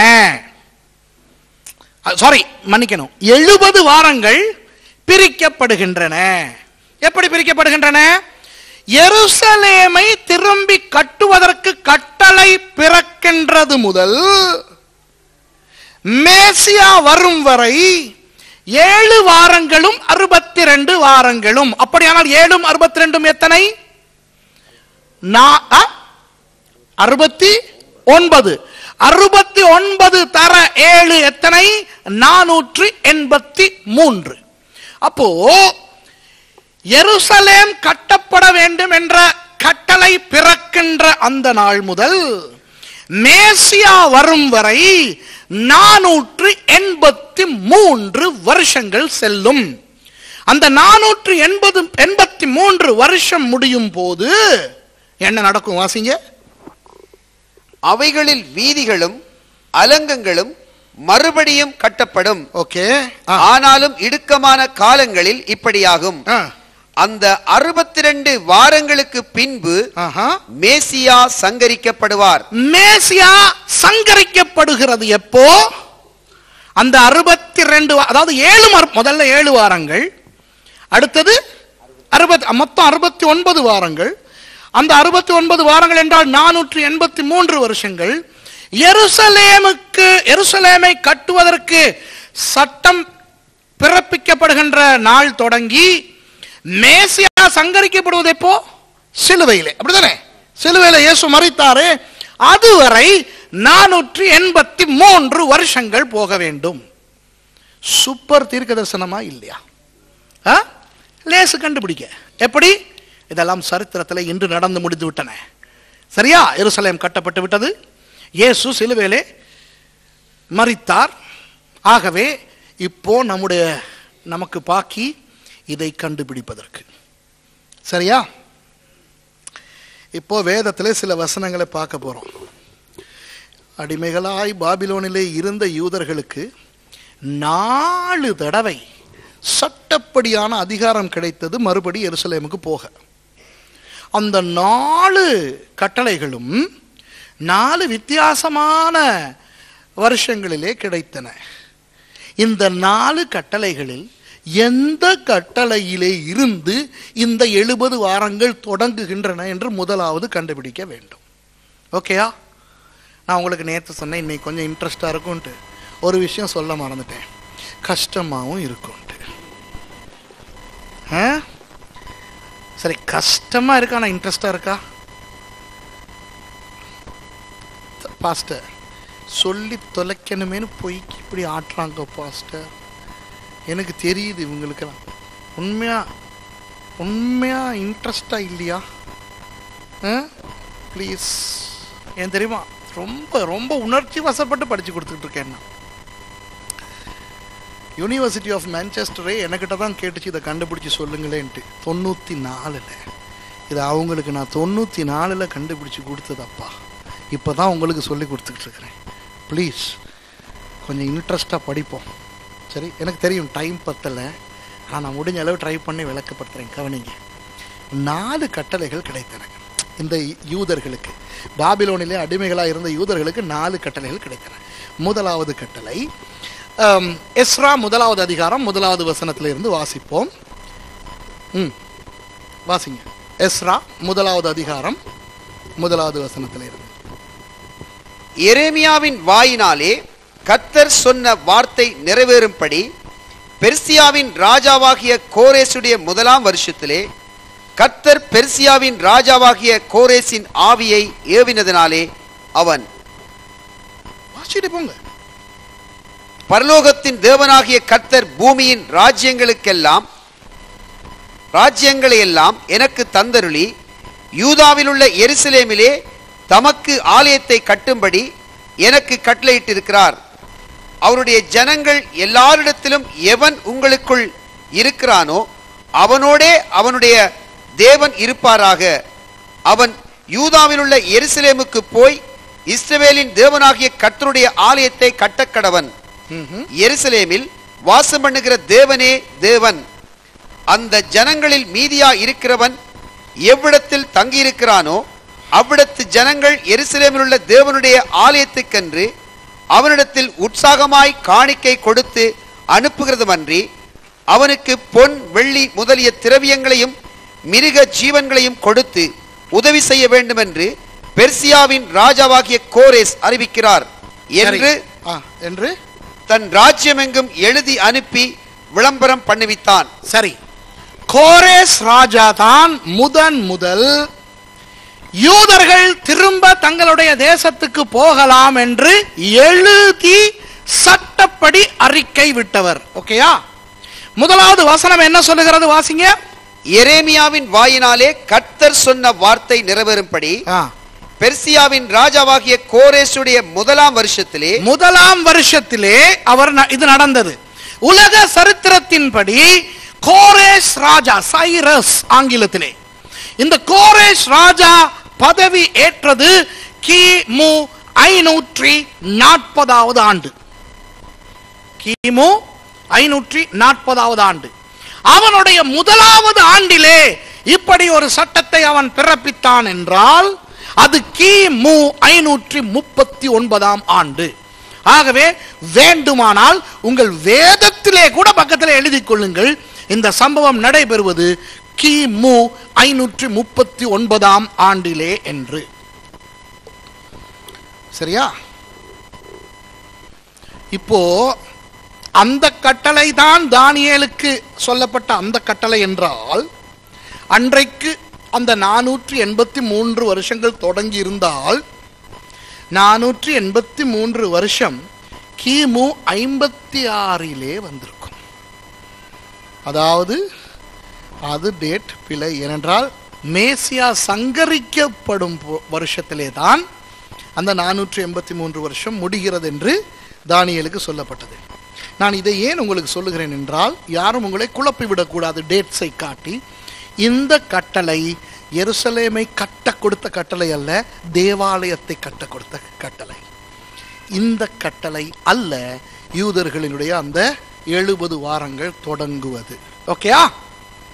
சாரி மன்னிக்கணும் எழுபது வாரங்கள் பிரிக்கப்படுகின்றன எப்படி பிரிக்கப்படுகின்றன எருசலேமை திரும்பி கட்டுவதற்கு கட்டளை பிறக்கின்றது முதல் மேசியா வரும் வரை ஏழு வாரங்களும் அறுபத்தி ரெண்டு வாரங்களும் அப்படியானால் ஏழும் அறுபத்தி ரெண்டும் எத்தனை நா- ஆ? அறுபத்தி ஒன்பது அறுபத்தி ஒன்பது தர ஏழு எத்தனை நானூற்றி எண்பத்தி மூன்று அப்போ எருசலேம் கட்டப்பட வேண்டும் என்ற கட்டளை பிறக்கின்ற அந்த நாள் முதல் மேசியா வரும் வரை நானூற்று எண்பத்தி மூன்று வருஷங்கள் செல்லும் அந்த நானூற்று எண்பது எண்பத்தி மூன்று வருஷம் முடியும் போது என்ன நடக்கும் வாசிங்க அவைகளில் வீதிகளும் அலங்கங்களும் மறுபடியும் கட்டப்படும் ஓகே ஆனாலும் இடுக்கமான காலங்களில் இப்படியாகும் அந்த அறுபத்தி ரெண்டு வாரங்களுக்கு பின்பு மேசியா சங்கரிக்கப்படுவார் மேசியா சங்கரிக்கப்படுகிறது எப்போ அந்த அறுபத்தி ரெண்டு அதாவது ஏழு மறு- முதல்ல ஏழு வாரங்கள் அடுத்தது அறுபத்தி மொத்தம் அறுபத்தி ஒன்பது வாரங்கள் அந்த அறுபத்தி ஒன்பது வாரங்கள் என்றால் நானூற்று எண்பத்தி மூன்று வருஷங்கள் எருசலேமுக்கு எருசலேமை கட்டுவதற்கு சட்டம் பிறப்பிக்கப்படுகின்ற நாள் தொடங்கி மேசியா சங்கரிக்கப்படுவது எப்போ சிலுவையிலே அப்படிதானே சிலுவையில இயேசு மறித்தாரே அதுவரை நானூற்றி எண்பத்தி மூன்று வருஷங்கள் போக வேண்டும் சூப்பர் தீர்க்க தரிசனமா இல்லையா ஆ? லேசு கண்டுபிடிக்க எப்படி இதெல்லாம் சரித்திரத்தில் இன்று நடந்து முடிந்து விட்டன சரியா எருசலேம் கட்டப்பட்டு விட்டது இயேசு சிலுவையிலே மறித்தார் ஆகவே இப்போ நம்முடைய நமக்கு பாக்கி இதை கண்டுபிடிப்பதற்கு சரியா இப்போ வேதத்திலே சில வசனங்களை பார்க்க போறோம் அடிமைகளாய் பாபிலோனிலே இருந்த யூதர்களுக்கு நாலு தடவை சட்டப்படியான அதிகாரம் கிடைத்தது மறுபடி எருசலேமுக்கு போக அந்த நாலு கட்டளைகளும் நாலு வித்தியாசமான வருஷங்களிலே கிடைத்தன இந்த நாலு கட்டளைகளில் எந்த கட்டளையிலே இருந்து இந்த எழுபது வாரங்கள் தொடங்குகின்றன என்று முதலாவது கண்டுபிடிக்க வேண்டும் ஓகேயா நான் உங்களுக்கு நேற்று சொன்னேன் இன்னைக்கு கொஞ்சம் இன்ட்ரெஸ்டாக இருக்கும்ன்ட்டு ஒரு விஷயம் சொல்ல மறந்துட்டேன் கஷ்டமாகவும் இருக்கும்ன்ட்டு ஆ சரி கஷ்டமாக இருக்கா ஆனால் இன்ட்ரெஸ்டாக இருக்கா பாஸ்டர் சொல்லி தொலைக்கணுமேனு பொய்க்கு இப்படி ஆட்டுறாங்க பாஸ்டர் எனக்கு தெரியுது இவங்களுக்கெல்லாம் உண்மையா உண்மையா இன்ட்ரெஸ்டா இல்லையா ப்ளீஸ் ஏன் தெரியுமா ரொம்ப ரொம்ப உணர்ச்சி வசப்பட்டு படிச்சு கொடுத்துட்டு இருக்கேன் நான் யூனிவர்சிட்டி ஆஃப் மேன்செஸ்டரே என்கிட்ட தான் கேட்டுச்சு இதை கண்டுபிடிச்சி சொல்லுங்களேன்ட்டு தொண்ணூற்றி நாலில் இது அவங்களுக்கு நான் தொண்ணூற்றி நாலில் கண்டுபிடிச்சி கொடுத்ததப்பா இப்போ தான் உங்களுக்கு சொல்லி கொடுத்துக்கிட்டு இருக்கிறேன் ப்ளீஸ் கொஞ்சம் இன்ட்ரெஸ்டாக படிப்போம் சரி எனக்கு தெரியும் டைம் பத்தலை ஆனால் நான் முடிஞ்ச அளவு ட்ரை பண்ணி விளக்கப்படுத்துகிறேன் கவனிங்க நாலு கட்டளைகள் கிடைத்தன இந்த யூதர்களுக்கு பாபிலோனிலே அடிமைகளாக இருந்த யூதர்களுக்கு நாலு கட்டளைகள் கிடைத்தன முதலாவது கட்டளை ஆம், எஸ்ரா முதலாவது அதிகாரம் முதலாவது வசனத்துல இருந்து வாசிப்போம் ம் வாசிங்க எஸ்ரா முதலாவது அதிகாரம் முதலாவது வசனத்துல இருந்து எரேமியாவின் வாயினாலே கர்த்தர் சொன்ன வார்த்தை நிறைவேறும்படி பெர்சியாவின் ராஜாவாகிய கோரேசுடைய முதலாம் வருஷத்திலே கர்த்தர் பெர்சியாவின் ராஜாவாகிய கோரேசின் ஆவியை ஏவினதினாலே அவன் வாசிட்டு போங்க பரலோகத்தின் தேவனாகிய கர்த்தர் பூமியின் ராஜ்யங்களுக்கெல்லாம் ராஜ்யங்களை எல்லாம் எனக்கு தந்தருளி யூதாவில் உள்ள எருசலேமிலே தமக்கு ஆலயத்தை கட்டும்படி எனக்கு கட்டளையிட்டிருக்கிறார் அவருடைய ஜனங்கள் எல்லாரிடத்திலும் எவன் உங்களுக்குள் இருக்கிறானோ அவனோடே அவனுடைய தேவன் இருப்பாராக அவன் யூதாவில் உள்ள எருசலேமுக்கு போய் இஸ்ரவேலின் தேவனாகிய கர்த்தருடைய ஆலயத்தை கட்டக்கடவன் எருசலேமில் வாசம் பண்ணுகிற தேவனே தேவன் அந்த ஜனங்களில் மீதியா இருக்கிறவன் எவ்விடத்தில் தங்கியிருக்கிறானோ அவ்விடத்து ஜனங்கள் எருசலேமில் உள்ள தேவனுடைய ஆலயத்துக்கென்று அவனிடத்தில் உற்சாகமாய் காணிக்கை கொடுத்து அனுப்புகிறதுமன்றி அவனுக்கு பொன் வெள்ளி முதலிய திரவியங்களையும் மிருக ஜீவன்களையும் கொடுத்து உதவி செய்ய வேண்டுமென்று பெர்சியாவின் ராஜாவாகிய கோரேஸ் அறிவிக்கிறார் என்று சரி. ஆ, என்று தன் ராஜ்யமெங்கும் எழுதி அனுப்பி விளம்பரம் பண்ணுவித்தான் சரி கோரேஸ் ராஜா தான் முதன் முதல் யூதர்கள் திரும்ப தங்களுடைய தேசத்துக்கு போகலாம் என்று எழுதி சட்டப்படி அறிக்கை விட்டவர் ஓகேயா முதலாவது வசனம் என்ன சொல்லுகிறது வாசிங்க எரேமியாவின் வாயினாலே கர்த்தர் சொன்ன வார்த்தை நிறைவேறும்படி ஆ. பெர்சியாவின் ராஜாவாகிய கோரேசுடைய முதலாம் வருஷத்திலே முதலாம் வருஷத்திலே அவர் ந- இது நடந்தது உலக சரித்திரத்தின்படி கோரேஸ் ராஜா சைரஸ் ஆங்கிலத்திலே இந்த கோரேஸ் ராஜா பதவி ஏற்றது கிமு ஐநூற்றி நாற்பதாவது ஆண்டு கிமு ஐநூற்றி நாற்பதாவது ஆண்டு அவனுடைய முதலாவது ஆண்டிலே இப்படி ஒரு சட்டத்தை அவன் பிறப்பித்தான் என்றால் அது கிமு ஐநூற்றி முப்பத்தி ஒன்பதாம் ஆண்டு ஆகவே வேண்டுமானால் உங்கள் வேதத்திலே கூட பக்கத்தில் எழுதிக் கொள்ளுங்கள் இந்த சம்பவம் நடைபெறுவது கிமு ஐநூற்றி முப்பத்தி ஒன்பதாம் ஆண்டிலே என்று சரியா இப்போ அந்த கட்டளை தான் தானியேலுக்கு சொல்லப்பட்ட அந்த கட்டளை என்றால் அன்றைக்கு அந்த நானூற்றி எண்பத்தி மூன்று வருஷங்கள் தொடங்கி இருந்தால் நானூற்றி எண்பத்தி மூன்று வருஷம் கிமு ஐம்பத்தி ஆறிலே வந்திருக்கும் அதாவது அது டேட் பிழை ஏனென்றால் மேசியா சங்கரிக்கப்படும் பொ- வருஷத்திலே தான் அந்த நானூற்றி எண்பத்தி மூன்று வருஷம் முடிகிறது என்று தானியேலுக்கு சொல்லப்பட்டது நான் இதை ஏன் உங்களுக்கு சொல்லுகிறேன் என்றால் யாரும் உங்களை குழப்பி விடக்கூடாது டேட்ஸை காட்டி இந்த கட்டளை எருசலேமை கட்ட கொடுத்த கட்டளை அல்ல தேவாலயத்தை கட்ட கொடுத்த கட்டளை இந்த கட்டளை அல்ல யூதர்களினுடைய அந்த எழுபது வாரங்கள் தொடங்குவது ஓகேயா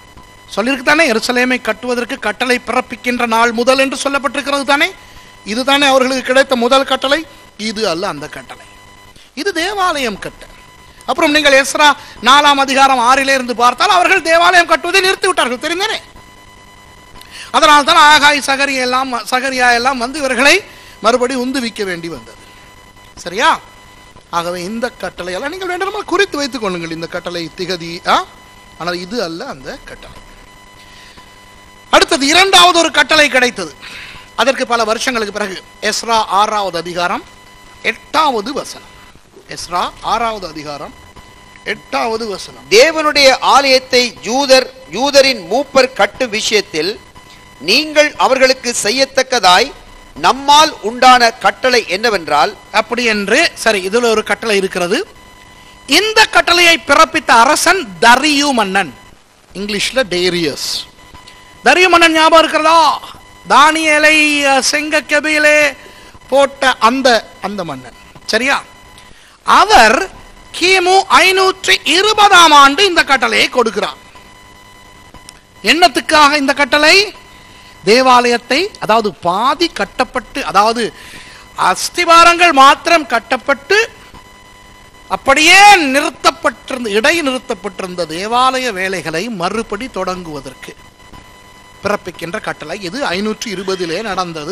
சொல்லியிருக்கு தானே எருசலேமை கட்டுவதற்கு கட்டளை பிறப்பிக்கின்ற நாள் முதல் என்று சொல்லப்பட்டிருக்கிறது தானே இதுதானே அவர்களுக்கு கிடைத்த முதல் கட்டளை இது அல்ல அந்த கட்டளை இது தேவாலயம் கட்ட அப்புறம் நீங்கள் எஸ்ரா நாலாம் அதிகாரம் ஆறிலே இருந்து பார்த்தால் அவர்கள் தேவாலயம் கட்டுவதை நிறுத்தி விட்டார்கள் தெரிந்தனே அதனால் தான் ஆகாய் சகரியா எல்லாம் சகரியா எல்லாம் வந்து இவர்களை மறுபடி உந்துவிக்க வேண்டி வந்தது சரியா ஆகவே இந்த கட்டளை எல்லாம் நீங்கள் வேண்டுமா குறித்து வைத்துக் கொள்ளுங்கள் இந்த கட்டளை திகதி ஆ? ஆனால் இது அல்ல அந்த கட்டளை அடுத்தது இரண்டாவது ஒரு கட்டளை கிடைத்தது அதற்கு பல வருஷங்களுக்கு பிறகு எஸ்ரா ஆறாவது அதிகாரம் எட்டாவது வசனம் எஸ்ரா ஆறாவது அதிகாரம் எட்டாவது வசனம் தேவனுடைய ஆலயத்தை யூதர் யூதரின் மூப்பர் கட்டும் விஷயத்தில் நீங்கள் அவர்களுக்கு செய்யத்தக்கதாய் நம்மால் உண்டான கட்டளை என்னவென்றால் அப்படி என்று சரி இதுல ஒரு கட்டளை இருக்கிறது இந்த கட்டளையை பிறப்பித்த அரசன் தரியு மன்னன் இங்கிலீஷ்ல டேரியஸ் தரியு மன்னன் ஞாபகம் இருக்கிறதா தானியேலை அஹ், செங்க கபிலே போட்ட அந்த அந்த மன்னன் சரியா அவர் கிமு ஐநூற்றி இருபதாம் ஆண்டு இந்த கட்டளையை கொடுக்கிறார் என்னத்துக்காக இந்த கட்டளை தேவாலயத்தை அதாவது பாதி கட்டப்பட்டு அதாவது அஸ்திவாரங்கள் மாத்திரம் கட்டப்பட்டு அப்படியே நிறுத்தப்பட்டிருந்த இடை நிறுத்தப்பட்டிருந்த தேவாலய வேலைகளை மறுபடி தொடங்குவதற்கு பிறப்பிக்கின்ற கட்டளை இது ஐநூற்றி இருபதிலே நடந்தது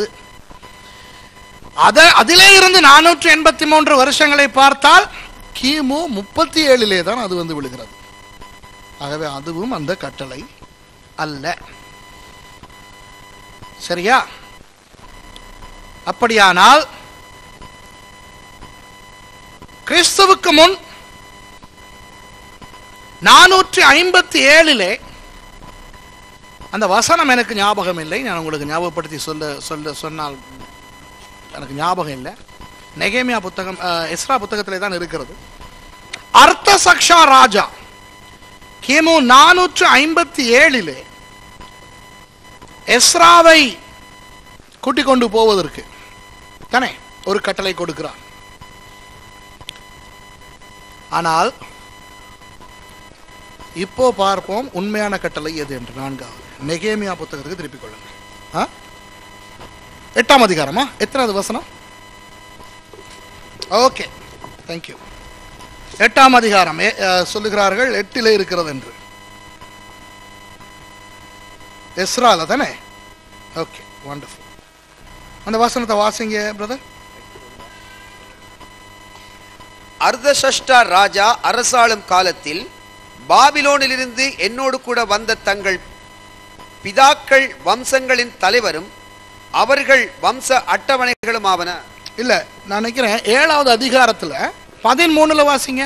அத அதிலே இருந்து நானூற்றி எண்பத்தி மூன்று வருஷங்களை பார்த்தால் கிமு முப்பத்தி ஏழிலே தான் அது வந்து விழுகிறது ஆகவே அதுவும் அந்த கட்டளை அல்ல சரியா அப்படியானால் கிறிஸ்துவுக்கு முன் நானூற்றி ஐம்பத்தி ஏழிலே அந்த வசனம் எனக்கு ஞாபகம் இல்லை நான் உங்களுக்கு ஞாபகப்படுத்தி சொல்ல சொல்ல சொன்னால் எனக்கு ஞாபகம் இல்லை நெகேமியா புத்தகம் அஹ், எஸ்ரா புத்தகத்திலே தான் இருக்கிறது அர்த்தசக்ஷா ராஜா கிமு நானூற்று ஐம்பத்தி ஏழிலே எஸ்ராவை கூட்டிக் கொண்டு போவதற்கு தானே ஒரு கட்டளை கொடுக்கிறான் ஆனால் இப்போ பார்ப்போம் உண்மையான கட்டளை எது என்று நான்காவது நெகேமியா புத்தகத்துக்கு திருப்பிக் கொள்ளுங்கள் ஆ? எட்டாம் அதிகாரமா எத்தனாவது வசனம் ஓகே தேங்க்யூ எட்டாம் அதிகாரம் எ- அஹ், சொல்லுகிறார்கள் எட்டிலே இருக்கிறது என்று எஸ்ரால தானே ஓகே வண்டர்ஃபுல் அந்த வசனத்தை வாசிங்க பிரதர் அர்தசஷ்டா ராஜா அரசாளும் காலத்தில் பாபிலோனிலிருந்து என்னோடு கூட வந்த தங்கள் பிதாக்கள் வம்சங்களின் தலைவரும் அவர்கள் வம்ச அட்டவணைகளும் ஆவன இல்ல நான் நினைக்கிறேன் ஏழாவது அதிகாரத்துல பதிமூணுல வாசிங்க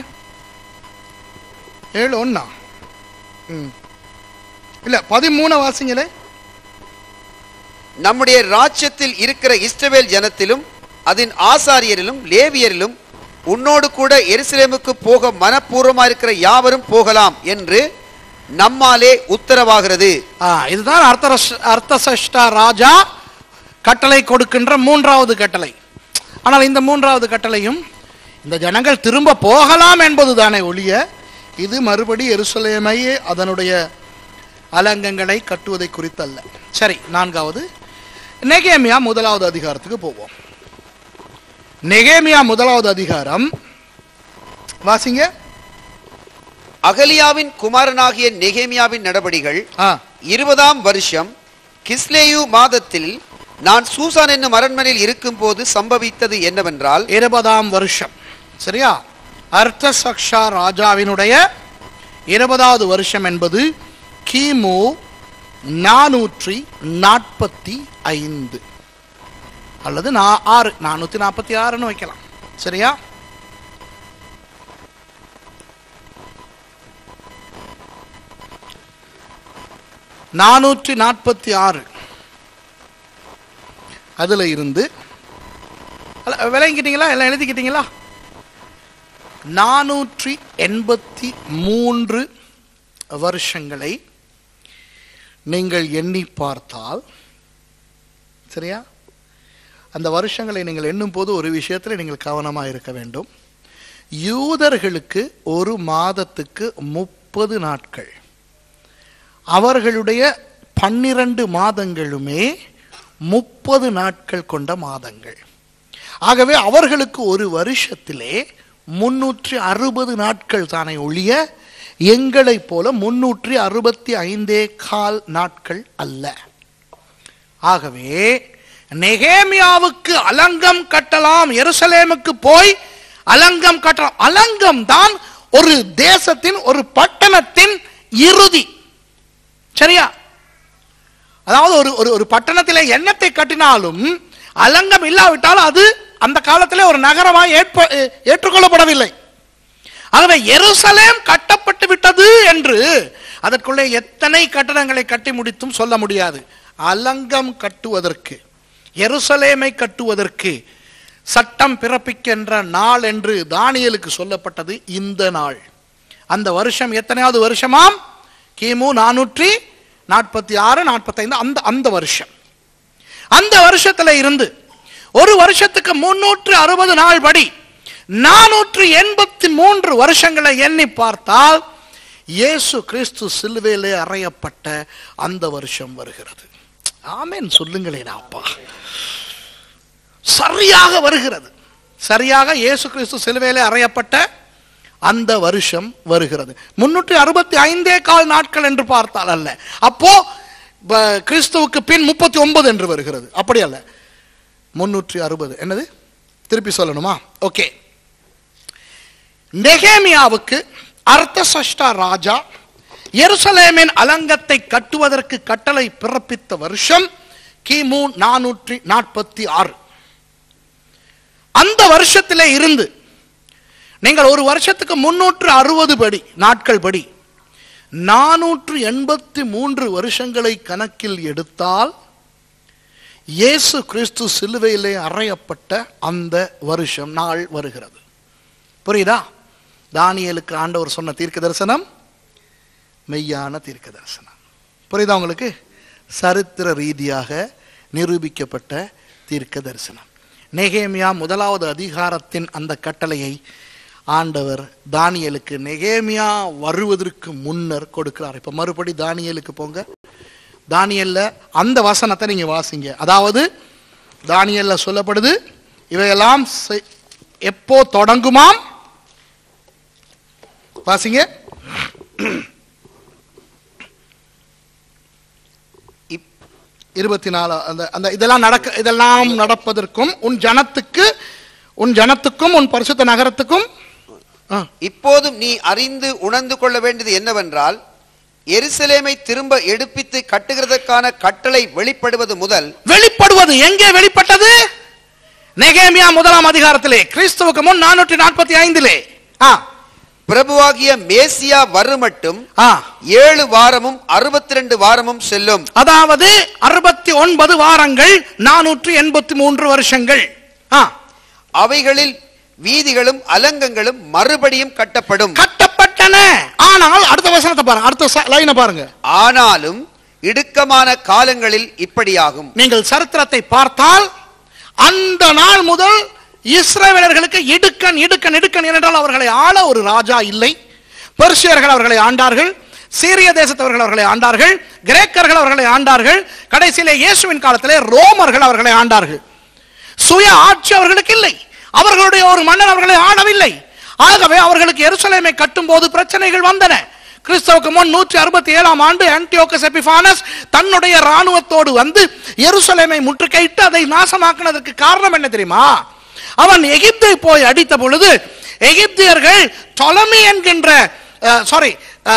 ஏழு ஒண்ணா ம் இல்ல பதிமூணு வாசிங்களே நம்முடைய ராஜ்யத்தில் இருக்கிற இஸ்ரவேல் ஜனத்திலும் அதன் ஆசாரியரிலும் லேவியரிலும் உன்னோடு கூட எருசலேமுக்கு போக மனப்பூர்வமா இருக்கிற யாவரும் போகலாம் என்று நம்மாலே உத்தரவாகிறது ஆ இதுதான் அர்த்த அர்த்தசஷ்டா ராஜா கட்டளை கொடுக்கின்ற மூன்றாவது கட்டளை ஆனால் இந்த மூன்றாவது கட்டளையும் இந்த ஜனங்கள் திரும்ப போகலாம் என்பது தானே ஒழிய இது மறுபடி எருசலேமை அதனுடைய அலங்கங்களை கட்டுவதை குறித்தல்ல சரி நான்காவது நெகேமியா முதலாவது அதிகாரத்துக்கு போவோம் நெகேமியா முதலாவது அதிகாரம் வாசிங்க அகலியாவின் குமாரனாகிய நெகேமியாவின் நடபடிகள் ஆ இருபதாம் வருஷம் கிஸ்லேயு மாதத்தில் நான் சூசான் என்னும் அரண்மனையில் இருக்கும்போது சம்பவித்தது என்னவென்றால் இருபதாம் வருஷம் சரியா அர்த்தசக்ஷா ராஜாவினுடைய இருபதாவது வருஷம் என்பது கிமு நானூற்றி நாற்பத்தி ஐந்து அல்லது நா ஆறு நானூற்றி நாற்பத்தி ஆறுன்னு வைக்கலாம் சரியா நானூற்றி நாற்பத்தி ஆறு அதுல இருந்து அல்ல, விளங்கிக்கிட்டீங்களா எல்லாம் எழுதிக்கிட்டீங்களா நானூற்றி எண்பத்தி மூன்று வருஷங்களை நீங்கள் எண்ணி பார்த்தால் சரியா அந்த வருஷங்களை நீங்கள் எண்ணும் போது ஒரு விஷயத்தில் நீங்கள் கவனமாக இருக்க வேண்டும் யூதர்களுக்கு ஒரு மாதத்துக்கு முப்பது நாட்கள் அவர்களுடைய பன்னிரண்டு மாதங்களுமே முப்பது நாட்கள் கொண்ட மாதங்கள் ஆகவே அவர்களுக்கு ஒரு வருஷத்திலே முன்னூற்றி அறுபது நாட்கள் தானே ஒழிய எங்களைப் போல முன்னூற்றி அறுபத்தி ஐந்தே கால் நாட்கள் அல்ல ஆகவே நெகேமியாவுக்கு அலங்கம் கட்டலாம் எருசலேமுக்கு போய் அலங்கம் கட்டலாம் அலங்கம் தான் ஒரு தேசத்தின் ஒரு பட்டணத்தின் இறுதி சரியா அதாவது ஒரு ஒரு ஒரு பட்டணத்திலே எண்ணத்தை கட்டினாலும் அலங்கம் இல்லாவிட்டால் அது அந்த காலத்திலே ஒரு நகரமாய் ஏற்ப ஏற்றுக்கொள்ளப்படவில்லை ஆகவே எருசலேம் கட்டப்பட்டு விட்டது என்று அதற்குள்ளே எத்தனை கட்டடங்களை கட்டி முடித்தும் சொல்ல முடியாது அலங்கம் கட்டுவதற்கு எருசலேமை கட்டுவதற்கு சட்டம் பிறப்பிக்கின்ற நாள் என்று தானியலுக்கு சொல்லப்பட்டது இந்த நாள் அந்த வருஷம் எத்தனையாவது வருஷமாம் கிமு நானூற்றி நாற்பத்தி ஆறு நாற்பத்தைந்து அந்த அந்த வருஷம் அந்த வருஷத்துல இருந்து ஒரு வருஷத்துக்கு முன்னூற்று அறுபது நாள் படி நானூற்று எண்பத்தி மூன்று வருஷங்களை எண்ணி பார்த்தால் இயேசு கிறிஸ்து சிலுவையிலே அறையப்பட்ட அந்த வருஷம் வருகிறது ஆமென் சொல்லுங்களேன் அப்பா சரியாக வருகிறது சரியாக இயேசு கிறிஸ்து சிலுவையிலே அறையப்பட்ட அந்த வருஷம் வருகிறது முன்னூற்றி அறுபத்தி ஐந்தே கால் நாட்கள் என்று பார்த்தால் அல்ல அப்போ ப- கிறிஸ்துவுக்கு பின் முப்பத்தி ஒன்பது என்று வருகிறது அப்படி அல்ல முன்னூற்றி அறுபது என்னது திருப்பி சொல்லணுமா ஓகே நெகேமியாவுக்கு அர்த்தசஷ்டா ராஜா எருசலேமின் அலங்கத்தை கட்டுவதற்கு கட்டளை பிறப்பித்த வருஷம் கிமு நானூற்றி நாற்பத்தி ஆறு அந்த வருஷத்திலே இருந்து நீங்கள் ஒரு வருஷத்துக்கு முன்னூற்று அறுபது படி நாட்கள் படி நானூற்று எண்பத்தி மூன்று வருஷங்களை கணக்கில் எடுத்தால் இயேசு கிறிஸ்து சிலுவையிலே அறையப்பட்ட அந்த வருஷம் நாள் வருகிறது புரியுதா தானியேலுக்கு ஆண்டவர் சொன்ன தீர்க்க தரிசனம் மெய்யான தீர்க்க தரிசனம் புரியுதா உங்களுக்கு சரித்திர ரீதியாக நிரூபிக்கப்பட்ட தீர்க்க தரிசனம் நெகேமியா முதலாவது அதிகாரத்தின் அந்த கட்டளையை ஆண்டவர் தானியேலுக்கு நெகேமியா வருவதற்கு முன்னர் கொடுக்கிறார் இப்ப மறுபடி தானியேலுக்கு போங்க தானியல்ல அந்த வசனத்தை நீங்க வாசிங்க அதாவது தானியல்ல சொல்லப்படுது இவையெல்லாம் செய்- எப்போ தொடங்குமாம் வாசிங்க இப்- இருபத்தி நாலு அந்த அந்த இதெல்லாம் நடக்க இதெல்லாம் நடப்பதற்கும் உன் ஜனத்துக்கு உன் ஜனத்துக்கும் உன் பரிசுத்த நகரத்துக்கும் ஆ, இப்போதும் நீ அறிந்து உணர்ந்து கொள்ள வேண்டியது என்னவென்றால் எருசலேமை திரும்ப எடுப்பித்து கட்டுகிறதற்கான கட்டளை வெளிப்படுவது முதல் வெளிப்படுவது எங்கே வெளிப்பட்டது நெகேமியா முதலாம் அதிகாரத்திலே கிறிஸ்துவுக்கு முன் நானூற்றி நாற்பத்தி ஐந்திலே ஆ பிரபுவாகிய மேசியா வருமட்டும் ஆ ஏழு வாரமும் அறுபத்தி ரெண்டு வாரமும் செல்லும் அதாவது அறுபத்தி ஒன்பது வாரங்கள் நானூற்றி எண்பத்தி மூன்று வருஷங்கள் ஆ அவைகளில் வீதிகளும் அலங்கங்களும் மறுபடியும் கட்டப்படும் கட்டப்பட்டன ஆனால் அடுத்த வசனத்தை பாருங்க அடுத்த லைனை பாருங்க ஆனாலும் இடுக்கமான காலங்களில் இப்படியாகும் நீங்கள் சரித்திரத்தை பார்த்தால் அந்த நாள் முதல் இஸ்ரவேலர்களுக்கு இடுக்கன் இடுக்கன் இடுக்கன் என்றால் அவர்களை ஆள ஒரு ராஜா இல்லை பெர்சியர்கள் அவர்களை ஆண்டார்கள் சீரிய தேசத்தவர்கள் அவர்களை ஆண்டார்கள் கிரேக்கர்கள் அவர்களை ஆண்டார்கள் கடைசியிலே இயேசுவின் காலத்திலே ரோமர்கள் அவர்களை ஆண்டார்கள் சுய ஆட்சி அவர்களுக்கு இல்லை அவர்களுடைய ஒரு மன்னர் அவர்களை ஆளவில்லை ஆகவே அவர்களுக்கு எருசலேமை கட்டும் போது பிரச்சனைகள் வந்தன கிறிஸ்தவுக்கு முன் நூற்றி அறுபத்தி ஏழாம் ஆண்டு ஆன்டியோகஸ் எபிஃபானஸ் தன்னுடைய ராணுவத்தோடு வந்து எருசலேமை முற்றுகையிட்டு அதை நாசமாக்குனதற்கு காரணம் என்ன தெரியுமா அவன் எகிப்தை போய் அடித்த பொழுது எகிப்தியர்கள் டொலமி என்கின்ற சாரி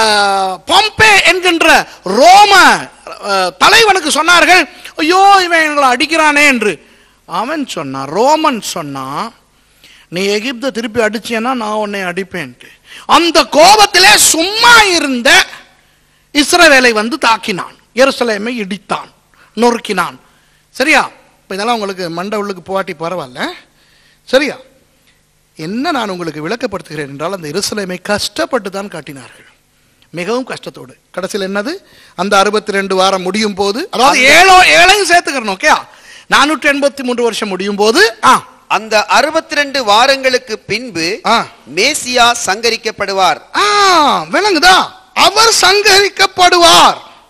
பொம்பே என்கின்ற ரோம அஹ், தலைவனுக்கு சொன்னார்கள் ஐயோ இவன் எங்களை அடிக்கிறானே என்று அவன் சொன்னான் ரோமன் சொன்னான் நீ எகிப்தை திருப்பி அடிச்சேன்னா நான் உன்னை அடிப்பேன்ட்டு அந்த கோபத்திலே சும்மா இருந்த இஸ்ரவேலை வந்து தாக்கினான் எருசலேமை இடித்தான் நொறுக்கினான் சரியா இப்போ இதெல்லாம் உங்களுக்கு மண்டை உள்ளுக்கு போவாட்டி பரவாயில்ல சரியா என்ன நான் உங்களுக்கு விளக்கப்படுத்துகிறேன் என்றால் அந்த எருசலேமை கஷ்டப்பட்டு தான் காட்டினார்கள் மிகவும் கஷ்டத்தோடு கடைசியில் என்னது அந்த அறுபத்தி ரெண்டு வாரம் முடியும் போது அதாவது ஏழோ ஏழையும் சேர்த்துக்கிறணும் ஓகே நானூற்றி எண்பத்தி மூன்று வருஷம் முடியும் போது ஆ அந்த அறுபத்தி ரெண்டு வாரங்களுக்கு பின்பு ஆ. மேசியா சங்கரிக்கப்படுவார் ஆ விளங்குதா அவர் சங்கரிக்கப்படுவார்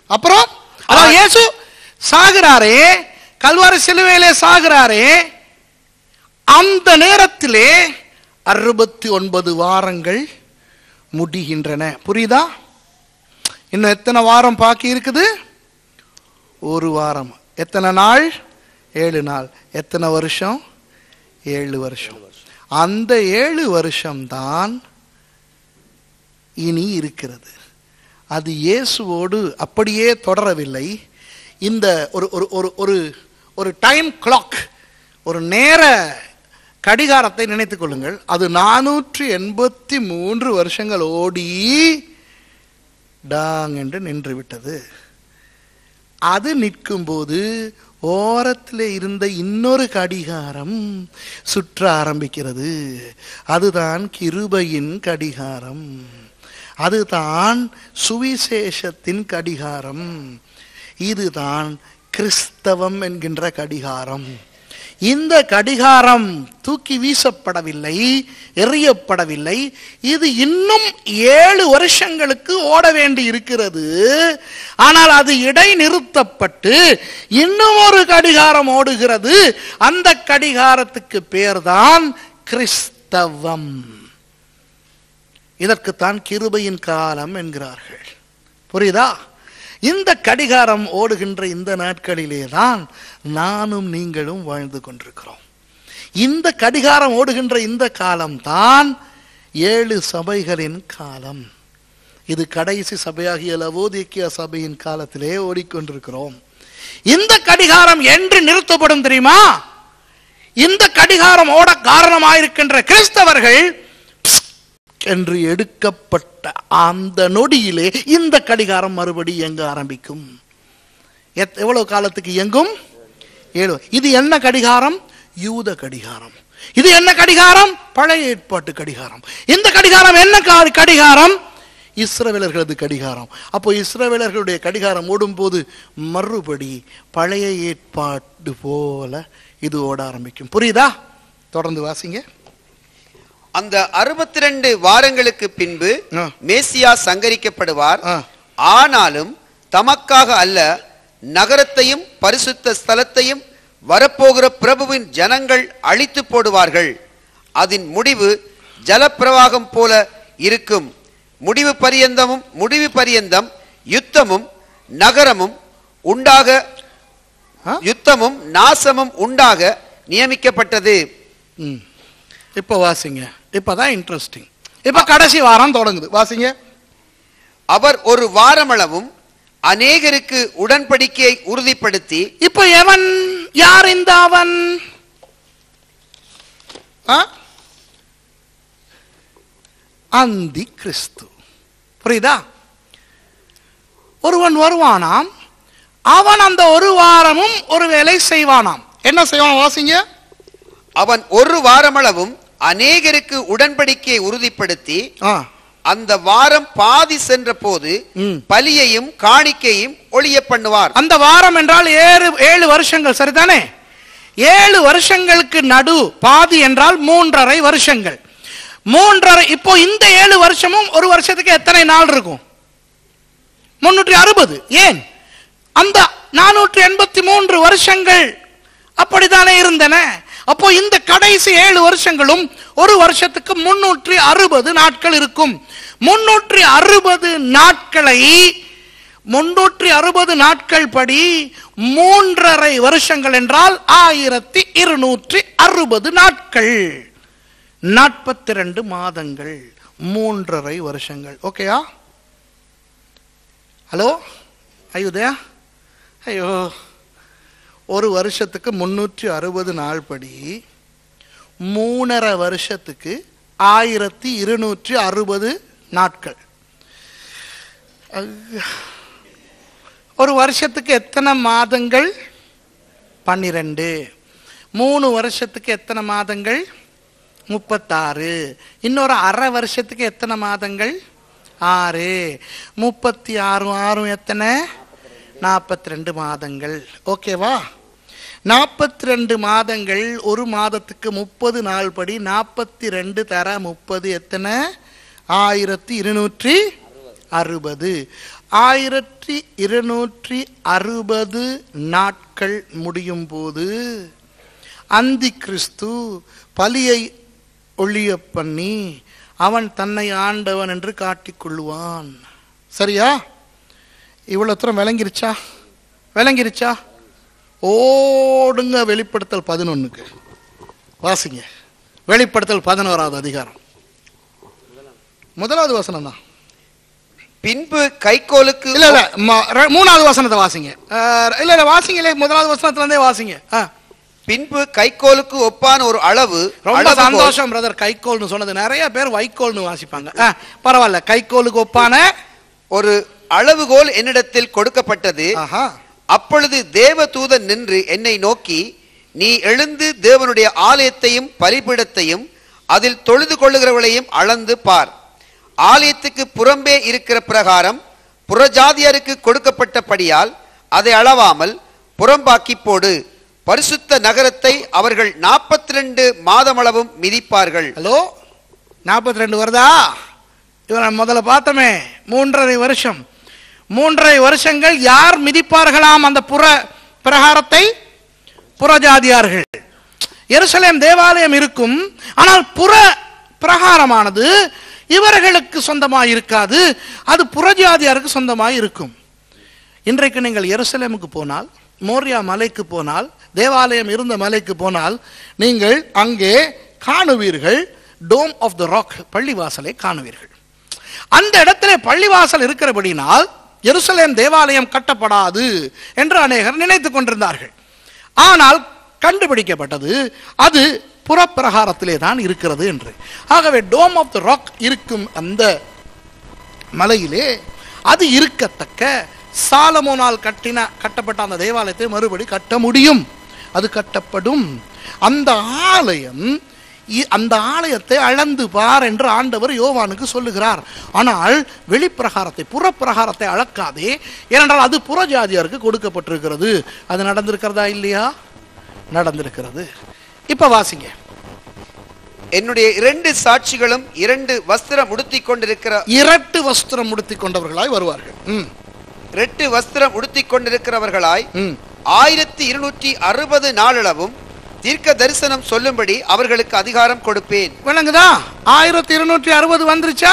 அப்புறம் அதான் இயேசு சாகிறாரே கல்வாரி சிலுவையிலே சாகிறாரே அந்த நேரத்திலே அறுபத்தி ஒன்பது வாரங்கள் முடிகின்றன புரியுதா இன்னும் எத்தனை வாரம் பாக்கி இருக்குது ஒரு வாரம் எத்தனை நாள் ஏழு நாள் எத்தனை வருஷம் ஏழு வருஷம் அந்த ஏழு வருஷம்தான் இனி இருக்கிறது அது இயேசுவோடு அப்படியே தொடரவில்லை இந்த ஒரு ஒரு ஒரு ஒரு ஒரு டைம் கிளாக் ஒரு நேர கடிகாரத்தை நினைத்துக் கொள்ளுங்கள் அது நானூற்றி எண்பத்தி மூன்று வருஷங்கள் ஓடி டாங் என்று நின்று விட்டது அது நிற்கும்போது ஓரத்தில் இருந்த இன்னொரு கடிகாரம் சுற்ற ஆரம்பிக்கிறது அதுதான் கிருபையின் கடிகாரம் அதுதான் சுவிசேஷத்தின் கடிகாரம் இதுதான் கிறிஸ்தவம் என்கின்ற கடிகாரம் இந்த கடிகாரம் தூக்கி வீசப்படவில்லை எறியப்படவில்லை இது இன்னும் ஏழு வருஷங்களுக்கு ஓட வேண்டி இருக்கிறது ஆனால் அது இடைநிறுத்தப்பட்டு இன்னும் ஒரு கடிகாரம் ஓடுகிறது அந்த கடிகாரத்துக்கு பேர்தான் கிறிஸ்தவம் இதற்குத்தான் கிருபையின் காலம் என்கிறார்கள் புரியுதா இந்த கடிகாரம் ஓடுகின்ற இந்த நாட்களிலே தான் நானும் நீங்களும் வாழ்ந்து கொண்டிருக்கிறோம் இந்த கடிகாரம் ஓடுகின்ற இந்த காலம்தான் ஏழு சபைகளின் காலம் இது கடைசி சபையாகிய லவோதிக்கிய சபையின் காலத்திலே ஓடிக்கொண்டிருக்கிறோம் இந்த கடிகாரம் என்று நிறுத்தப்படும் தெரியுமா இந்த கடிகாரம் ஓட காரணமாயிருக்கின்ற கிறிஸ்தவர்கள் என்று எடுக்கப்பட்ட அந்த நொடியிலே இந்த கடிகாரம் மறுபடி இயங்க ஆரம்பிக்கும் எத்- எவ்வளவு காலத்துக்கு இயங்கும் ஏழு இது என்ன கடிகாரம் யூத கடிகாரம் இது என்ன கடிகாரம் பழைய ஏற்பாட்டு கடிகாரம் இந்த கடிகாரம் என்ன கா- கடிகாரம் இஸ்ரவேலர்களது கடிகாரம் அப்போ இஸ்ரவேலர்களுடைய கடிகாரம் ஓடும்போது மறுபடி பழைய ஏற்பாடு போல இது ஓட ஆரம்பிக்கும் புரியுதா தொடர்ந்து வாசிங்க அந்த அறுபத்தி ரெண்டு வாரங்களுக்கு பின்பு ஆ. மேசியா சங்கரிக்கப்படுவார் ஆ. ஆனாலும் தமக்காக அல்ல நகரத்தையும் பரிசுத்த ஸ்தலத்தையும் வரப்போகிற பிரபுவின் ஜனங்கள் அழித்து போடுவார்கள் அதன் முடிவு ஜலப்பிரவாகம் போல இருக்கும் முடிவு பரியந்தமும் முடிவு பரியந்தம் யுத்தமும் நகரமும் உண்டாக ஆ? யுத்தமும் நாசமும் உண்டாக நியமிக்கப்பட்டது ம். இப்போ வாசிங்க இப்பதான் இன்ட்ரெஸ்டிங் இப்ப கடைசி வாரம் தொடங்குது வாசிங்க அவர் ஒரு வாரமளவும் அநேகருக்கு உடன்படிக்கையை உறுதிப்படுத்தி இப்போ எவன் யார் இந்த அவன் ஆ? அந்தி கிறிஸ்து புரியுதா ஒருவன் வருவானாம் அவன் அந்த ஒரு வாரமும் ஒரு வேலை செய்வானாம் என்ன செய்வான் வாசிங்க அவன் ஒரு வாரமளவும் அநேகருக்கு உடன்படிக்கையை உறுதிப்படுத்தி ஆ அந்த வாரம் பாதி சென்ற போது ம். பலியையும் காணிக்கையும் ஒளிய பண்ணுவார் அந்த வாரம் என்றால் ஏழு ஏழு வருஷங்கள் சரிதானே ஏழு வருஷங்களுக்கு நடு பாதி என்றால் மூன்றரை வருஷங்கள் மூன்றரை இப்போ இந்த ஏழு வருஷமும் ஒரு வருஷத்துக்கு எத்தனை நாள் இருக்கும் முன்னூற்றி அறுபது ஏன் அந்த நானூற்றி எண்பத்தி மூன்று வருஷங்கள் அப்படித்தானே இருந்தன அப்போ இந்த கடைசி ஏழு வருஷங்களும் ஒரு வருஷத்துக்கு முன்னூற்றி அறுபது நாட்கள் இருக்கும் முன்னூற்றி அறுபது நாட்களை முன்னூற்றி அறுபது நாட்கள் படி மூன்றரை வருஷங்கள் என்றால் ஆயிரத்தி இருநூற்றி அறுபது நாட்கள் நாற்பத்தி ரெண்டு மாதங்கள் மூன்றரை வருஷங்கள் ஓகேயா ஹலோ ஐயுதயா ஐயோ ஒரு வருஷத்துக்கு முன்னூற்றி அறுபது நாள் படி மூணரை வருஷத்துக்கு ஆயிரத்தி இருநூற்றி அறுபது நாட்கள் ஐயா. ஒரு வருஷத்துக்கு எத்தனை மாதங்கள் பன்னிரெண்டு மூணு வருஷத்துக்கு எத்தனை மாதங்கள் முப்பத்தாறு இன்னொரு அரை வருஷத்துக்கு எத்தனை மாதங்கள் ஆறு முப்பத்தி ஆறும் ஆறும் எத்தனை நாற்பத்தி ரெண்டு மாதங்கள் ஓகேவா நாற்பத்தி ரெண்டு மாதங்கள் ஒரு மாதத்துக்கு முப்பது நாள் படி நாற்பத்தி ரெண்டு தர முப்பது எத்தனை ஆயிரத்தி இருநூற்றி அறுபது ஆயிரத்தி இருநூற்றி அறுபது நாட்கள் முடியும் போது அந்தி கிறிஸ்து பலியை ஒழிய பண்ணி அவன் தன்னை ஆண்டவன் என்று காட்டிக்கொள்ளுவான் சரியா இவ்வளவு தூரம் விளங்கிருச்சா விளங்கிருச்சா ஓடுங்க வெளிப்படுத்தல் பதினொன்னுக்கு வாசிங்க வெளிப்படுத்தல் பதினோராவது அதிகாரம் முதலாவது வசனம் தான் பின்பு கைக்கோலுக்கு இல்ல இல்ல ம- ரெ- மூணாவது வசனத்தை வாசிங்க அஹ், இல்ல இல்ல வாசிங்களே முதலாவது வசனத்துல இருந்தே வாசிங்க ஆ. பின்பு கைக்கோலுக்கு ஒப்பான ஒரு அளவு ரொம்ப அளவுகோல் சந்தோஷம் பிரதர் கைக்கோல்னு சொன்னது நிறைய பேர் வைக்கோல்னு வாசிப்பாங்க ஆ, பரவாயில்ல கைக்கோலுக்கு ஒப்பான ஒரு அளவுகோல் என்னிடத்தில் கொடுக்கப்பட்டது ஆஹா அப்பொழுது தேவதூதன் நின்று என்னை நோக்கி நீ எழுந்து தேவனுடைய ஆலயத்தையும் பலிபீடத்தையும் அதில் தொழுது கொள்ளுகிறவர்களையும் அளந்து பார் ஆலயத்துக்கு புறம்பே இருக்கிற பிரகாரம் புறஜாதியாருக்கு கொடுக்கப்பட்டபடியால் அதை அளவாமல் புறம்பாக்கி போடு பரிசுத்த நகரத்தை அவர்கள் நாற்பத்தி ரெண்டு மாதமளவும் மிதிப்பார்கள் ஹலோ நாற்பத்தி ரெண்டு வருதா இவரை முதல்ல பார்த்தோமே மூன்றரை வருஷம் மூன்றரை வருஷங்கள் யார் மிதிப்பார்களாம் அந்த புற பிரகாரத்தை புறஜாதியார்கள் எருசலேம் தேவாலயம் இருக்கும் ஆனால் புற பிரகாரமானது இவர்களுக்கு சொந்தமாக இருக்காது அது புறஜாதியாருக்கு சொந்தமாக இருக்கும் இன்றைக்கு நீங்கள் எருசலேமுக்கு போனால் மோரியா மலைக்கு போனால் தேவாலயம் இருந்த மலைக்கு போனால் நீங்கள் அங்கே காணுவீர்கள் டோம் ஆஃப் த ராக் பள்ளிவாசலை காணுவீர்கள் அந்த இடத்துல பள்ளிவாசல் இருக்கிறபடினால் எருசலேம் தேவாலயம் கட்டப்படாது என்று அநேகர் நினைத்துக் கொண்டிருந்தார்கள் ஆனால் கண்டுபிடிக்கப்பட்டது அது புறப்பிரகாரத்திலே தான் இருக்கிறது என்று ஆகவே டோம் ஆஃப் த ராக் இருக்கும் அந்த மலையிலே அது இருக்கத்தக்க சாலமோனால் கட்டின கட்டப்பட்ட அந்த தேவாலயத்தை மறுபடி கட்ட முடியும் அது கட்டப்படும் அந்த ஆலயம் இ- அந்த ஆலயத்தை அளந்து பார் என்று ஆண்டவர் யோவானுக்கு சொல்லுகிறார் ஆனால் வெளிப்பிரகாரத்தை புறப்பிரகாரத்தை அளக்காதே ஏனென்றால் அது புறஜாதியாருக்கு கொடுக்கப்பட்டிருக்கிறது அது நடந்திருக்கிறதா இல்லையா நடந்திருக்கிறது இப்ப வாசிங்க என்னுடைய இரண்டு சாட்சிகளும் இரண்டு வஸ்திரம் உடுத்திக் கொண்டிருக்கிற இரட்டு வஸ்திரம் உடுத்திக் கொண்டவர்களாய் வருவார்கள் ம், ரெட்டு வஸ்திரம் உடுத்திக் கொண்டிருக்கிறவர்களாய் ம். ஆயிரத்தி இருநூற்றி அறுபது நாளளவும் தீர்க்க தரிசனம் சொல்லும்படி அவர்களுக்கு அதிகாரம் கொடுப்பேன் விளங்குதா ஆயிரத்தி இருநூற்றி அறுபது வந்துருச்சா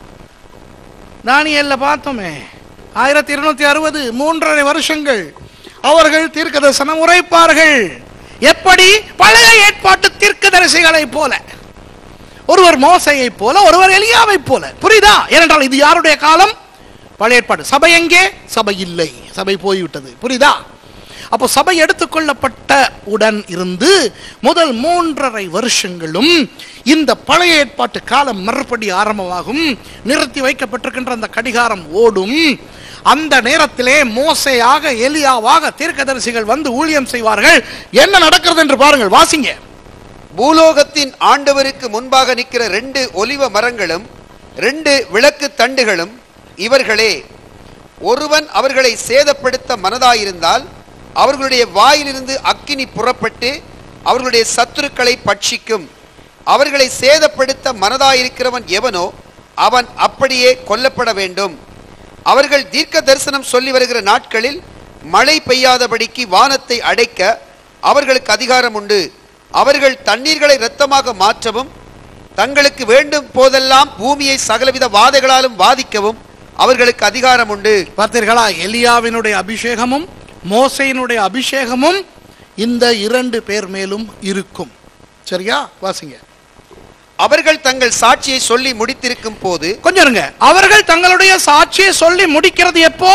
தானியல்ல பார்த்தோமே ஆயிரத்தி இருநூற்றி அறுபது மூன்றரை வருஷங்கள் அவர்கள் தீர்க்க தரிசனம் உரைப்பார்கள் எப்படி பழைய ஏற்பாட்டு தீர்க்கதரிசிகளைப் போல ஒருவர் மோசையைப் போல ஒருவர் எலியாவைப் போல புரியுதா ஏனென்றால் இது யாருடைய காலம் பழைய ஏற்பாடு சபை எங்கே சபை இல்லை சபை போய்விட்டது புரியுதா அப்போ சபை எடுத்துக்கொள்ளப்பட்ட உடன் இருந்து முதல் மூன்றரை வருஷங்களும் இந்த பழைய ஏற்பாட்டு காலம் மறுபடி ஆரம்பமாகும் நிறுத்தி வைக்கப்பட்டிருக்கின்ற அந்த கடிகாரம் ஓடும் அந்த நேரத்திலே மோசையாக எலியாவாக தீர்க்கதரிசிகள் வந்து ஊழியம் செய்வார்கள் என்ன நடக்கிறது என்று பாருங்கள் வாசிங்க பூலோகத்தின் ஆண்டவருக்கு முன்பாக நிற்கிற ரெண்டு ஒலிவ மரங்களும் ரெண்டு விளக்கு தண்டுகளும் இவர்களே ஒருவன் அவர்களை சேதப்படுத்த மனதாயிருந்தால் அவர்களுடைய வாயிலிருந்து அக்கினி புறப்பட்டு அவர்களுடைய சத்துருக்களை பட்சிக்கும் அவர்களை சேதப்படுத்த மனதாயிருக்கிறவன் எவனோ அவன் அப்படியே கொல்லப்பட வேண்டும் அவர்கள் தீர்க்க தரிசனம் சொல்லி வருகிற நாட்களில் மழை பெய்யாதபடிக்கு வானத்தை அடைக்க அவர்களுக்கு அதிகாரம் உண்டு அவர்கள் தண்ணீர்களை இரத்தமாக மாற்றவும் தங்களுக்கு வேண்டும் போதெல்லாம் பூமியை சகலவித வாதைகளாலும் வாதிக்கவும் அவர்களுக்கு அதிகாரம் உண்டு பார்த்தீர்களா எலியாவினுடைய அபிஷேகமும் மோசையினுடைய அபிஷேகமும் இந்த இரண்டு பேர் மேலும் இருக்கும் சரியா வாசிங்க அவர்கள் தங்கள் சாட்சியை சொல்லி முடித்திருக்கும் போது கொஞ்சம் இருங்க அவர்கள் தங்களுடைய சாட்சியை சொல்லி முடிக்கிறது எப்போ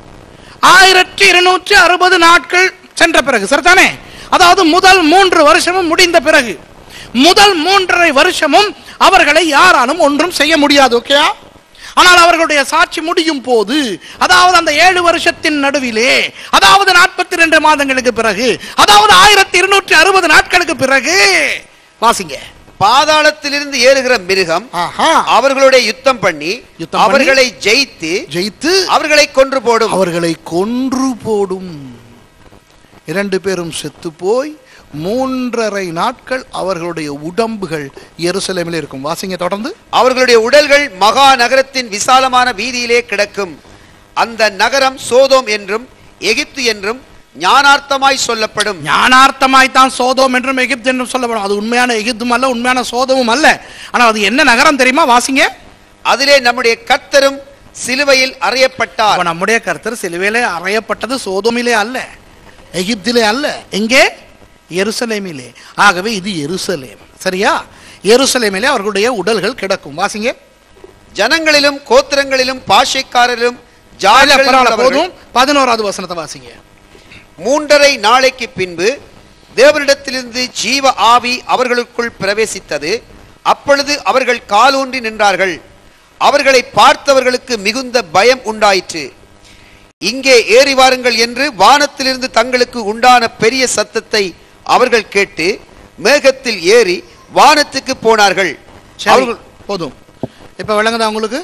ஆயிரத்தி இருநூற்றி அறுபது நாட்கள் சென்ற பிறகு சரிதானே அதாவது முதல் மூன்று வருஷமும் முடிந்த பிறகு முதல் மூன்றரை வருஷமும் அவர்களை யாராலும் ஒன்றும் செய்ய முடியாது ஓகேயா ஆனால் அவர்களுடைய சாட்சி முடியும் போது அதாவது அந்த ஏழு வருஷத்தின் நடுவிலே அதாவது நாற்பத்தி ரெண்டு மாதங்களுக்கு பிறகு அதாவது ஆயிரத்தி இருநூற்றி அறுபது நாட்களுக்கு பிறகு வாசிங்க பாதாளத்திலிருந்து ஏறுகிற மிருகம் ஆஹா அவர்களுடைய யுத்தம் பண்ணி யுத்தம் பண்ணி, அவர்களை ஜெயித்து ஜெயித்து அவர்களை கொன்று போடும் அவர்களை கொன்று போடும் இரண்டு பேரும் செத்து போய் மூன்றரை நாட்கள் அவர்களுடைய உடம்புகள் எருசலேமில் இருக்கும் வாசிங்க தொடர்ந்து அவர்களுடைய உடல்கள் மகா நகரத்தின் விசாலமான வீதியிலே கிடக்கும் அந்த நகரம் சோதோம் என்றும் எகிப்து என்றும் ஞானார்த்தமாய் சொல்லப்படும் ஞானார்த்தமாய் தான் சோதோம் என்றும் எகிப்து என்றும் சொல்லப்படும் அது உண்மையான எகிப்தும் அல்ல உண்மையான சோதமும் அல்ல ஆனால் அது என்ன நகரம் தெரியுமா வாசிங்க அதிலே நம்முடைய கர்த்தரும் சிலுவையில் அறையப்பட்டார் அப்ப நம்முடைய கர்த்தர் சிலுவையிலே அறையப்பட்டது சோதோமிலே அல்ல எகிப்திலே அல்ல எங்கே எருசலேமிலே ஆகவே இது எருசலேம் சரியா எருசலேமிலே அவர்களுடைய உடல்கள் கிடக்கும் வாசிங்க ஜனங்களிலும் கோத்திரங்களிலும் பாஷைக்காரரிலும் இல்ல, ஜாதிகளிலும் பரவாயில்ல, உள்ளவர்கள் போதும் பதினோராவது வசனத்தை வாசிங்க மூன்றரை நாளைக்கு பின்பு தேவனிடத்திலிருந்து ஜீவ ஆவி அவர்களுக்குள் பிரவேசித்தது அப்பொழுது அவர்கள் காலூன்றி நின்றார்கள் அவர்களை பார்த்தவர்களுக்கு மிகுந்த பயம் உண்டாயிற்று இங்கே ஏறி வாருங்கள் என்று வானத்திலிருந்து தங்களுக்கு உண்டான பெரிய சத்தத்தை அவர்கள் கேட்டு மேகத்தில் ஏறி வானத்துக்கு போனார்கள் சரி அவர்கள் போதும் இப்ப விளங்குதா உங்களுக்கு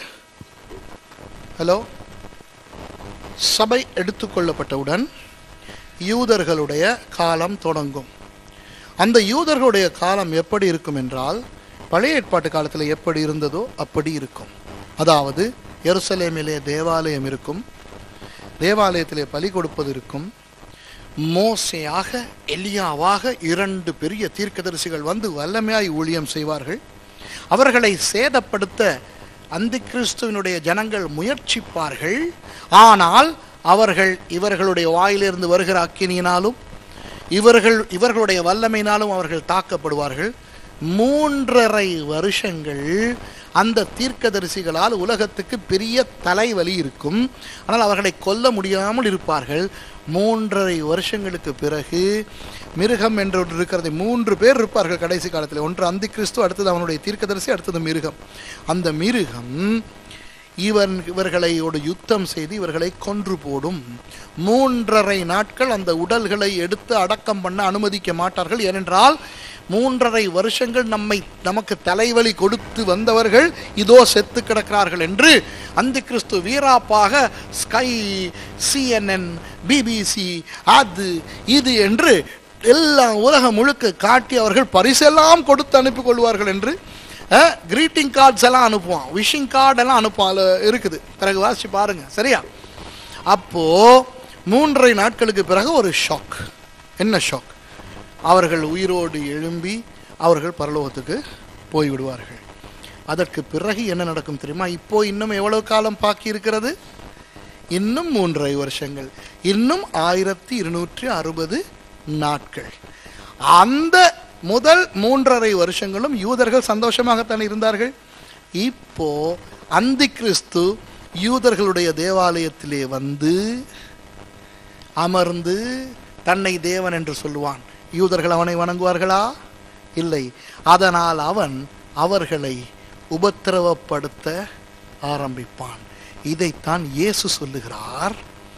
ஹலோ சபை எடுத்துக்கொள்ளப்பட்டவுடன் யூதர்களுடைய காலம் தொடங்கும் அந்த யூதர்களுடைய காலம் எப்படி இருக்கும் என்றால் பழைய ஏற்பாட்டு காலத்தில் எப்படி இருந்ததோ அப்படி இருக்கும் அதாவது எருசலேமிலே தேவாலயம் இருக்கும் தேவாலயத்திலே பலி கொடுப்பது இருக்கும் மோசையாக எலியாவாக இரண்டு பெரிய தீர்க்கதரிசிகள் வந்து வல்லமையாய் ஊழியம் செய்வார்கள் அவர்களை சேதப்படுத்த அந்தி கிறிஸ்துவனுடைய ஜனங்கள் முயற்சிப்பார்கள் ஆனால் அவர்கள் இவர்களுடைய வாயிலிருந்து வருகிற அக்கினியினாலும் இவர்கள் இவர்களுடைய வல்லமையினாலும் அவர்கள் தாக்கப்படுவார்கள் மூன்றரை வருஷங்கள் அந்த தீர்க்கதரிசிகளால் உலகத்துக்கு பெரிய தலைவலி இருக்கும் ஆனால் அவர்களை கொல்ல முடியாமல் இருப்பார்கள் மூன்றரை வருஷங்களுக்கு பிறகு மிருகம் என்று ஒன்று இருக்கிறது மூன்று பேர் இருப்பார்கள் கடைசி காலத்தில் ஒன்று அந்தி கிறிஸ்து அடுத்தது அவனுடைய தீர்க்கதரிசி அடுத்தது மிருகம் அந்த மிருகம் இவன் இவர்களை ஒரு யுத்தம் செய்து இவர்களை கொன்று போடும் மூன்றரை நாட்கள் அந்த உடல்களை எடுத்து அடக்கம் பண்ண அனுமதிக்க மாட்டார்கள் ஏனென்றால் மூன்றரை வருஷங்கள் நம்மை நமக்கு தலைவலி கொடுத்து வந்தவர்கள் இதோ செத்து கிடக்கிறார்கள் என்று அந்த கிறிஸ்து வீராப்பாக ஸ்கை சிஎன்என் பிபிசி அது இது என்று எல்லாம் உலகம் முழுக்க காட்டி அவர்கள் பரிசெல்லாம் கொடுத்து அனுப்பி கொள்வார்கள் என்று கிரீட்டிங் கார்ட்ஸ் எல்லாம் அனுப்புவான் விஷிங் கார்டு எல்லாம் அனுப்புவான் அதுல இருக்குது பிறகு வாசிச்சு பாருங்க சரியா அப்போ மூன்றரை நாட்களுக்கு பிறகு ஒரு ஷாக் என்ன ஷாக் அவர்கள் உயிரோடு எழும்பி அவர்கள் பரலோகத்துக்கு போய்விடுவார்கள் அதற்கு பிறகு என்ன நடக்கும் தெரியுமா இப்போ இன்னும் எவ்வளவு காலம் பாக்கி இருக்கிறது இன்னும் மூன்றரை வருஷங்கள் இன்னும் ஆயிரத்தி இருநூற்றி அறுபது நாட்கள் அந்த முதல் மூன்றரை வருஷங்களும் யூதர்கள் சந்தோஷமாகத்தான் இருந்தார்கள் இப்போ அந்தி கிறிஸ்து யூதர்களுடைய தேவாலயத்திலே வந்து அமர்ந்து தன்னை தேவன் என்று சொல்லுவான் யூதர்கள் அவனை வணங்குவார்களா இல்லை அதனால் அவன் அவர்களை உபத்திரவப்படுத்த ஆரம்பிப்பான் இதைத்தான் இயேசு சொல்லுகிறார்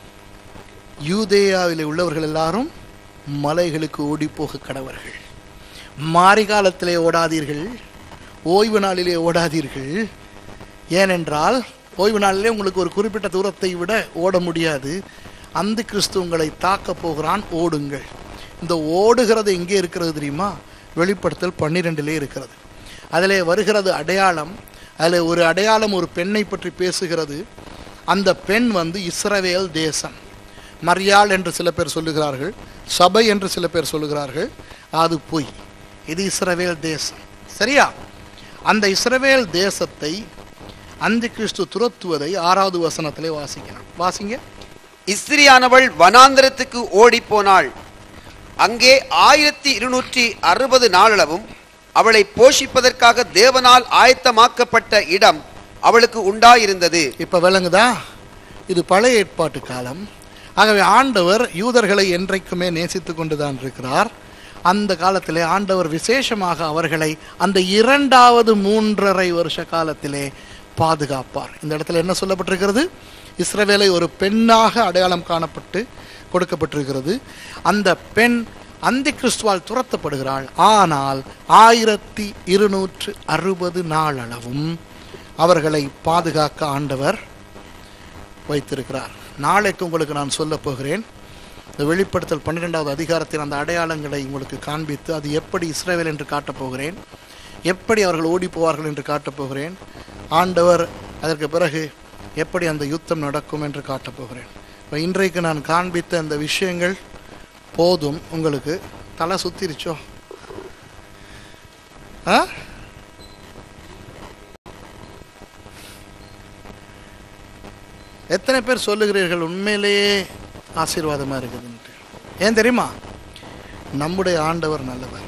யூதேயாவிலே உள்ளவர்கள் எல்லாரும் மலைகளுக்கு ஓடிப்போக கடவர்கள் மாரிகாலத்திலே ஓடாதீர்கள் ஓய்வு நாளிலே ஓடாதீர்கள் ஏனென்றால் ஓய்வு நாளிலே உங்களுக்கு ஒரு குறிப்பிட்ட தூரத்தை விட ஓட முடியாது அந்த கிறிஸ்து உங்களை தாக்க போகிறான் ஓடுங்கள் இந்த ஓடுகிறது எங்கே இருக்கிறது தெரியுமா வெளிப்படுத்தல் பன்னிரெண்டிலே இருக்கிறது அதிலே வருகிறது அடையாளம் அதில் ஒரு அடையாளம் ஒரு பெண்ணை பற்றி பேசுகிறது அந்த பெண் வந்து இஸ்ரவேல் தேசம் மரியாள் என்று சில பேர் சொல்லுகிறார்கள் சபை என்று சில பேர் சொல்லுகிறார்கள் அது பொய் இது இஸ்ரவேல் தேசம் சரியா அந்த இஸ்ரவேல் தேசத்தை அந்த கிறிஸ்து துரத்துவதை ஆறாவது வசனத்திலே வாசிக்கணும் வாசிங்க இஸ்திரியானவள் வனாந்தரத்துக்கு ஓடி போனாள் அங்கே ஆயிரத்தி இருநூற்றி அறுபது நாளளவும் அவளை போஷிப்பதற்காக தேவனால் ஆயத்தமாக்கப்பட்ட இடம் அவளுக்கு உண்டாயிருந்தது இப்ப விளங்குதா இது பழைய ஏற்பாட்டு காலம் ஆகவே ஆண்டவர் யூதர்களை என்றைக்குமே நேசித்து கொண்டுதான் இருக்கிறார் அந்த காலத்திலே ஆண்டவர் விசேஷமாக அவர்களை அந்த இரண்டாவது மூன்றரை வருஷ காலத்திலே பாதுகாப்பார் இந்த இடத்துல என்ன சொல்லப்பட்டிருக்கிறது இஸ்ரவேலை ஒரு பெண்ணாக அடையாளம் காணப்பட்டு கொடுக்கப்பட்டிருக்கிறது அந்த பெண் அந்தி கிறிஸ்துவால் துரத்தப்படுகிறாள் ஆனால் ஆயிரத்தி இருநூற்று அறுபது நாளளவும் அவர்களை பாதுகாக்க ஆண்டவர் வைத்திருக்கிறார் நாளைக்கு உங்களுக்கு நான் சொல்ல போகிறேன் இந்த வெளிப்படுத்தல் பன்னிரெண்டாவது அதிகாரத்தின் அந்த அடையாளங்களை உங்களுக்கு காண்பித்து அது எப்படி இஸ்ரேவேல் என்று காட்டப் போகிறேன் எப்படி அவர்கள் ஓடி போவார்கள் என்று காட்டப் போகிறேன் ஆண்டவர் அதற்கு பிறகு எப்படி அந்த யுத்தம் நடக்கும் என்று காட்டப் போகிறேன் இப்போ இன்றைக்கு நான் காண்பித்த அந்த விஷயங்கள் போதும் உங்களுக்கு தலை சுத்திருச்சோ ஆ எத்தனை பேர் சொல்லுகிறீர்கள் உண்மையிலேயே ஆசீர்வாதமா இருக்குதுன்ட்டு ஏன் தெரியுமா நம்முடைய ஆண்டவர் நல்லவர்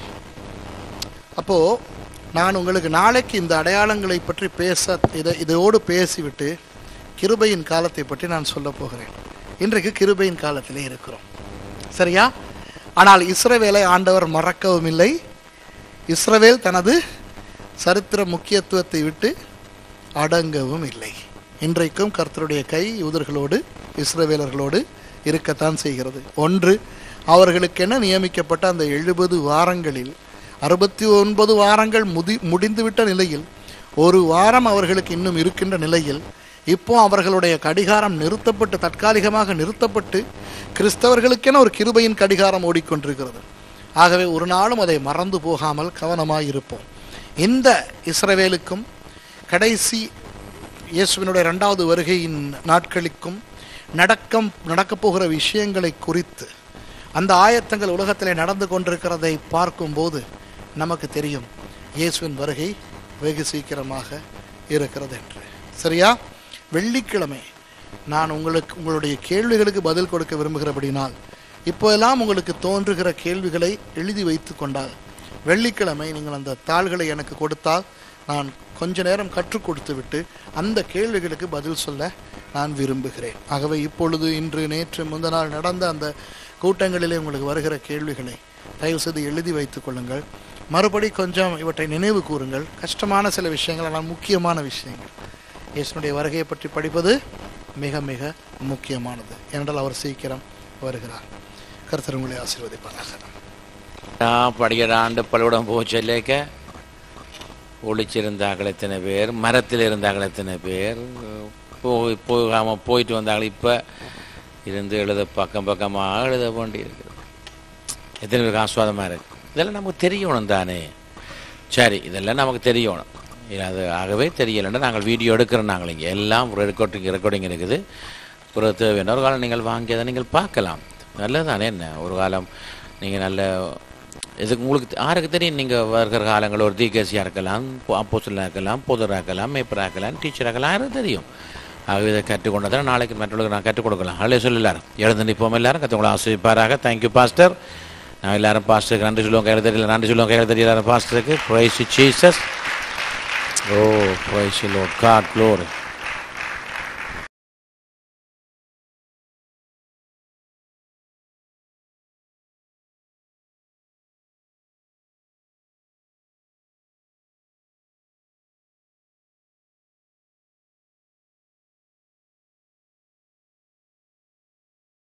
அப்போ நான் உங்களுக்கு நாளைக்கு இந்த அடையாளங்களை பற்றி பேச இதை இதோடு பேசிவிட்டு கிருபையின் காலத்தை பற்றி நான் சொல்ல போகிறேன் இன்றைக்கு கிருபையின் காலத்திலே இருக்கிறோம் சரியா ஆனால் இஸ்ரவேலை ஆண்டவர் மறக்கவும் இல்லை இஸ்ரவேல் தனது சரித்திர முக்கியத்துவத்தை விட்டு அடங்கவும் இல்லை இன்றைக்கும் கர்த்தருடைய கை யூதர்களோடு இஸ்ரவேலர்களோடு இருக்கத்தான் செய்கிறது ஒன்று அவர்களுக்கென நியமிக்கப்பட்ட அந்த எழுபது வாரங்களில் அறுபத்தி ஒன்பது வாரங்கள் முதி முடிந்துவிட்ட நிலையில் ஒரு வாரம் அவர்களுக்கு இன்னும் இருக்கின்ற நிலையில் இப்போ அவர்களுடைய கடிகாரம் நிறுத்தப்பட்டு தற்காலிகமாக நிறுத்தப்பட்டு கிறிஸ்தவர்களுக்கென ஒரு கிருபையின் கடிகாரம் ஓடிக்கொண்டிருக்கிறது ஆகவே ஒரு நாளும் அதை மறந்து போகாமல் கவனமாய் இருப்போம் இந்த இஸ்ரவேலுக்கும் கடைசி இயேசுவினுடைய இரண்டாவது வருகையின் நாட்களுக்கும் நடக்கம் நடக்கப் போகிற விஷயங்களை குறித்து அந்த ஆயத்தங்கள் உலகத்திலே நடந்து கொண்டிருக்கிறதை பார்க்கும்போது நமக்கு தெரியும் இயேசுவின் வருகை வெகு சீக்கிரமாக இருக்கிறது என்று சரியா வெள்ளிக்கிழமை நான் உங்களுக்கு உங்களுடைய கேள்விகளுக்கு பதில் கொடுக்க விரும்புகிறபடினால் இப்போ எல்லாம் உங்களுக்கு தோன்றுகிற கேள்விகளை எழுதி வைத்து கொண்டால் வெள்ளிக்கிழமை நீங்கள் அந்த தாள்களை எனக்கு கொடுத்தால் நான் கொஞ்ச நேரம் கற்றுக் கொடுத்து விட்டு அந்த கேள்விகளுக்கு பதில் சொல்ல நான் விரும்புகிறேன் ஆகவே இப்பொழுது இன்று நேற்று முந்த நாள் நடந்த அந்த கூட்டங்களிலே உங்களுக்கு வருகிற கேள்விகளை தயவு செய்து எழுதி வைத்துக் கொள்ளுங்கள் மறுபடி கொஞ்சம் இவற்றை நினைவு கூறுங்கள் கஷ்டமான சில விஷயங்கள் ஆனால் முக்கியமான விஷயங்கள் இயேசுனுடைய வருகையை பற்றி படிப்பது மிக மிக முக்கியமானது ஏனென்றால் அவர் சீக்கிரம் வருகிறார் கர்த்தர் உங்களை ஆசீர்வதிப்பாராக நான் படிக்கிற ஆண்டு பள்ளிக்கூடம் போச்சல்லேக்க ஒளிச்சிருந்தார்கள் எத்தனை பேர் மரத்தில் இருந்தார்கள் எத்தனை பேர் போய் போகாமல் போயிட்டு வந்தார்கள் இப்போ இருந்து எழுத பக்கம் பக்கமாக எழுத வேண்டி இருக்குது எத்தனை பேருக்கு ஆஸ்வாதமாக இருக்கு இதெல்லாம் நமக்கு தெரியணும் தானே சரி இதெல்லாம் நமக்கு தெரியணும் இது அது ஆகவே தெரியலைன்னா நாங்கள் வீடியோ எடுக்கிறோம் நாங்கள் இங்கே எல்லாம் ரெக்கார்டிங் ரெக்கார்டிங் இருக்குது ஒரு தேவையான ஒரு காலம் நீங்கள் வாங்கி அதை நீங்கள் பார்க்கலாம் நல்லதானே என்ன ஒரு காலம் நீங்கள் நல்ல இதுக்கு உங்களுக்கு யாருக்கு தெரியும் நீங்கள் வருகிற காலங்களில் ஒரு டிகேசியாக இருக்கலாம் அப்போசலாக இருக்கலாம் பொதுராக இருக்கலாம் மேப்பராக இருக்கலாம் டீச்சராக இருக்கலாம் யாருக்கு தெரியும் ஆகவே இதை கற்றுக்கொண்டதை நாளைக்கு மற்றவர்களுக்கு நான் கற்றுக் கொடுக்கலாம் அதிலே சொல்லி எல்லாரும் எழுந்து நிற்போம் எல்லாரும் கற்றுக்கொள்ள ஆசிரிப்பாராக தேங்க்யூ பாஸ்டர் நான் எல்லாரும் பாஸ்டருக்கு நன்றி சொல்லுவோம் கையில் தெரியல நன்றி சொல்லுவோம் கையில் தெரியல பாஸ்டருக்கு praise Jesus oh praise Lord God glory